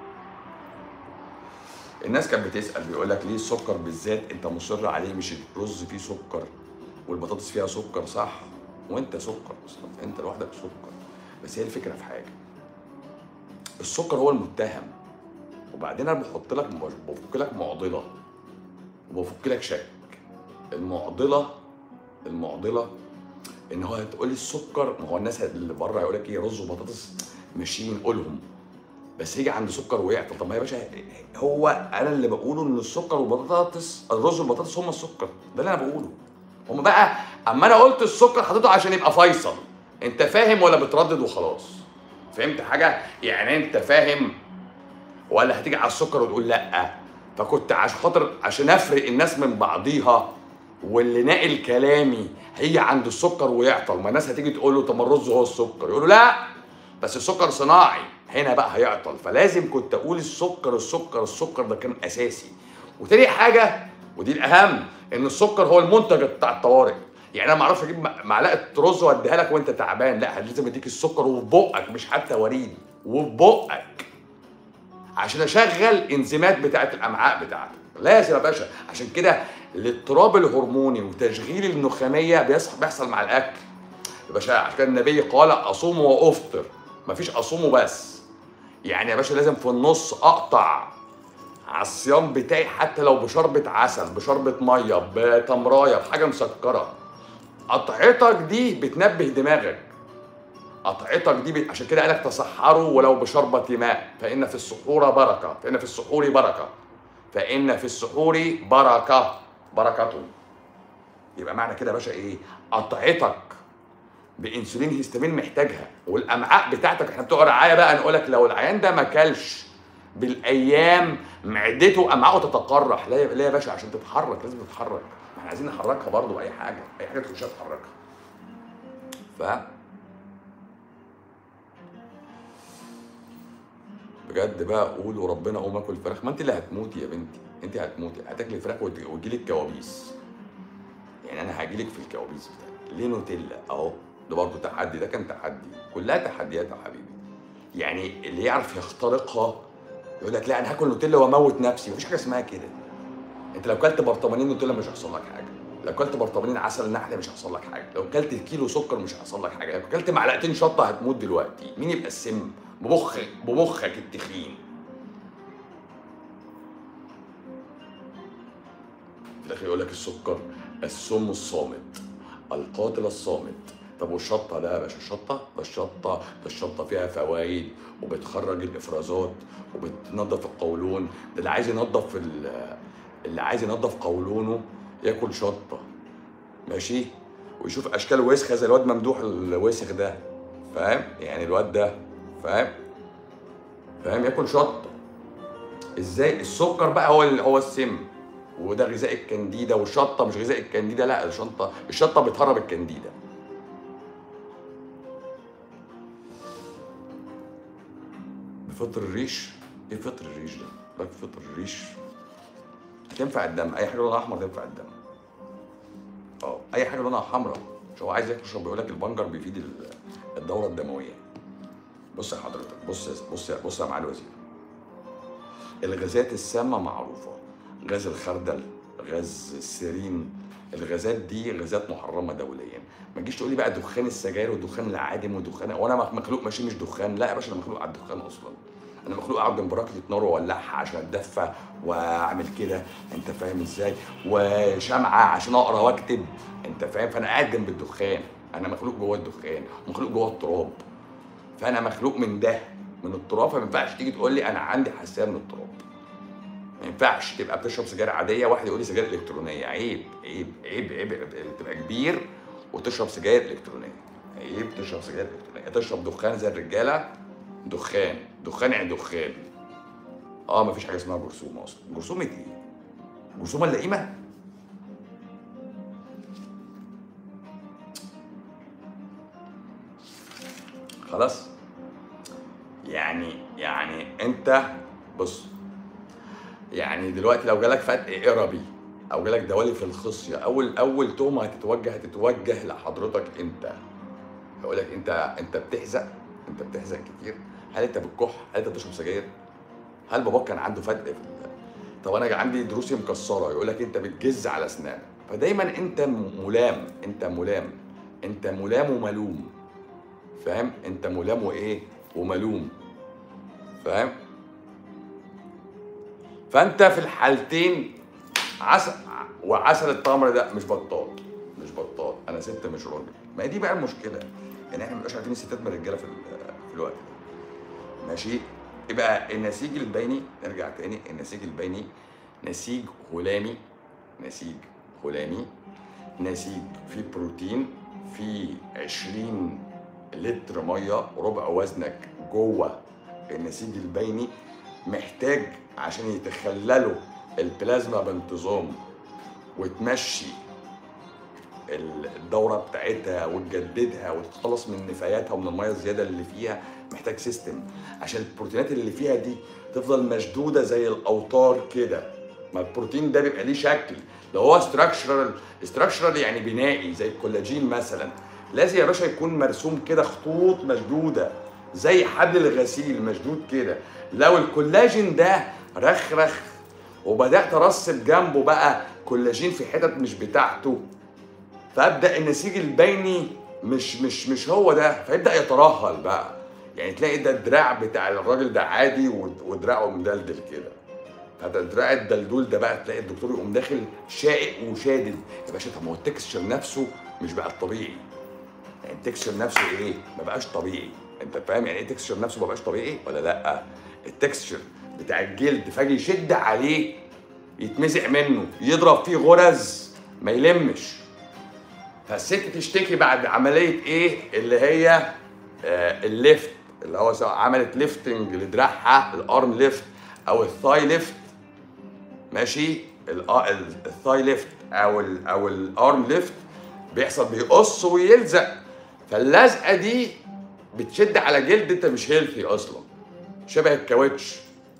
الناس كانت بتسال بيقول لك ليه السكر بالذات انت مصر عليه مش الرز فيه سكر والبطاطس فيها سكر صح وانت سكر اصلا انت لوحدك سكر بس هي الفكره في حاجه السكر هو المتهم وبعدين انا بحط لك بفك لك معضله وبفك لك شك المعضله المعضله ان هو هتقول لي السكر ما هو الناس اللي بره هيقول لك ايه رز وبطاطس ماشيين قولهم بس يجي عند سكر ويعطل طب ما يا باشا هو انا اللي بقوله ان السكر والبطاطس الرز والبطاطس هم السكر ده اللي انا بقوله هم بقى اما انا قلت السكر حطيته عشان يبقى فيصل انت فاهم ولا بتردد وخلاص فهمت حاجه يعني انت فاهم ولا هتيجي على السكر وتقول لا فكنت عشان خاطر عشان افرق الناس من بعضيها واللي ناقل كلامي هيجي عند السكر ويعطل ما الناس هتيجي تقول له طب ما الرز هو السكر يقول له لا بس السكر صناعي هنا بقى هيعطل فلازم كنت اقول السكر السكر السكر ده كان اساسي وتاني حاجه ودي الاهم ان السكر هو المنتج بتاع الطوارئ يعني انا ما اعرفش اجيب معلقه رز واديها لك وانت تعبان لا لازم اديك السكر وفي بقك مش حتى وريد وفي بقك عشان اشغل انزيمات بتاعت الامعاء بتاعتك لازم يا باشا عشان كده الاضطراب الهرموني وتشغيل النخاميه بيصح- بيحصل مع الاكل يا باشا عشان كده النبي قال اصوم وافطر مفيش اصوم وبس يعني يا باشا لازم في النص اقطع على الصيام بتاعي حتى لو بشربة عسل بشربة مية بتمراية بحاجة مسكرة قطعتك دي بتنبه دماغك قطعتك دي بت... عشان كده قالك تصحروا ولو بشربة ماء فإن في السحور بركة فإن في السحور بركة فإن في السحور بركة بركة يبقى معنى كده يا باشا ايه قطعتك بانسولين هيستامين محتاجها والامعاء بتاعتك احنا بتوع رعايه بقى نقول لك لو العيان ده ما كلش بالايام معدته امعاءه تتقرح لا يا- لا يا باشا عشان تتحرك لازم تتحرك ما احنا عايزين نحركها برضو باي حاجه اي حاجه تخشها تحركها ف بجد بقى قول وربنا قوم اكل فراخ ما انت اللي هتموتي يا بنتي انت هتموتي هتاكلي فراخ وت- وتجيلك كوابيس يعني انا هجيلك في الكوابيس بتاعتي ليه نوتيلا اهو ده برضه تحدي ده كان تحدي كلها تحديات يا حبيبي يعني اللي يعرف يخترقها يقول لك لا انا هاكل نوتيلا واموت نفسي مفيش حاجه اسمها كده انت لو كلت برطمانين نوتيلا مش هيحصل لك حاجه لو كلت برطمانين عسل نحله مش هيحصل لك حاجه لو كلت كيلو سكر مش هيحصل لك حاجه لو كلت معلقتين شطه هتموت دلوقتي مين يبقى السم بمخك بمخك التخين في الاخر يقول لك السكر السم الصامت القاتل الصامت طب والشطه ده يا باشا الشطه ده الشطه ده الشطه فيها فوائد وبتخرج الافرازات وبتنظف القولون ده اللي عايز ينظف ال- اللي عايز ينظف قولونه ياكل شطه ماشي ويشوف اشكال وسخه زي الواد ممدوح الوسخ ده فاهم يعني الواد ده فاهم فاهم ياكل شطه ازاي السكر بقى هو ال- هو السم وده غذاء الكنديدا والشطه مش غذاء الكنديدا لا الشطه الشطه بتهرب الكنديدا بفطر الريش ايه فطر الريش ده؟ لك فطر الريش هتنفع الدم اي حاجه لونها احمر تنفع الدم اه اي حاجه لونها حمراء مش هو عايز يشرب بيقول لك البنجر بيفيد ال- الدوره الدمويه بص يا حضرتك بص يا بص يا بص يا معالي الوزير الغازات السامه معروفه غاز الخردل غاز السيرين الغازات دي غازات محرمه دوليا ما تجيش تقول لي بقى دخان السجاير ودخان العادم ودخان وانا مخلوق ماشي مش دخان لا يا باشا انا مخلوق على الدخان اصلا انا مخلوق اقعد جنب راكله نار واولعها عشان اتدفى واعمل كده انت فاهم ازاي وشمعه عشان اقرا واكتب انت فاهم فانا قاعد جنب الدخان انا مخلوق جوه الدخان مخلوق جوه التراب فانا مخلوق من ده من التراب فما ينفعش تيجي تقول لي انا عندي حساسيه من التراب ما ينفعش تبقى بتشرب سجاير عاديه واحد يقول لي سجاير الكترونيه عيب عيب عيب عيب, عيب. تبقى كبير وتشرب سجاير الكترونيه عيب تشرب سجاير الكترونيه تشرب دخان زي الرجاله دخان دخان يعني دخان اه مفيش حاجه اسمها جرثومه اصلا جرثومه ايه جرثومه اللئيمه خلاص يعني يعني انت بص يعني دلوقتي لو جالك فتق قربي او جالك دوالي في الخصيه اول اول تهمه هتتوجه هتتوجه لحضرتك انت هقول لك انت انت بتحزق انت بتحزق كتير هل انت بتكح هل انت بتشرب سجاير هل باباك كان عنده فتق في ال- طب انا عندي دروسي مكسره يقول لك انت بتجز على اسنانك فدايما انت م- ملام انت ملام انت ملام وملوم فاهم انت ملام وايه وملوم فاهم فانت في الحالتين عسل وعسل التمر ده مش بطال مش بطال انا ست مش راجل ما هي دي بقى المشكله يعني احنا مبقاش عارفين الستات من الرجاله في ال- في الوقت ده ماشي يبقى النسيج البيني نرجع تاني النسيج البيني نسيج هلامي نسيج هلامي نسيج فيه بروتين فيه 20 لتر ميه ربع وزنك جوه النسيج البيني محتاج عشان يتخللوا البلازما بانتظام وتمشي الدوره بتاعتها وتجددها وتتخلص من نفاياتها ومن الميه الزياده اللي فيها محتاج سيستم عشان البروتينات اللي فيها دي تفضل مشدوده زي الاوتار كده ما البروتين ده بيبقى ليه شكل لو هو ستراكشرال ستراكشرال يعني بنائي زي الكولاجين مثلا لازم يا باشا يكون مرسوم كده خطوط مشدوده زي حبل الغسيل مشدود كده لو الكولاجين ده رخرخ وبدات ارسب جنبه بقى كولاجين في حتت مش بتاعته فابدا النسيج البيني مش مش مش هو ده فيبدا يترهل بقى يعني تلاقي ده الدراع بتاع الراجل ده عادي ود- ودراعه مدلدل كده هذا الدراع الدلدول ده بقى تلاقي الدكتور يقوم داخل شائق وشادد يا باشا طب ما هو التكستشر نفسه مش بقى الطبيعي يعني التكستشر نفسه ايه ما بقاش طبيعي انت فاهم يعني ايه التكستشر نفسه ما بقاش طبيعي ولا لا التكستشر بتاع الجلد فاجي يشد عليه يتمزق منه يضرب فيه غرز ما يلمش فالست تشتكي بعد عمليه ايه اللي هي آه الليفت اللي هو سواء عملت ليفتنج لدراعها الارم ليفت او الثاي ليفت ماشي ال- ال- الثاي ليفت او ال او الارم ليفت بيحصل بيقص ويلزق فاللزقه دي بتشد على جلد انت مش هيلثي اصلا شبه الكاوتش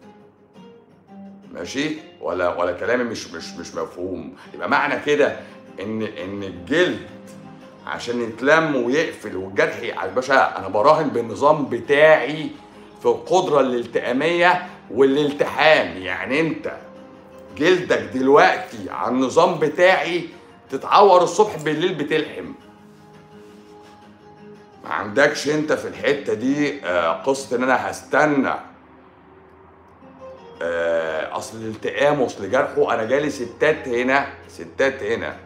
ماشي ولا ولا كلامي مش مش مش مفهوم يبقى معنى كده ان ان الجلد عشان يتلم ويقفل والجرح يا باشا انا براهن بالنظام بتاعي في القدره الالتئاميه والالتحام يعني انت جلدك دلوقتي على النظام بتاعي تتعور الصبح بالليل بتلحم ما عندكش انت في الحته دي آه، قصه ان انا هستنى آه، اصل الالتئام واصل جرحه انا جالي ستات هنا ستات هنا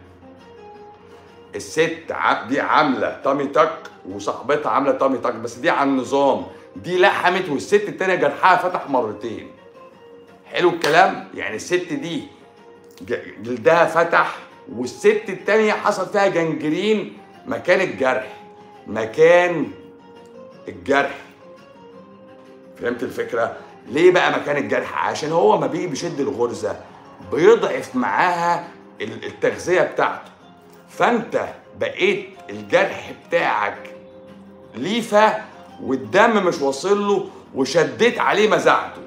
الست ع- دي عامله تامي تاك وصاحبتها عامله تامي تاك بس دي على النظام دي لحمت والست التانيه جرحها فتح مرتين حلو الكلام يعني الست دي ج- جلدها فتح والست التانيه حصل فيها جنجرين مكان الجرح مكان الجرح فهمت الفكره ليه بقى مكان الجرح عشان هو ما بيجي بيشد الغرزه بيضعف معاها ال- التغذيه بتاعته فانت بقيت الجرح بتاعك ليفه والدم مش واصل له وشديت عليه مزعته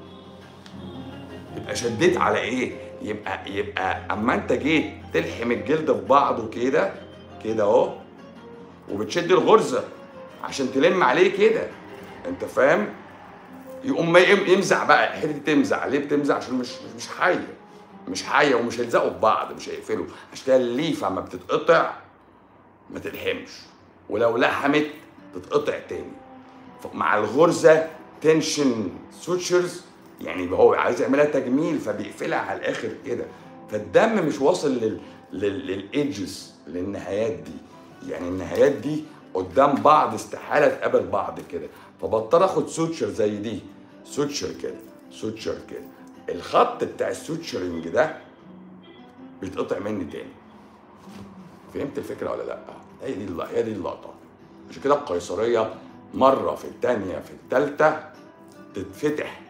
يبقى شديت على ايه يبقى يبقى اما انت جيت تلحم الجلد في بعضه كده كده اهو وبتشد الغرزه عشان تلم عليه كده انت فاهم يقوم ما يم- يمزع بقى حته تمزع ليه بتمزع عشان مش مش حيه مش حيه ومش هيلزقوا في بعض مش هيقفلوا عشان كده الليفه اما بتتقطع ما تلحمش ولو لحمت تتقطع تاني ف- مع الغرزه تنشن سوتشرز يعني يبقى هو عايز يعملها تجميل فبيقفلها على الاخر كده فالدم مش واصل لل لل للايدجز للنهايات دي يعني النهايات دي قدام بعض استحاله تقابل بعض كده فبضطر اخد سوتشر زي دي سوتشر كده سوتشر كده الخط بتاع السوتشرنج ده بيتقطع مني تاني فهمت الفكره ولا لا هي دي الل- هي دي اللقطه عشان كده القيصريه مره في الثانيه في الثالثه تتفتح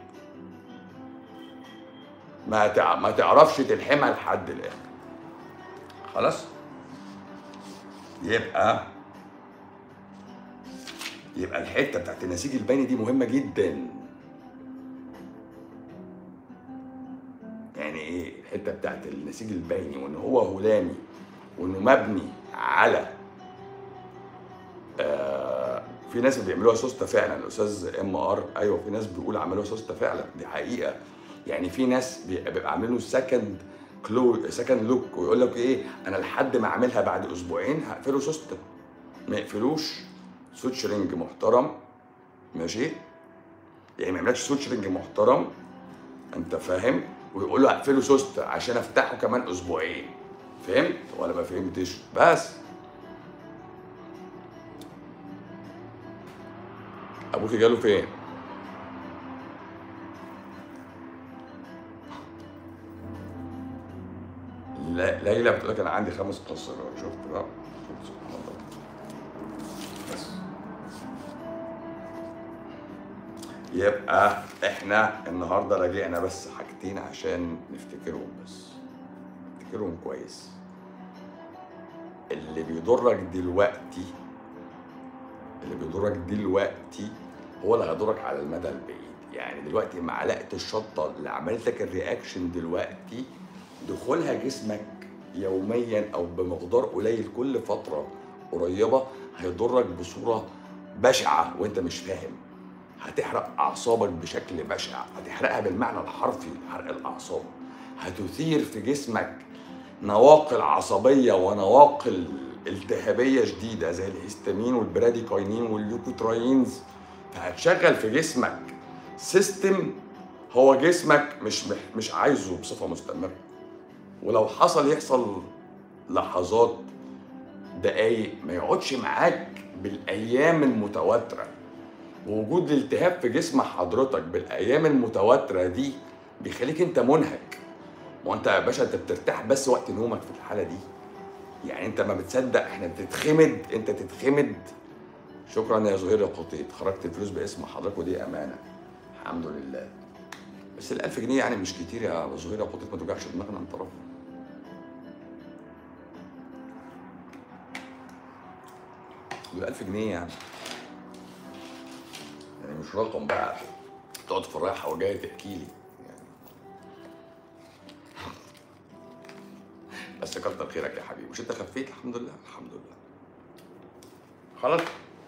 ما تع... ما تعرفش تلحمها لحد الاخر خلاص يبقى يبقى الحته بتاعت النسيج البيني دي مهمه جدا يعني ايه الحته بتاعت النسيج البيني وان هو هلامي وانه مبني على آه في ناس بيعملوها سوسته فعلا الاستاذ ام ار ايوه في ناس بيقول عملوها سوسته فعلا دي حقيقه يعني في ناس بي- بيبقى عاملين سكند كلو سكند لوك ويقول لك ايه انا لحد ما اعملها بعد اسبوعين هقفله سوسته ما يقفلوش سوتشرنج محترم ماشي يعني ما يعملكش سوتشرنج محترم انت فاهم ويقول له هقفله سوست عشان افتحه كمان اسبوعين فهمت ولا ما فهمتش بس ابوك جاله فين لا ليلى بتقول لك انا عندي خمس قصرات شفت بقى شفت سبحان الله بس يبقى احنا النهارده راجعنا بس حاجتين عشان نفتكرهم بس نفتكرهم كويس اللي بيضرك دلوقتي اللي بيضرك دلوقتي هو اللي هيضرك على المدى البعيد يعني دلوقتي معلقه الشطه اللي عملت لك الرياكشن دلوقتي دخولها جسمك يوميا او بمقدار قليل كل فتره قريبه هيضرك بصوره بشعه وانت مش فاهم هتحرق اعصابك بشكل بشع هتحرقها بالمعنى الحرفي حرق الاعصاب هتثير في جسمك نواقل عصبيه ونواقل التهابيه شديده زي الهستامين والبراديكاينين والليوكوتراينز فهتشغل في جسمك سيستم هو جسمك مش مش عايزه بصفه مستمره ولو حصل يحصل لحظات دقايق ما يقعدش معاك بالايام المتواتره ووجود الالتهاب في جسم حضرتك بالايام المتواتره دي بيخليك انت منهك ما هو انت يا باشا انت بترتاح بس وقت نومك في الحاله دي يعني انت ما بتصدق احنا بتتخمد انت تتخمد شكرا يا زهير يا قطيط خرجت الفلوس باسم حضرتك ودي امانه الحمد لله بس ال 1000 جنيه يعني مش كتير يا زهير يا قطيط ما توجعش دماغنا انت رب دول 1000 جنيه يعني يعني مش رقم بقى تقعد في الرايحه وجايه تحكي لي يعني بس كتر خيرك يا حبيبي مش انت خفيت الحمد لله الحمد لله خلاص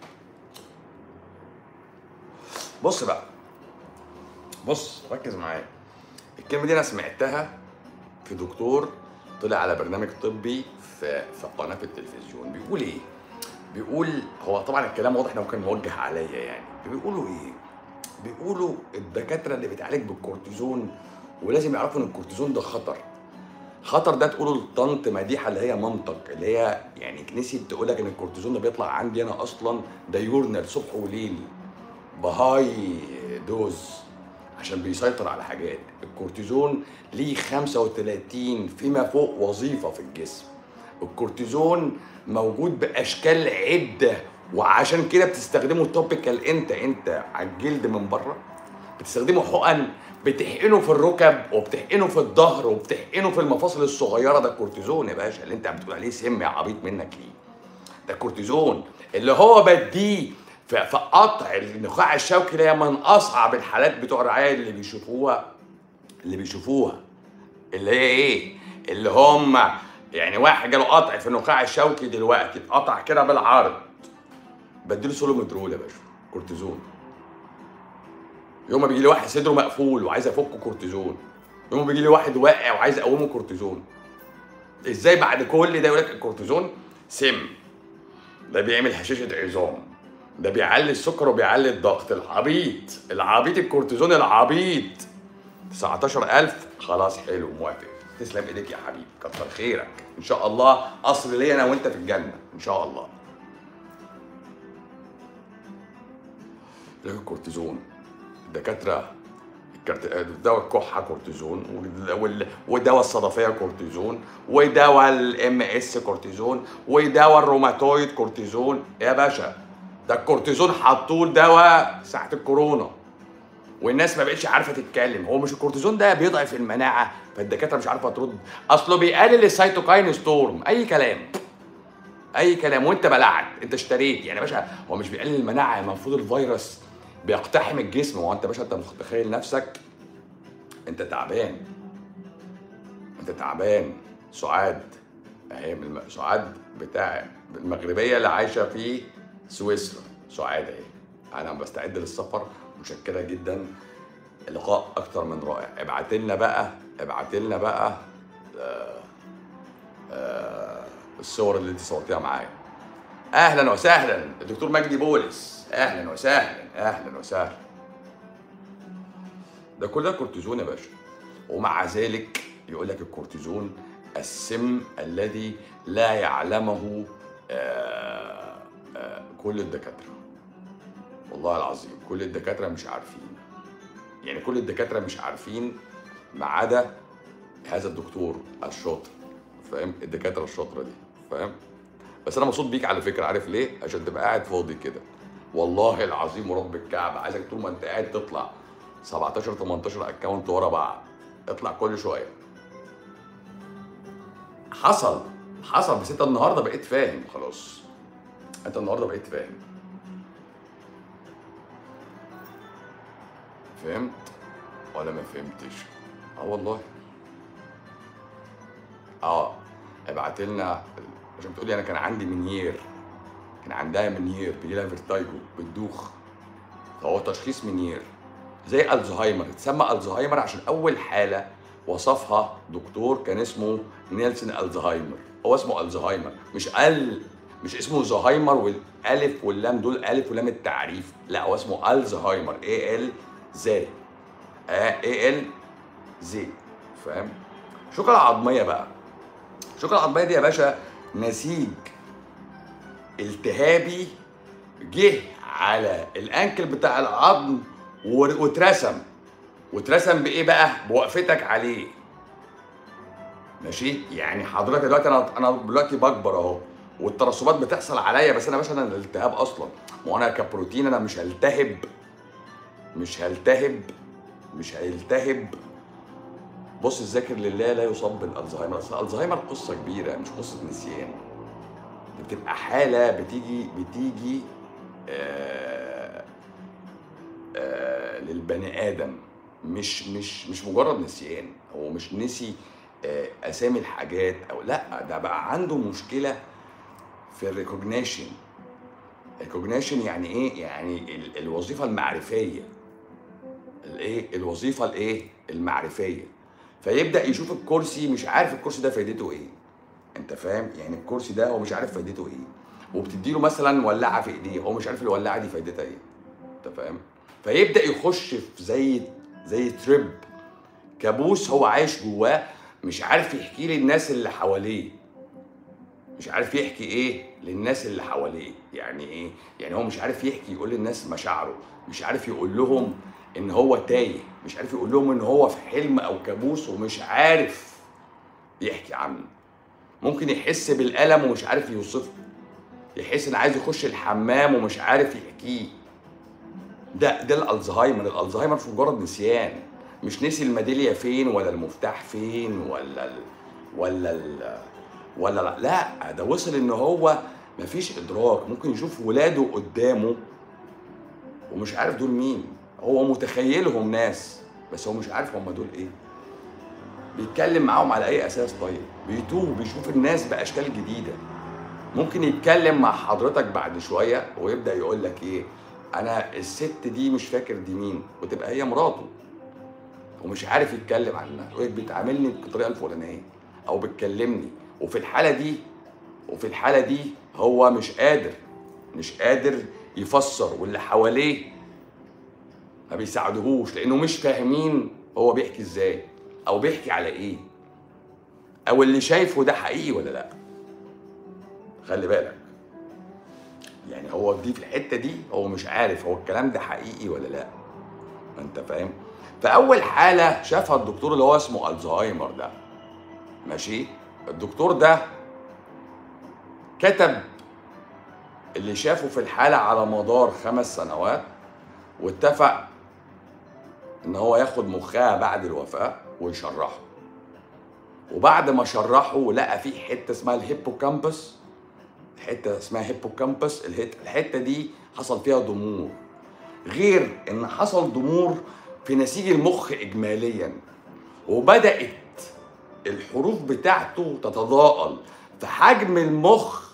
بص بقى بص ركز معايا الكلمه دي انا سمعتها في دكتور طلع على برنامج طبي في في قناه في التلفزيون بيقول ايه بيقول هو طبعا الكلام واضح انه كان موجه عليا يعني بيقولوا ايه بيقولوا الدكاتره اللي بتعالج بالكورتيزون ولازم يعرفوا ان الكورتيزون ده خطر خطر ده تقوله لطنط مديحه اللي هي مامتك اللي هي يعني نسيت تقول لك ان الكورتيزون ده بيطلع عندي انا اصلا ده يورنال صبح وليل بهاي دوز عشان بيسيطر على حاجات الكورتيزون ليه 35 فيما فوق وظيفه في الجسم الكورتيزون موجود باشكال عده وعشان كده بتستخدمه توبيكال انت انت على الجلد من بره بتستخدمه حقن بتحقنه في الركب وبتحقنه في الظهر وبتحقنه في المفاصل الصغيره ده الكورتيزون يا باشا اللي انت بتقول عليه سم يا عبيط منك ليه ده الكورتيزون اللي هو بديه في في قطع النخاع الشوكي اللي هي من اصعب الحالات بتوع الرعايه اللي بيشوفوها اللي بيشوفوها اللي هي ايه اللي هم يعني واحد جاله قطع في النخاع الشوكي دلوقتي اتقطع كده بالعرض بديله سولومترول يا باشا كورتيزون يوم ما بيجي لي واحد صدره مقفول وعايز افكه كورتيزون يوم ما بيجي لي واحد واقع وعايز اقومه كورتيزون ازاي بعد كل ده يقول لك الكورتيزون سم ده بيعمل هشاشه عظام ده بيعلي السكر وبيعلي الضغط العبيط العبيط الكورتيزون العبيط 19000 خلاص حلو موافق تسلم ايديك يا حبيبي كتر خيرك ان شاء الله اصل ليا انا وانت في الجنه ان شاء الله لكن الكورتيزون الدكاتره الكرت- دواء الكحه كورتيزون وال- وال- ودواء الصدفيه كورتيزون ودواء الام اس كورتيزون ودواء الروماتويد كورتيزون يا باشا ده الكورتيزون حطوه دواء ساعه الكورونا والناس ما بقتش عارفه تتكلم هو مش الكورتيزون ده بيضعف المناعه فالدكاتره مش عارفه ترد اصله بيقلل السيتوكاين ستورم اي كلام اي كلام وانت بلعت انت اشتريت يعني يا باشا هو مش بيقلل المناعه المفروض الفيروس بيقتحم الجسم هو انت يا باشا انت متخيل نفسك انت تعبان انت تعبان سعاد اهي من الم- سعاد بتاع المغربيه اللي عايشه في سويسرا سعاد اهي انا بستعد للسفر مشكره جدا لقاء اكتر من رائع ابعت لنا بقى ابعت لنا بقى آه، آه، الصور اللي انت صورتيها معايا اهلا وسهلا الدكتور مجدي بولس اهلا وسهلا اهلا وسهلا ده كل ده كورتيزون يا باشا ومع ذلك يقول لك الكورتيزون السم الذي لا يعلمه آه، آه، كل الدكاتره والله العظيم كل الدكاتره مش عارفين يعني كل الدكاتره مش عارفين ما عدا هذا الدكتور الشاطر فاهم الدكاتره الشاطره دي فاهم بس انا مبسوط بيك على فكره عارف ليه عشان تبقى قاعد فاضي كده والله العظيم ورب الكعبه عايزك طول ما انت قاعد تطلع 17 18 اكونت ورا بعض اطلع كل شويه حصل حصل بس انت النهارده بقيت فاهم خلاص انت النهارده بقيت فاهم فهمت ولا ما فهمتش اه والله اه ابعت لنا عشان بتقولي انا كان عندي منير كان عندها منير بيجي لها فيرتايجو بتدوخ فهو تشخيص منير زي الزهايمر اتسمى الزهايمر عشان اول حاله وصفها دكتور كان اسمه نيلسون الزهايمر هو اسمه الزهايمر مش ال مش اسمه زهايمر والالف واللام دول الف ولام التعريف لا هو اسمه الزهايمر اي ال زي اي ال زي فاهم شوكة العظمية بقى الشوكة العظمية دي يا باشا نسيج التهابي جه على الانكل بتاع العظم و- واترسم واترسم بايه بقى بوقفتك عليه ماشي يعني حضرتك دلوقتي انا انا دلوقتي بكبر اهو والترسبات بتحصل عليا بس انا باشا انا الالتهاب اصلا ما هو انا كبروتين انا مش هلتهب مش هلتهب مش هيلتهب بص الذاكر لله لا يصاب بالالزهايمر اصل الالزهايمر قصه كبيره مش قصه نسيان دي بتبقى حاله بتيجي بتيجي آه آه للبني ادم مش مش مش مجرد نسيان هو مش نسي آه اسامي الحاجات او لا ده بقى عنده مشكله في الريكوجنيشن الريكوجنيشن يعني ايه يعني ال- الوظيفه المعرفيه الايه الوظيفه الايه المعرفيه فيبدا يشوف الكرسي مش عارف الكرسي ده فايدته ايه انت فاهم يعني الكرسي ده هو مش عارف فايدته ايه وبتديله مثلا ولاعه في ايديه هو مش عارف الولاعه دي فايدتها ايه انت فاهم فيبدا يخش في زي زي تريب كابوس هو عايش جواه مش عارف يحكيه للناس اللي حواليه مش عارف يحكي ايه للناس اللي حواليه يعني ايه يعني هو مش عارف يحكي يقول للناس مشاعره مش عارف يقول لهم ان هو تايه مش عارف يقول لهم ان هو في حلم او كابوس ومش عارف يحكي عنه ممكن يحس بالالم ومش عارف يوصفه يحس ان عايز يخش الحمام ومش عارف يحكيه ده ده الالزهايمر الالزهايمر مش مجرد نسيان مش نسي الميداليه فين ولا المفتاح فين ولا ال ولا ال ولا لا لا ده وصل ان هو مفيش ادراك ممكن يشوف ولاده قدامه ومش عارف دول مين هو متخيلهم ناس بس هو مش عارف هم دول ايه بيتكلم معاهم على اي اساس طيب بيتوه بيشوف الناس باشكال جديده ممكن يتكلم مع حضرتك بعد شويه ويبدا يقول لك ايه انا الست دي مش فاكر دي مين وتبقى هي مراته ومش عارف يتكلم عنها يقول لك بتعاملني بالطريقه الفلانيه او بتكلمني وفي الحاله دي وفي الحاله دي هو مش قادر مش قادر يفسر واللي حواليه ما بيساعدهوش لانه مش فاهمين هو بيحكي ازاي او بيحكي على ايه او اللي شايفه ده حقيقي ولا لا خلي بالك يعني هو دي في الحته دي هو مش عارف هو الكلام ده حقيقي ولا لا ما انت فاهم فاول حاله شافها الدكتور اللي هو اسمه الزهايمر ده ماشي الدكتور ده كتب اللي شافه في الحاله على مدار خمس سنوات واتفق ان هو ياخد مخها بعد الوفاه ويشرحه وبعد ما شرحه لقى فيه حته اسمها الهيبوكامبس حته اسمها هيبوكامبس الهت- الحته دي حصل فيها ضمور غير ان حصل ضمور في نسيج المخ اجماليا وبدات الحروف بتاعته تتضاءل فحجم المخ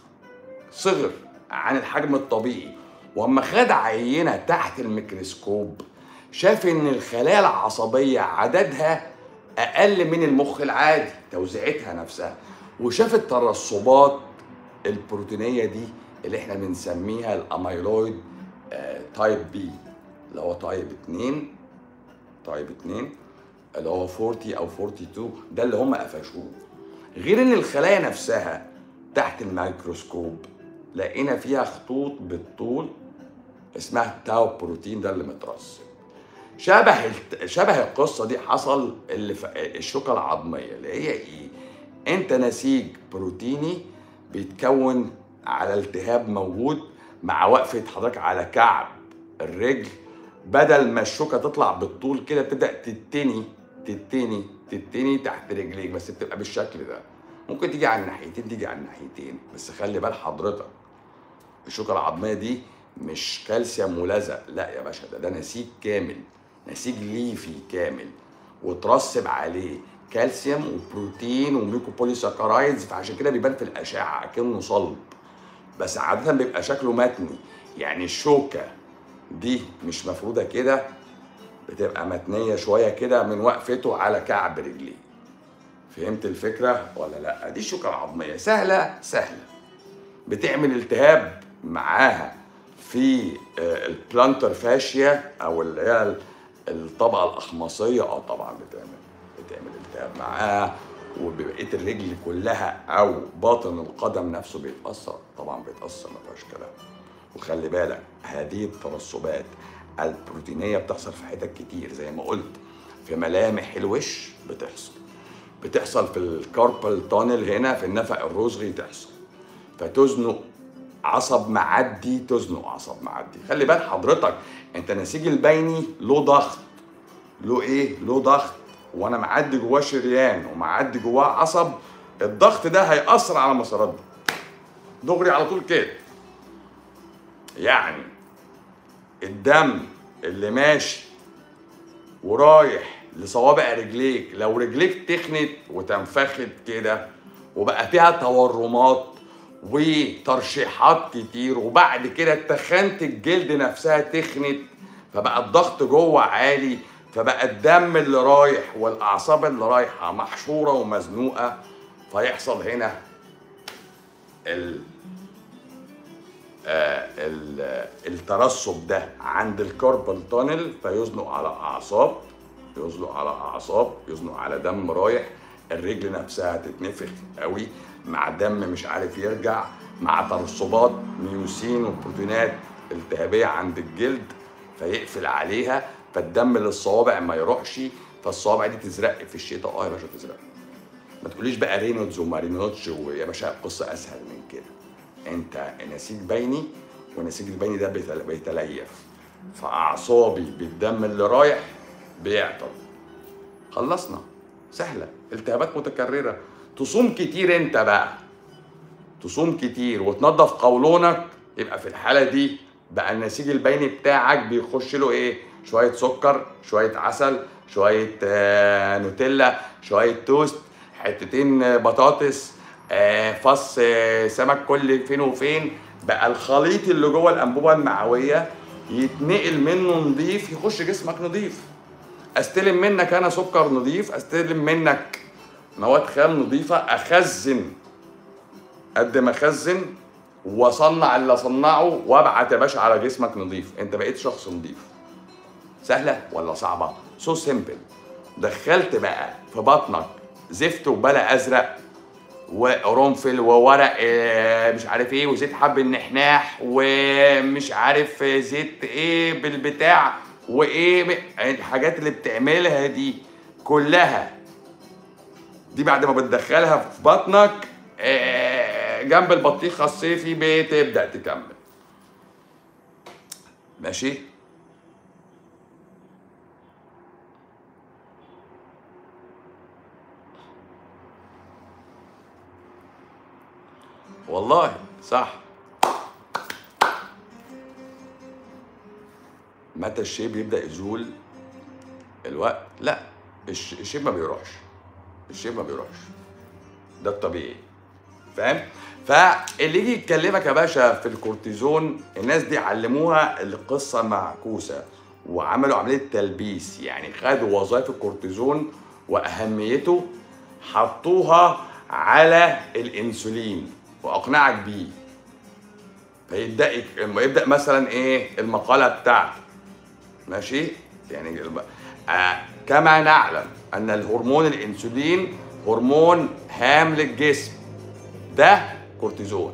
صغر عن الحجم الطبيعي واما خد عينه تحت الميكروسكوب شاف ان الخلايا العصبيه عددها اقل من المخ العادي توزيعتها نفسها وشاف الترسبات البروتينيه دي اللي احنا بنسميها الاميلويد آه، تايب بي اللي هو تايب 2 تايب 2 اللي هو 40 او 42 ده اللي هم قفشوه غير ان الخلايا نفسها تحت الميكروسكوب لقينا فيها خطوط بالطول اسمها التاو بروتين ده اللي مترسب شبه الت- شبه القصه دي حصل اللي في الشوكه العظميه اللي هي ايه انت نسيج بروتيني بيتكون على التهاب موجود مع وقفه حضرتك على كعب الرجل بدل ما الشوكه تطلع بالطول كده بتبدا تتني تتني تتني تحت رجليك بس بتبقى بالشكل ده ممكن تيجي على الناحيتين تيجي على الناحيتين بس خلي بال حضرتك الشوكه العظميه دي مش كالسيوم ولزق لا يا باشا ده ده نسيج كامل نسيج ليفي كامل وترسب عليه كالسيوم وبروتين وميكوبوليساكرايدز فعشان كده بيبان في الاشعه كأنه صلب بس عاده بيبقى شكله متني يعني الشوكه دي مش مفروده كده بتبقى متنيه شويه كده من وقفته على كعب رجليه فهمت الفكره ولا لا دي الشوكه العظميه سهله سهله بتعمل التهاب معاها في آه، البلانتر فاشيا او اللي هي الطبقه الاخمصيه اه طبعا بتعمل بتعمل التهاب معاها وبقيه الرجل كلها او باطن القدم نفسه بيتاثر طبعا بيتاثر ما فيهاش كلام وخلي بالك هذه الترسبات البروتينيه بتحصل في حتت كتير زي ما قلت في ملامح الوش بتحصل بتحصل في الكاربال تانل هنا في النفق الرزغي تحصل فتزنق عصب معدي تزنق عصب معدي خلي بال حضرتك انت النسيج البيني له ضغط له ايه له ضغط وانا معدي جواه شريان ومعدي جواه عصب الضغط ده هيأثر على المسارات دي دغري على طول كده يعني الدم اللي ماشي ورايح لصوابع رجليك لو رجليك تخنت وتنفخت كده وبقى فيها تورمات وترشيحات كتير وبعد كده تخنت الجلد نفسها تخنت فبقى الضغط جوه عالي فبقى الدم اللي رايح والاعصاب اللي رايحه محشوره ومزنوقه فيحصل هنا ال آه، ال- آه، الترسب ده عند الكاربال تانل فيزنق على اعصاب يزنق على اعصاب يزنق على دم رايح الرجل نفسها تتنفخ قوي مع دم مش عارف يرجع مع ترسبات ميوسين وبروتينات التهابيه عند الجلد فيقفل عليها فالدم للصوابع ما يروحش فالصوابع دي تزرق في الشتاء اه يا باشا تزرق ما تقوليش بقى رينولدز وما رينولدز ويا باشا القصه اسهل من كده انت نسيج بيني والنسيج البيني ده بيتل- بيتليف فاعصابي بالدم اللي رايح بيعطل خلصنا سهله التهابات متكرره تصوم كتير انت بقى تصوم كتير وتنظف قولونك يبقى في الحاله دي بقى النسيج البيني بتاعك بيخش له ايه شويه سكر شويه عسل شويه آه نوتيلا شويه توست حتتين آه، بطاطس آه فص آه سمك كل فين وفين بقى الخليط اللي جوه الانبوبه المعويه يتنقل منه نضيف يخش جسمك نضيف استلم منك انا سكر نضيف استلم منك مواد خام نضيفه اخزن قد ما اخزن واصنع اللي اصنعه وابعت يا باشا على جسمك نضيف انت بقيت شخص نضيف سهله ولا صعبه سو سيمبل دخلت بقى في بطنك زفت وبلا ازرق وقرنفل وورق آه، مش عارف ايه وزيت حب النحناح ومش عارف آه، زيت ايه بالبتاع وايه ب- الحاجات اللي بتعملها دي كلها دي بعد ما بتدخلها في بطنك آه، جنب البطيخه الصيفي بتبدا تكمل ماشي والله صح متى الشيب يبدا يزول الوقت لا الش- الشيب ما بيروحش الشيب ما بيروحش ده الطبيعي فاهم فاللي يجي يكلمك يا باشا في الكورتيزون الناس دي علموها القصه معكوسه وعملوا عمليه تلبيس يعني خدوا وظائف الكورتيزون واهميته حطوها على الانسولين واقنعك بيه فيبدا يك- لما يبدا مثلا ايه المقاله بتاعته ماشي يعني الب- آه كما نعلم ان الهرمون الانسولين هرمون هام للجسم ده كورتيزون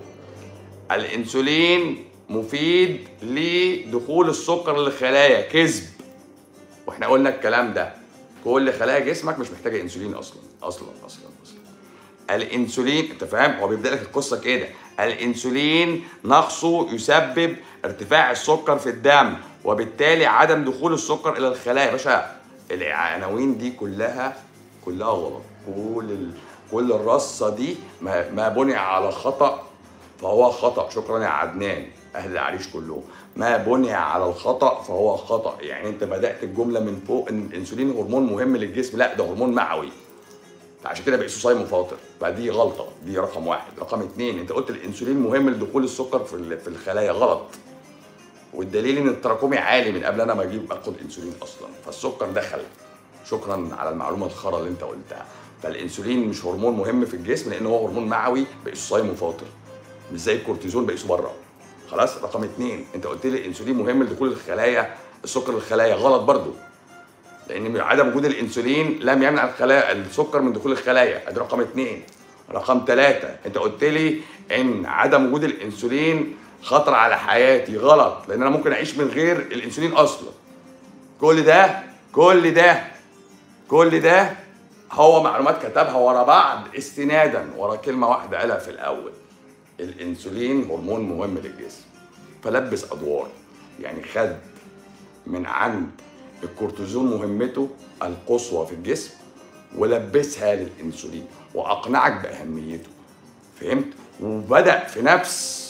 الانسولين مفيد لدخول السكر للخلايا كذب واحنا قلنا الكلام ده كل خلايا جسمك مش محتاجه انسولين اصلا اصلا اصلا اصلا الانسولين انت فاهم هو بيبدا لك القصه كده الانسولين نقصه يسبب ارتفاع السكر في الدم وبالتالي عدم دخول السكر الى الخلايا يا باشا العناوين دي كلها كلها غلط كل ال... كل الرصه دي ما, ما بني على خطا فهو خطا شكرا يا عدنان اهل العريش كلهم ما بني على الخطا فهو خطا يعني انت بدات الجمله من فوق ان الانسولين هرمون مهم للجسم لا ده هرمون معوي فعشان كده بيقيسوا صايم وفاطر فدي غلطه دي رقم واحد رقم اتنين انت قلت الانسولين مهم لدخول السكر في ال- في الخلايا غلط والدليل ان التراكمي عالي من قبل انا ما اجيب اخد انسولين اصلا فالسكر دخل شكرا على المعلومه الخرا اللي انت قلتها فالانسولين مش هرمون مهم في الجسم لان هو هرمون معوي بيقيسوا صايم وفاطر مش زي الكورتيزون بيقيسوا بره خلاص رقم اتنين انت قلت لي الانسولين مهم لدخول الخلايا السكر للخلايا غلط برضو لان عدم وجود الانسولين لم يمنع الخلايا السكر من دخول الخلايا ادي رقم اثنين رقم ثلاثة انت قلت لي ان عدم وجود الانسولين خطر على حياتي غلط لان انا ممكن اعيش من غير الانسولين اصلا كل ده كل ده كل ده هو معلومات كتبها ورا بعض استنادا ورا كلمه واحده قالها في الاول الانسولين هرمون مهم للجسم فلبس ادوار يعني خد من عند الكورتيزون مهمته القصوى في الجسم ولبسها للانسولين واقنعك باهميته فهمت وبدا في نفس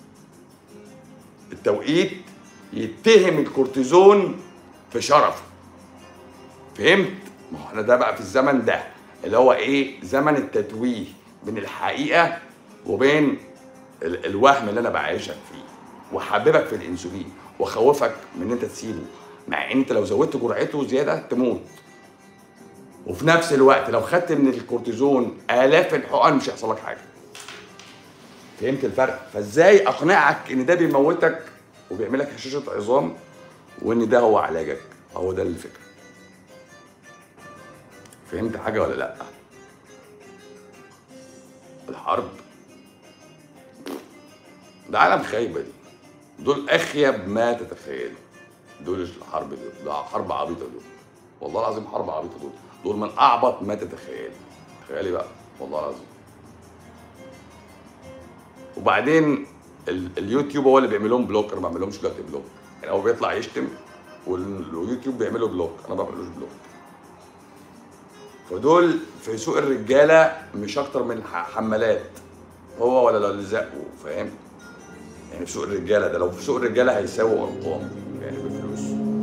التوقيت يتهم الكورتيزون في شرفه فهمت ما هو احنا ده بقى في الزمن ده اللي هو ايه زمن التتويه بين الحقيقه وبين ال- الوهم اللي انا بعيشك فيه وحببك في الانسولين واخوفك من ان انت تسيبه مع ان انت لو زودت جرعته زياده تموت وفي نفس الوقت لو خدت من الكورتيزون الاف الحقن مش هيحصل لك حاجه فهمت الفرق فازاي اقنعك ان ده بيموتك وبيعمل لك هشاشه عظام وان ده هو علاجك هو ده الفكره فهمت حاجه ولا لا الحرب ده عالم خايبه دي دول اخيب ما تتخيلوا دول الحرب دول ده حرب عبيطه دول والله العظيم حرب عبيطه دول دول من اعبط ما تتخيل تخيلي بقى والله العظيم وبعدين ال- اليوتيوب هو اللي بيعمل لهم بلوك انا ما بعملهمش دلوقتي بلوك يعني هو بيطلع يشتم وال- واليوتيوب بيعمله بلوك انا ما بعملوش بلوك فدول في سوق الرجاله مش اكتر من ح- حمالات هو ولا اللي زقه فاهم يعني في سوق الرجاله ده لو في سوق الرجاله هيساووا ارقام يعني بفلوس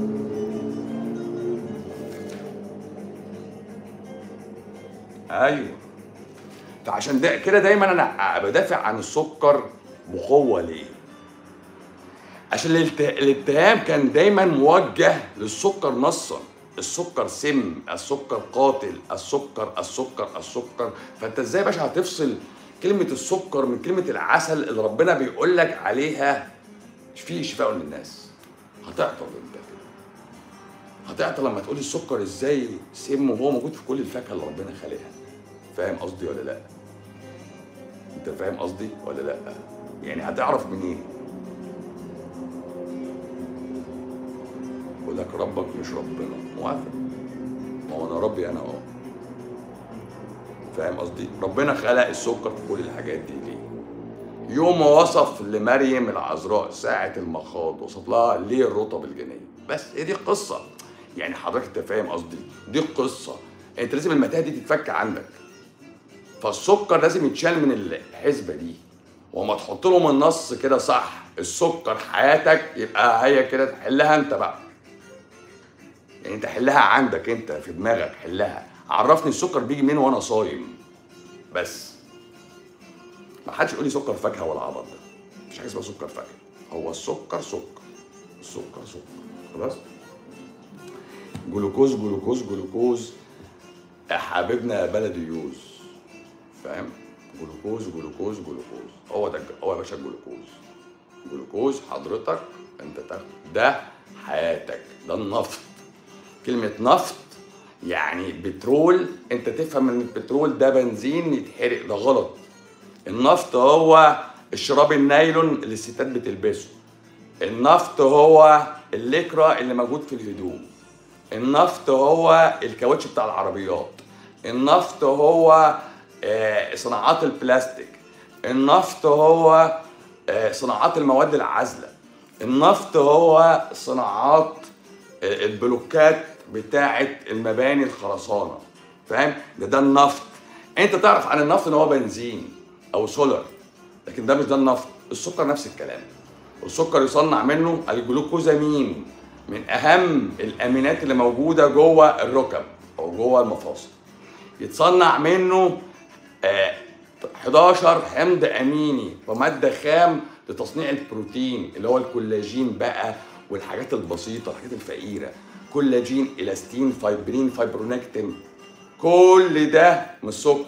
ايوه فعشان ده كده دايما انا بدافع عن السكر بقوه ليه؟ عشان الالت- الاتهام كان دايما موجه للسكر نصا السكر سم السكر قاتل السكر السكر السكر فانت ازاي يا باشا هتفصل كلمه السكر من كلمه العسل اللي ربنا بيقول لك عليها في شفاء للناس هتعطل انت كده هتعطل لما تقول السكر ازاي سم وهو موجود في كل الفاكهه اللي ربنا خالقها فاهم قصدي ولا لا انت فاهم قصدي ولا لا يعني هتعرف منين يقول لك ربك مش ربنا موافق ما هو انا ربي انا اه فاهم قصدي ربنا خلق السكر في كل الحاجات دي ليه يوم ما وصف لمريم العذراء ساعة المخاض وصف لها ليه الرطب الجنيه بس هي دي القصة يعني حضرتك انت فاهم قصدي دي القصة انت لازم المتاهة دي تتفك عندك فالسكر لازم يتشال من الحسبة دي وما تحط لهم النص كده صح السكر حياتك يبقى هي كده تحلها انت بقى يعني انت حلها عندك انت في دماغك حلها عرفني السكر بيجي منين وانا صايم بس ما حدش يقول لي سكر فاكهه ولا عبط ده مش حاجه اسمها سكر فاكهه هو السكر سكر السكر سكر خلاص جلوكوز جلوكوز جلوكوز يا حبيبنا يا بلدي يوز فاهم جلوكوز جلوكوز جلوكوز هو ده هو يا باشا الجلوكوز جلوكوز حضرتك انت تاخد ده حياتك ده النفط كلمة نفط يعني بترول انت تفهم ان البترول ده بنزين يتحرق ده غلط النفط هو الشراب النايلون اللي الستات بتلبسه النفط هو الليكرا اللي موجود في الهدوم النفط هو الكاوتش بتاع العربيات النفط هو آه، صناعات البلاستيك النفط هو آه، صناعات المواد العازله النفط هو صناعات آه، البلوكات بتاعه المباني الخرسانه فاهم ده ده النفط انت تعرف عن النفط ان هو بنزين او سولار لكن ده مش ده النفط السكر نفس الكلام السكر يصنع منه الجلوكوزامين من اهم الامينات اللي موجوده جوه الركب او جوه المفاصل يتصنع منه آه، 11 حمض اميني وماده خام لتصنيع البروتين اللي هو الكولاجين بقى والحاجات البسيطه الحاجات الفقيره كولاجين الاستين فايبرين فايبرونكتين كل ده من السكر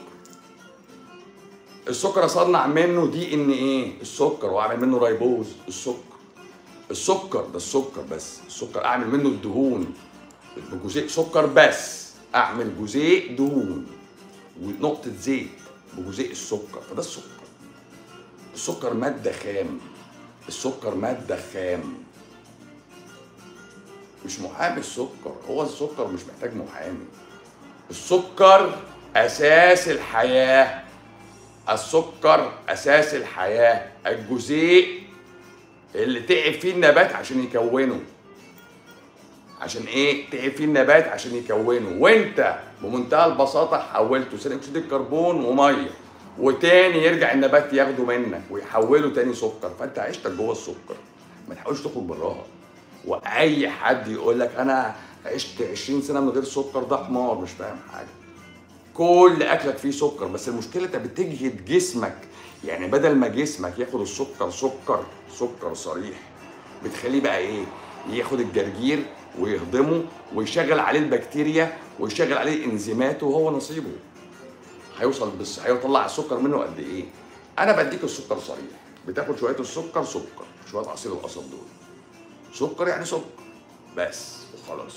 السكر اصنع منه دي ان ايه السكر واعمل منه رايبوز السكر السكر ده السكر بس السكر اعمل منه الدهون بجزيء سكر بس اعمل جزيء دهون ونقطة زيت بجزيء السكر فده السكر السكر مادة خام السكر مادة خام مش محامي السكر هو السكر مش محتاج محامي السكر اساس الحياه السكر اساس الحياه الجزيء اللي تعب فيه النبات عشان يكونه عشان ايه تعب فيه النبات عشان يكونه وانت بمنتهى البساطه حولته ثاني اكسيد الكربون وميه وتاني يرجع النبات ياخده منك ويحوله تاني سكر فانت عشتك جوه السكر ما تحاولش تخرج براها واي حد يقول لك انا عشت 20 سنه من غير سكر ده حمار مش فاهم حاجه كل اكلك فيه سكر بس المشكله انت بتجهد جسمك يعني بدل ما جسمك ياخد السكر سكر سكر صريح بتخليه بقى ايه ياخد الجرجير ويهضمه ويشغل عليه البكتيريا ويشغل عليه انزيماته وهو نصيبه هيوصل بس هيطلع السكر منه قد ايه انا بديك السكر صريح بتاخد شويه السكر سكر شويه عصير القصب دول سكر يعني سكر بس وخلاص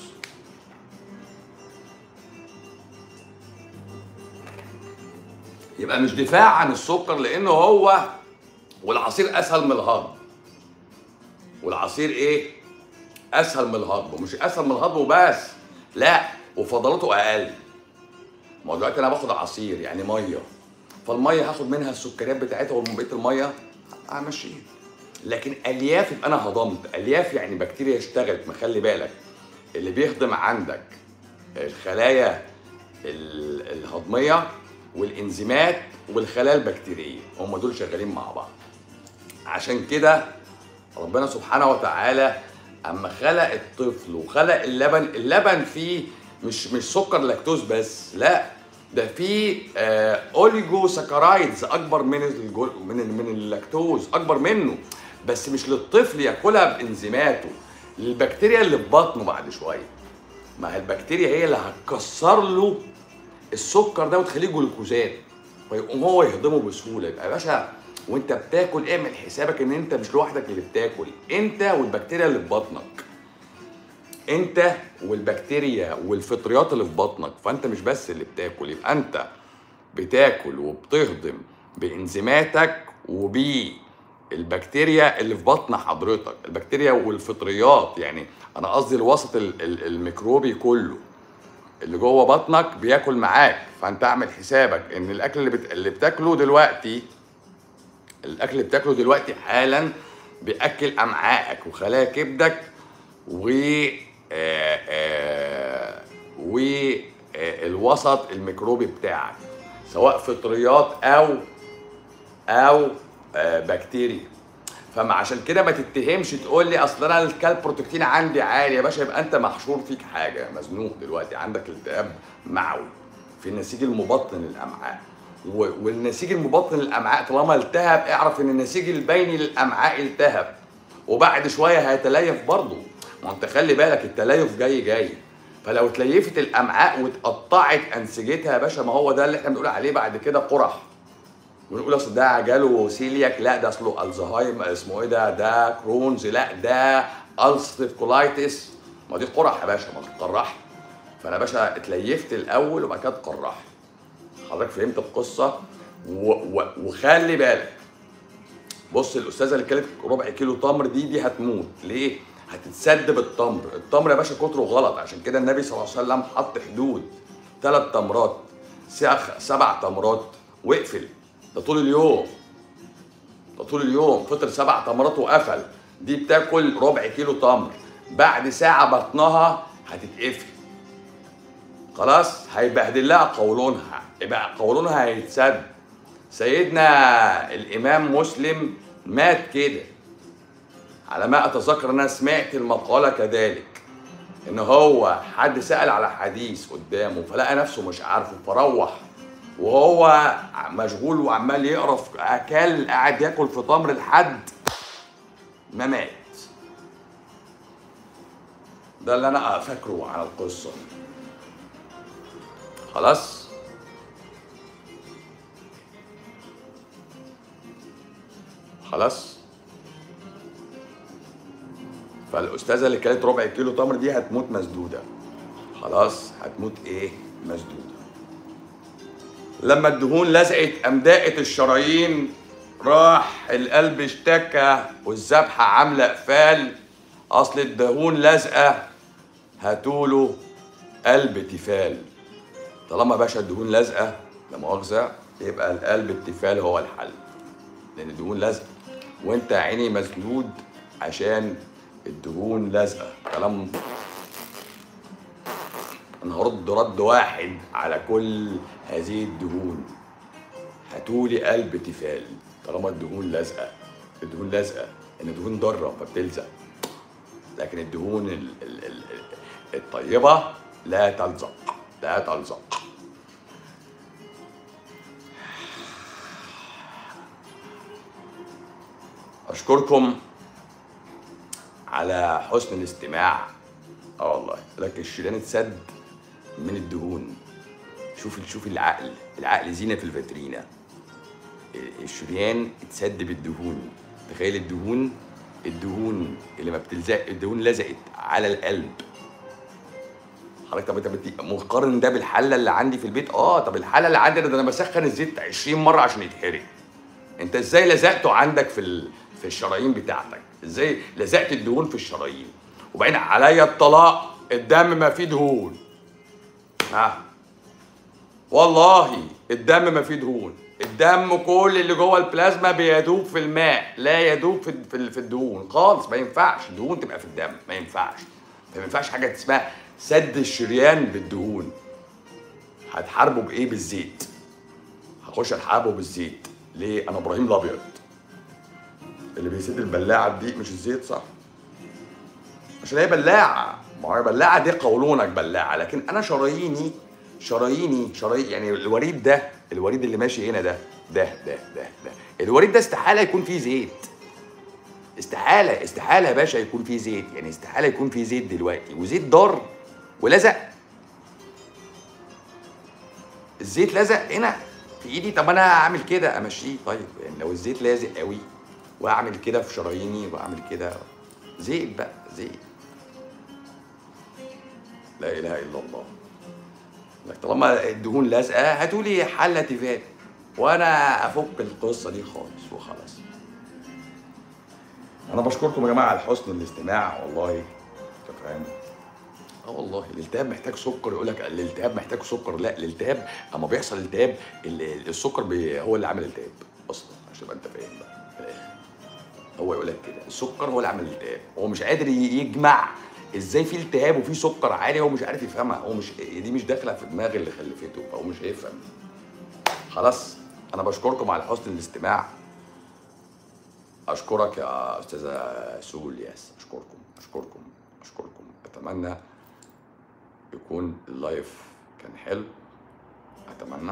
يبقى مش دفاع عن السكر لانه هو والعصير اسهل من الهضم والعصير ايه اسهل من الهضم ومش اسهل من الهضم وبس لا وفضلاته اقل ما هو دلوقتي انا باخد عصير يعني ميه فالميه هاخد منها السكريات بتاعتها وبقيه الميه همشيها لكن الياف يبقى انا هضمت الياف يعني بكتيريا اشتغلت ما خلي بالك اللي بيهضم عندك الخلايا ال- الهضميه والانزيمات والخلايا البكتيريه هم دول شغالين مع بعض عشان كده ربنا سبحانه وتعالى اما خلق الطفل وخلق اللبن اللبن فيه مش مش سكر لاكتوز بس لا ده فيه آه اوليجو ساكرايدز اكبر من الجو من ال- من اللاكتوز اكبر منه بس مش للطفل ياكلها بانزيماته للبكتيريا اللي في بطنه بعد شويه ما هي البكتيريا هي اللي هتكسر له السكر ده وتخليه جلوكوزات فيقوم هو يهضمه بسهوله يبقى يا باشا وانت بتاكل اعمل حسابك ان انت مش لوحدك اللي بتاكل انت والبكتيريا اللي في بطنك انت والبكتيريا والفطريات اللي في بطنك فانت مش بس اللي بتاكل يبقى انت بتاكل وبتهضم بانزيماتك وبالبكتيريا اللي في بطن حضرتك البكتيريا والفطريات يعني انا قصدي الوسط ال- ال- الميكروبي كله اللي جوه بطنك بياكل معاك فانت اعمل حسابك ان الاكل اللي, بت... اللي بتاكله دلوقتي الاكل اللي بتاكله دلوقتي حالا بياكل امعائك وخلايا كبدك و آه، آه، والوسط الميكروبي بتاعك سواء فطريات او او آه، بكتيريا فما عشان كده ما تتهمش تقول لي اصل انا الكالبروتكتين عندي عالي يا باشا يبقى انت محشور فيك حاجه مزنوق دلوقتي عندك التهاب معوي في النسيج المبطن للامعاء و- والنسيج المبطن للامعاء طالما التهب اعرف ان النسيج البيني للامعاء التهب وبعد شويه هيتليف برضه ما انت خلي بالك التليف جاي جاي فلو اتليفت الامعاء واتقطعت انسجتها يا باشا ما هو ده اللي احنا بنقول عليه بعد كده قرح ونقول اصل ده جاله سيلياك لا ده اصله الزهايمر اسمه ايه ده ده كرونز لا ده الستيف كولايتس ما دي قرح يا باشا ما تتقرح فانا يا باشا اتليفت الاول وبعد كده اتقرح حضرتك فهمت القصه و... و... وخلي بالك بص الاستاذه اللي كانت ربع كيلو تمر دي دي هتموت ليه هتتسد بالتمر التمر يا باشا كتره غلط عشان كده النبي صلى الله عليه وسلم حط حدود ثلاث تمرات سخ- سبع تمرات واقفل ده طول اليوم ده طول اليوم فطر سبع تمرات وقفل دي بتاكل ربع كيلو تمر بعد ساعة بطنها هتتقفل خلاص هيبهدل لها قولونها يبقى قولونها هيتسد سيدنا الإمام مسلم مات كده على ما أتذكر أنا سمعت المقالة كذلك إن هو حد سأل على حديث قدامه فلقى نفسه مش عارفه فروح وهو مشغول وعمال يقرا في اكل قاعد ياكل في تمر لحد ما مات ده اللي انا فاكره عن القصه خلاص خلاص فالاستاذه اللي كانت ربع كيلو تمر دي هتموت مسدوده خلاص هتموت ايه مسدوده لما الدهون لزقت قام ضاقت الشرايين راح القلب اشتكى والذبحة عاملة قفال أصل الدهون لازقة هاتوله قلب تيفال طالما يا باشا الدهون لازقه لا مؤاخذه يبقى القلب التفال هو الحل لان الدهون لازقه وانت يا عيني مسدود عشان الدهون لازقه كلام انا هرد رد واحد على كل هذه الدهون هاتولي قلب تفال طالما الدهون لازقه الدهون لازقه ان الدهون ضاره فبتلزق لكن الدهون ال- ال- ال- الطيبه لا تلزق لا تلزق اشكركم على حسن الاستماع اه والله لك الشريان اتسد من الدهون شوف شوف العقل العقل زينه في الفاترينا الشريان اتسد بالدهون تخيل الدهون الدهون اللي ما بتلزق الدهون لزقت على القلب حضرتك طب انت بت- مقارن ده بالحله اللي عندي في البيت اه طب الحله اللي عندي ده انا بسخن الزيت 20 مره عشان يتحرق انت ازاي لزقته عندك في ال... في الشرايين بتاعتك ازاي لزقت الدهون في الشرايين وبعدين عليا الطلاق الدم ما فيه دهون ها والله الدم ما فيه دهون الدم كل اللي جوه البلازما بيدوب في الماء لا يدوب في في في الدهون خالص ما ينفعش الدهون تبقى في الدم ما ينفعش ما ينفعش حاجه اسمها سد الشريان بالدهون هتحاربه بايه بالزيت هخش الحقه بالزيت ليه انا ابراهيم الابيض اللي بيسد البلاعه دي مش الزيت صح عشان هي بلاعه ما هي بلاعه دي قولونك بلاعه لكن انا شراييني شراييني شرايين يعني الوريد ده الوريد اللي ماشي هنا ده ده ده ده ده الوريد ده استحاله يكون فيه زيت استحاله استحاله يا باشا يكون فيه زيت يعني استحاله يكون فيه زيت دلوقتي وزيت ضار ولزق الزيت لزق هنا في ايدي طب انا هعمل كده امشيه طيب يعني لو الزيت لازق قوي واعمل كده في شراييني واعمل كده زيت بقى زيت لا اله الا الله لك طالما الدهون لازقه هاتولي حله تيفال وانا افك القصه دي خالص وخلاص انا بشكركم يا جماعه على حسن الاستماع والله انت فاهم اه والله الالتهاب محتاج سكر يقول لك الالتهاب محتاج سكر لا الالتهاب اما بيحصل التهاب ال- السكر بي هو اللي عامل الالتهاب اصلا عشان تبقى انت فاهم بقى في الاخر هو يقول لك كده السكر هو اللي عامل الالتهاب هو مش قادر ي- يجمع ازاي في التهاب وفي سكر عالي هو مش عارف يفهمها هو مش دي مش داخله في دماغ اللي خلفته فهو مش هيفهم خلاص انا بشكركم على حسن الاستماع اشكرك يا استاذه سول ياس اشكركم اشكركم اشكركم اتمنى يكون اللايف كان حلو اتمنى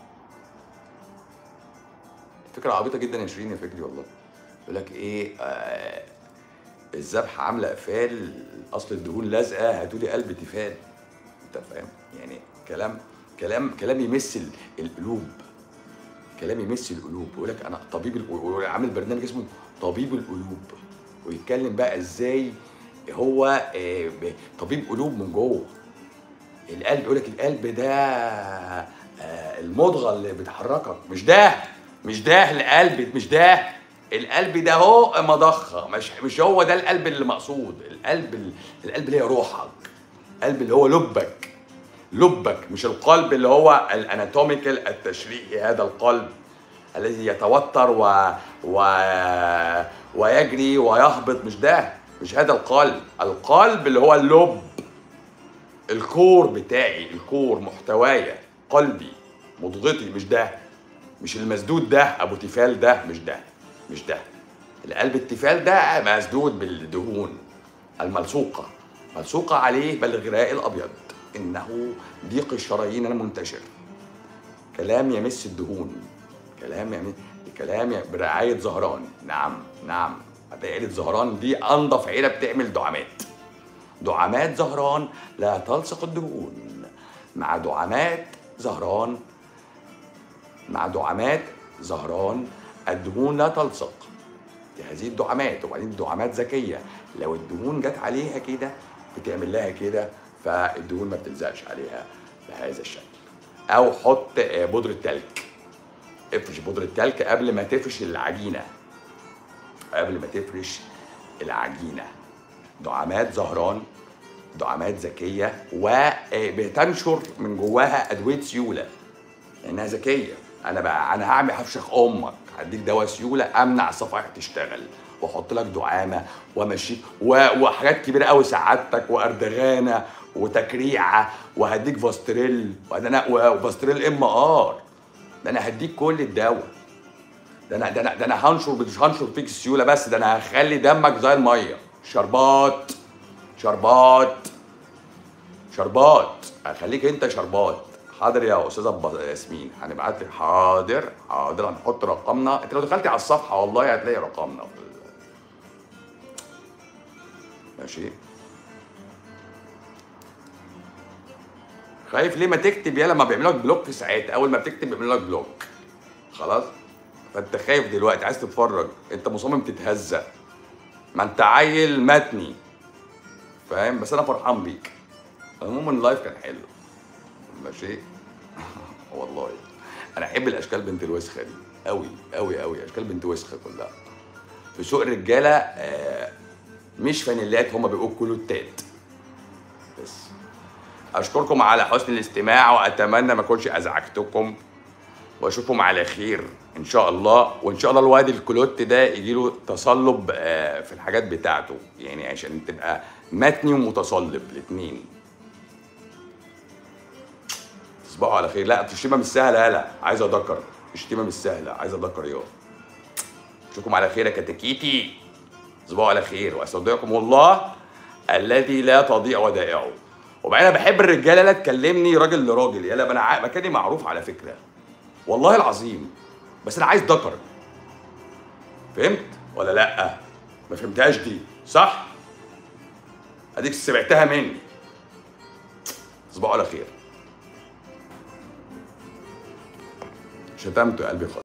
فكره عبيطه جدا يا شيرين يا فكري والله يقول لك ايه آه الذبحه عامله قفال اصل الدهون لازقه هاتولي قلب تيفال انت فاهم يعني كلام كلام كلام يمس ال- القلوب كلام يمس القلوب يقول لك انا طبيب ال- عامل برنامج اسمه طبيب القلوب ويتكلم بقى ازاي هو آه، ب- طبيب قلوب من جوه القلب يقول لك القلب ده آه، المضغه اللي بتحركك مش ده مش ده القلب مش ده القلب ده هو مضخه مش مش هو ده القلب اللي مقصود القلب ال- القلب اللي هي روحك القلب اللي هو لبك لبك مش القلب اللي هو الاناتوميكال التشريحي هذا القلب الذي يتوتر و... و... ويجري ويهبط مش ده مش هذا القلب القلب اللي هو اللب الكور بتاعي الكور محتوايا قلبي مضغتي مش ده مش المسدود ده ابو تيفال ده مش ده مش ده القلب التيفال ده مسدود بالدهون الملصوقه ملصوقه عليه بالغراء الابيض انه ضيق الشرايين المنتشر كلام يمس الدهون كلام يمس كلام ي- برعايه زهران نعم نعم عيله زهران دي انضف عيله بتعمل دعامات دعامات زهران لا تلصق الدهون مع دعامات زهران مع دعامات زهران الدهون لا تلصق دي هذه الدعامات وبعدين الدعامات ذكيه لو الدهون جت عليها كده بتعمل لها كده فالدهون ما بتلزقش عليها بهذا الشكل او حط آه، بودره تلك افرش بودره تلك قبل ما تفرش العجينه قبل ما تفرش العجينه دعامات زهران دعامات ذكيه وبتنشر من جواها ادويه سيوله لانها ذكيه انا بقى انا هعمل هفشخ امك هديك دواء سيوله امنع الصفائح تشتغل واحط لك دعامه وامشيك و- وحاجات كبيره قوي سعادتك واردغانه وتكريعه وهديك فاستريل وده انا وفاستريل ام ار ده انا هديك كل الدواء ده انا ده انا ده انا هنشر مش هنشر فيك السيوله بس ده انا هخلي دمك زي الميه شربات شربات شربات هخليك انت شربات حاضر يا استاذه ب- ياسمين هنبعت لك حاضر حاضر هنحط رقمنا انت لو دخلتي على الصفحه والله هتلاقي رقمنا ماشي خايف ليه ما تكتب يالا ما بيعملوا لك بلوك في ساعتها اول ما بتكتب بيعملوا لك بلوك خلاص فانت خايف دلوقتي عايز تتفرج انت مصمم تتهزق ما انت عيل متني فاهم بس انا فرحان بيك عموما اللايف كان حلو ماشي والله انا احب الاشكال بنت الوسخه دي قوي قوي قوي اشكال بنت وسخه كلها في سوق الرجاله آه، مش فانيلات هما بيبقوا كلوتات بس اشكركم على حسن الاستماع واتمنى ما اكونش ازعجتكم واشوفكم على خير ان شاء الله وان شاء الله الواد الكلوت ده يجي له تصلب آه، في الحاجات بتاعته يعني عشان تبقى متني ومتصلب الاثنين تصبحوا على خير لا الشتيمه مش سهله يالا عايز اذكر الشتيمه مش سهله عايز اذكر يا اشوفكم على خير يا كتاكيتي تصبحوا على خير واستودعكم الله الذي لا تضيع ودائعه وبعدين انا بحب الرجاله لا تكلمني راجل لراجل يالا انا ع- مكاني معروف على فكره والله العظيم بس انا عايز ذكر فهمت ولا لا ما فهمتهاش دي صح اديك سمعتها مني تصبحوا على خير شتمت يا قلبي خالص